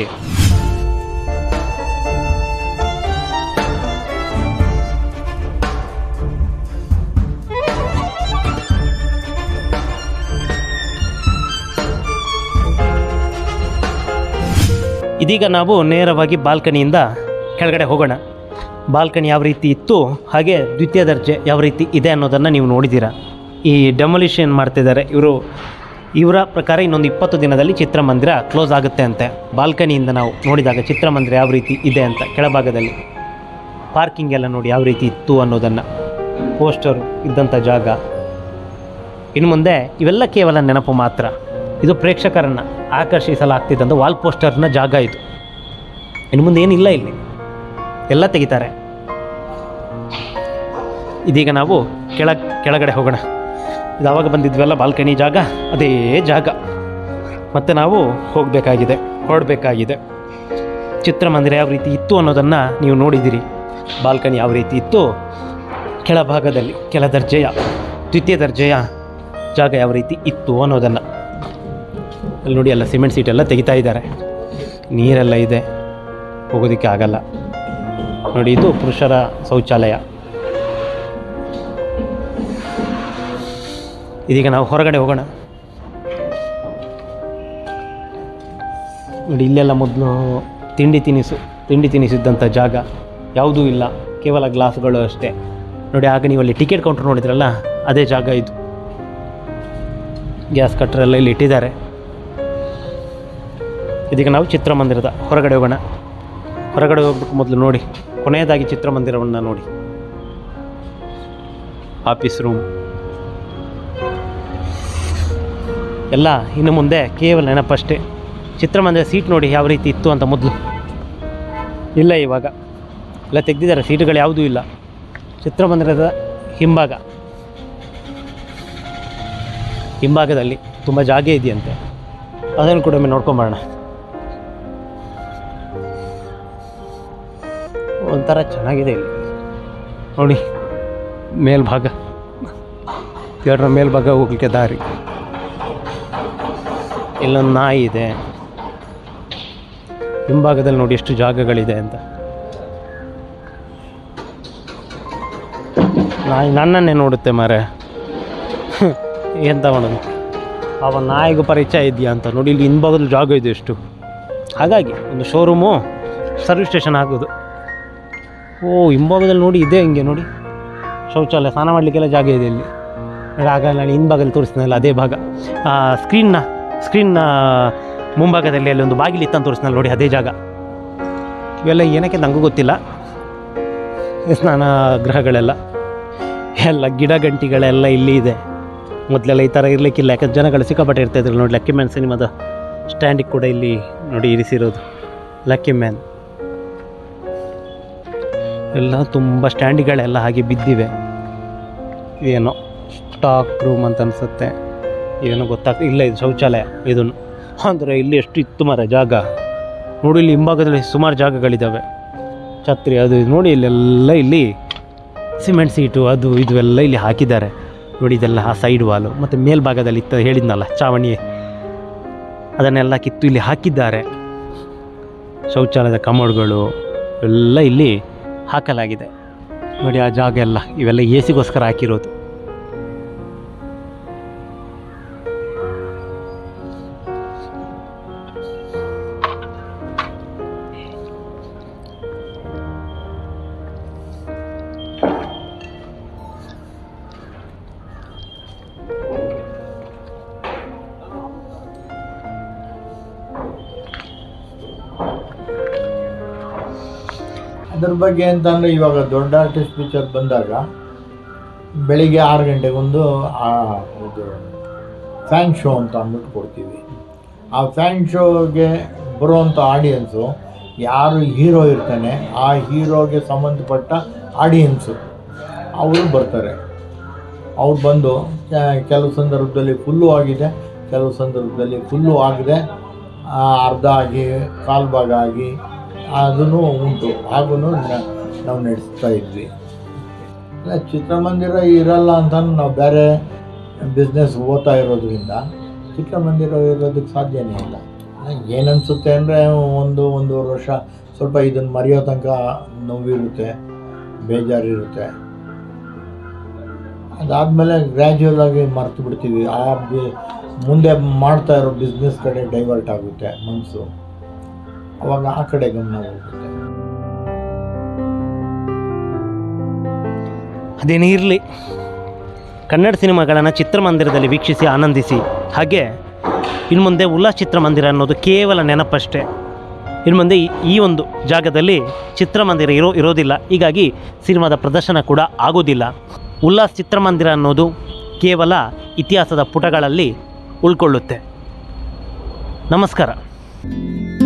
ಇದೀಗ ನಾವು ನೇರವಾಗಿ ಬಾಲ್ಕನಿಯಿಂದ ಕೆಳಗಡೆ ಹೋಗೋಣ ಬಾಲ್ಕನಿ ಯಾವ ರೀತಿ ಇತ್ತು ಹಾಗೆ ದ್ವಿತೀಯ ದರ್ಜೆ ಯಾವ ರೀತಿ ಇದೆ ಅನ್ನೋದನ್ನು ನೀವು ನೋಡಿದ್ದೀರಾ ಈ ಡೆಮೊಲಿಷನ್ ಮಾಡ್ತಿದ್ದಾರೆ ಇವರು ಇವರ ಪ್ರಕಾರ ಇನ್ನೊಂದು ಇಪ್ಪತ್ತು ದಿನದಲ್ಲಿ ಚಿತ್ರಮಂದಿರ ಕ್ಲೋಸ್ ಆಗುತ್ತೆ ಅಂತೆ ಬಾಲ್ಕನಿಯಿಂದ ನಾವು ನೋಡಿದಾಗ ಚಿತ್ರಮಂದಿರ ಯಾವ ರೀತಿ ಇದೆ ಅಂತ ಕೆಳಭಾಗದಲ್ಲಿ ಪಾರ್ಕಿಂಗ್ ಎಲ್ಲ ನೋಡಿ ಯಾವ ರೀತಿ ಇತ್ತು ಅನ್ನೋದನ್ನು ಪೋಸ್ಟರು ಇದ್ದಂಥ ಜಾಗ ಇನ್ನು ಮುಂದೆ ಇವೆಲ್ಲ ಕೇವಲ ನೆನಪು ಮಾತ್ರ ಇದು ಪ್ರೇಕ್ಷಕರನ್ನು ಆಕರ್ಷಿಸಲಾಗ್ತಿದ್ದಂಥ ವಾಲ್ ಪೋಸ್ಟರ್ನ ಜಾಗ ಇದು ಇನ್ನು ಮುಂದೆ ಏನಿಲ್ಲ ಇಲ್ಲಿ ಎಲ್ಲ ತೆಗಿತಾರೆ ಇದೀಗ ನಾವು ಕೆಳ ಕೆಳಗಡೆ ಹೋಗೋಣ ಇದು ಆವಾಗ ಬಂದಿದ್ವಲ್ಲ ಬಾಲ್ಕನಿ ಜಾಗ ಅದೇ ಜಾಗ ಮತ್ತು ನಾವು ಹೋಗಬೇಕಾಗಿದೆ ಹೊರಡಬೇಕಾಗಿದೆ ಚಿತ್ರಮಂದಿರ ಯಾವ ರೀತಿ ಇತ್ತು ಅನ್ನೋದನ್ನು ನೀವು ನೋಡಿದ್ದೀರಿ ಬಾಲ್ಕನಿ ಯಾವ ರೀತಿ ಇತ್ತು ಕೆಳಭಾಗದಲ್ಲಿ ಕೆಳ ದರ್ಜೆಯ ದ್ವಿತೀಯ ದರ್ಜೆಯ ಜಾಗ ಯಾವ ರೀತಿ ಇತ್ತು ಅನ್ನೋದನ್ನು ಅಲ್ಲಿ ನೋಡಿ ಎಲ್ಲ ಸಿಮೆಂಟ್ ಸೀಟ್ ಎಲ್ಲ ತೆಗಿತಾ ಇದ್ದಾರೆ ನೀರೆಲ್ಲ ಇದೆ ಹೋಗೋದಕ್ಕೆ ಆಗಲ್ಲ ನೋಡಿ ಇದು ಪುರುಷರ ಶೌಚಾಲಯ ಇದೀಗ ನಾವು ಹೊರಗಡೆ ಹೋಗೋಣ ನೋಡಿ ಇಲ್ಲೆಲ್ಲ ಮೊದಲು ತಿಂಡಿ ತಿನಿಸು ತಿಂಡಿ ತಿನಿಸಿದ್ದಂಥ ಜಾಗ ಯಾವುದೂ ಇಲ್ಲ ಕೇವಲ ಗ್ಲಾಸ್ಗಳು ಅಷ್ಟೇ ನೋಡಿ ಆಗ ನೀವು ಅಲ್ಲಿ ಟಿಕೆಟ್ ಕೌಂಟರ್ ನೋಡಿದ್ರಲ್ಲ ಅದೇ ಜಾಗ ಇದು ಗ್ಯಾಸ್ ಕಟ್ರ್ ಎಲ್ಲ ಇಲ್ಲಿ ಇಟ್ಟಿದ್ದಾರೆ ಇದೀಗ ನಾವು ಚಿತ್ರಮಂದಿರದ ಹೊರಗಡೆ ಹೋಗೋಣ ಹೊರಗಡೆ ಹೋಗ್ಬೇಕು ಮೊದಲು ನೋಡಿ ಕೊನೆಯದಾಗಿ ಚಿತ್ರಮಂದಿರವನ್ನು ನೋಡಿ ಆಫೀಸ್ ರೂಮ್ ಎಲ್ಲ ಇನ್ನು ಮುಂದೆ ಕೇವಲ ನೆನಪಷ್ಟೇ ಚಿತ್ರಮಂದಿರ ಸೀಟ್ ನೋಡಿ ಯಾವ ರೀತಿ ಇತ್ತು ಅಂತ ಮೊದಲು ಇಲ್ಲ ಇವಾಗ ಎಲ್ಲ ತೆಗೆದಿದ್ದಾರೆ ಸೀಟುಗಳು ಯಾವುದೂ ಇಲ್ಲ ಚಿತ್ರಮಂದಿರದ ಹಿಂಭಾಗ ಹಿಂಭಾಗದಲ್ಲಿ ತುಂಬ ಜಾಗ ಇದೆಯಂತೆ ಅದನ್ನು ಕೂಡ ಒಮ್ಮೆ ನೋಡ್ಕೊಂಬರೋಣ ಒಂಥರ ಚೆನ್ನಾಗಿದೆ ಇಲ್ಲಿ ನೋಡಿ ಮೇಲ್ಭಾಗ ಥಿಯೇಟ್ರ್ ಮೇಲ್ಭಾಗ ಹೋಗ್ಲಿಕ್ಕೆ ದಾರಿ ಇಲ್ಲೊಂದು ನಾಯಿ ಇದೆ ಹಿಂಭಾಗದಲ್ಲಿ ನೋಡಿ ಎಷ್ಟು ಜಾಗಗಳಿದೆ ಅಂತ ನಾಯಿ ನನ್ನನ್ನೇ ನೋಡುತ್ತೆ ಮಾರೆ ಎಂತ ಮಾಡೋದು ಅವ ನಾಯಿಗೂ ಪರಿಚಯ ಇದೆಯಾ ಅಂತ ನೋಡಿ ಇಲ್ಲಿ ಹಿಂಭಾಗದಲ್ಲಿ ಜಾಗ ಇದೆ ಎಷ್ಟು ಹಾಗಾಗಿ ಒಂದು ಶೋರೂಮು ಸರ್ವಿಸ್ ಸ್ಟೇಷನ್ ಆಗೋದು ಓ ಹಿಂಭಾಗದಲ್ಲಿ ನೋಡಿ ಇದೆ ಹಿಂಗೆ ನೋಡಿ ಶೌಚಾಲಯ ಸ್ನಾನ ಮಾಡಲಿಕ್ಕೆಲ್ಲ ಜಾಗ ಇದೆ ಇಲ್ಲಿ ನೋಡಿ ಆಗ ನಾನು ಹಿಂಭಾಗದಲ್ಲಿ ತೋರಿಸ್ತೀನಲ್ಲ ಅದೇ ಭಾಗ ಸ್ಕ್ರೀನ್ನ ಸ್ಕ್ರೀನ್ನ ಮುಂಭಾಗದಲ್ಲಿ ಅಲ್ಲಿ ಒಂದು ಬಾಗಿಲು ಇತ್ತಂತ ತೋರಿಸ್ನಲ್ಲ ನೋಡಿ ಅದೇ ಜಾಗ ಇವೆಲ್ಲ ಏನಕ್ಕೆ ನನಗೂ ಗೊತ್ತಿಲ್ಲ ಸ್ನಾನ ಗೃಹಗಳೆಲ್ಲ ಎಲ್ಲ ಗಿಡ ಗಂಟಿಗಳೆಲ್ಲ ಇಲ್ಲಿ ಇದೆ ಮೊದಲೆಲ್ಲ ಈ ಥರ ಇರಲಿಕ್ಕಿಲ್ಲ ಯಾಕಂದ್ರೆ ಜನಗಳು ಸಿಕ್ಕಾಪಟ್ಟೆ ಇರ್ತಾಯಿದ್ರು ನೋಡಿ ಲಕ್ಕಿ ಮ್ಯಾನ್ ಸಿನಿಮಾದ ಸ್ಟ್ಯಾಂಡಿಗೆ ಕೂಡ ಇಲ್ಲಿ ನೋಡಿ ಇರಿಸಿರೋದು ಲಕ್ಕಿ ಮ್ಯಾನ್ ಎಲ್ಲ ತುಂಬ ಸ್ಟ್ಯಾಂಡಿಗಳೆಲ್ಲ ಹಾಗೆ ಬಿದ್ದಿವೆ ಏನೋ ಸ್ಟಾಕ್ ರೂಮ್ ಅಂತ ಅನಿಸುತ್ತೆ ಏನೋ ಗೊತ್ತಾಗ್ತ ಇಲ್ಲ ಇದು ಶೌಚಾಲಯ ಇದನ್ನು ಅಂದರೆ ಇಲ್ಲಿ ಎಷ್ಟು ಇತ್ತು ಮರ ಜಾಗ ನೋಡಿ ಇಲ್ಲಿ ಹಿಂಭಾಗದಲ್ಲಿ ಸುಮಾರು ಜಾಗಗಳಿದ್ದಾವೆ ಛತ್ರಿ ಅದು ಇದು ನೋಡಿ ಇಲ್ಲೆಲ್ಲ ಇಲ್ಲಿ ಸಿಮೆಂಟ್ ಸೀಟು ಅದು ಇದು ಎಲ್ಲ ಇಲ್ಲಿ ಹಾಕಿದ್ದಾರೆ ನೋಡಿ ಇದೆಲ್ಲ ಆ ಸೈಡ್ ವಾಲು ಮತ್ತು ಮೇಲ್ಭಾಗದಲ್ಲಿ ಇತ್ತು ಹೇಳಿದ್ನಲ್ಲ ಚಾವಣಿ ಅದನ್ನೆಲ್ಲ ಕಿತ್ತು ಇಲ್ಲಿ ಹಾಕಿದ್ದಾರೆ ಶೌಚಾಲಯದ ಕಮೋಡ್ಗಳು ಎಲ್ಲ ಇಲ್ಲಿ ಹಾಕಲಾಗಿದೆ ನೋಡಿ ಆ ಜಾಗ ಎಲ್ಲ ಇವೆಲ್ಲ ಎ ಸಿಗೋಸ್ಕರ ಹಾಕಿರೋದು ಅದ್ರ ಬಗ್ಗೆ ಅಂತಂದರೆ ಇವಾಗ ದೊಡ್ಡ ಆರ್ಟಿಸ್ಟ್ ಪಿಕ್ಚರ್ ಬಂದಾಗ ಬೆಳಿಗ್ಗೆ ಆರು ಗಂಟೆಗೊಂದು ಆ ಇದು ಫ್ಯಾನ್ ಶೋ ಅಂತ ಅಂದ್ಬಿಟ್ಟು ಕೊಡ್ತೀವಿ ಆ ಫ್ಯಾನ್ ಶೋಗೆ ಬರುವಂಥ ಆಡಿಯನ್ಸು ಯಾರು ಹೀರೋ ಇರ್ತಾನೆ ಆ ಹೀರೋಗೆ ಸಂಬಂಧಪಟ್ಟ ಆಡಿಯನ್ಸು ಅವರು ಬರ್ತಾರೆ ಅವ್ರು ಬಂದು ಕೆ- ಕೆಲವು ಸಂದರ್ಭದಲ್ಲಿ ಫುಲ್ಲು ಆಗಿದೆ ಕೆಲವು ಸಂದರ್ಭದಲ್ಲಿ ಫುಲ್ಲು ಆಗದೆ ಆ, ಅರ್ಧ ಆಗಿ ಕಾಲು ಭಾಗ ಆಗಿ ಅದೂ ಉಂಟು ಹಾಗೂ ನಾವು ನಡೆಸ್ತಾ ಇದ್ವಿ ಇಲ್ಲ ಚಿತ್ರಮಂದಿರ ಇರಲ್ಲ ಅಂತ ನಾವು ಬೇರೆ ಬಿಸ್ನೆಸ್ ಓದ್ತಾ ಇರೋದ್ರಿಂದ ಚಿತ್ರಮಂದಿರ ಇರೋದಕ್ಕೆ ಸಾಧ್ಯನೇ ಇಲ್ಲ ಏನನ್ಸುತ್ತೆ ಅಂದರೆ ಒಂದು ಒಂದೂವರೆ ವರ್ಷ ಸ್ವಲ್ಪ ಇದನ್ನು ಮರೆಯೋ ತನಕ ನೋವಿರುತ್ತೆ ಬೇಜಾರಿರುತ್ತೆ ಅದಾದಮೇಲೆ ಗ್ರ್ಯಾಜುವಲ್ ಆಗಿ ಮರ್ತು ಬಿಡ್ತೀವಿ ಆ ಬಿ- ಮುಂದೆ ಮಾಡ್ತಾ ಇರೋ ಬಿಸ್ನೆಸ್ ಕಡೆ ಡೈವರ್ಟ್ ಆಗುತ್ತೆ ಮನಸ್ಸು ಅವಾಗ ಆ ಕಡೆ ಗಮನ ಹೋಗುತ್ತೆ ಅದೇನೇ ಇರಲಿ ಕನ್ನಡ ಸಿನಿಮಾಗಳನ್ನು ಚಿತ್ರಮಂದಿರದಲ್ಲಿ ವೀಕ್ಷಿಸಿ ಆನಂದಿಸಿ ಹಾಗೆ ಇನ್ನು ಮುಂದೆ ಉಲ್ಲಾಸ್ ಚಿತ್ರಮಂದಿರ ಅನ್ನೋದು ಕೇವಲ ನೆನಪಷ್ಟೇ ಇನ್ನು ಮುಂದೆ ಈ- ಈ ಒಂದು ಜಾಗದಲ್ಲಿ ಚಿತ್ರಮಂದಿರ ಇರೋ ಇರೋದಿಲ್ಲ ಹೀಗಾಗಿ ಸಿನಿಮಾದ ಪ್ರದರ್ಶನ ಕೂಡ ಆಗೋದಿಲ್ಲ ಉಲ್ಲಾಸ್ ಚಿತ್ರಮಂದಿರ ಅನ್ನೋದು ಕೇವಲ ಇತಿಹಾಸದ ಪುಟಗಳಲ್ಲಿ ಉಳ್ಕೊಳ್ಳುತ್ತೆ ನಮಸ್ಕಾರ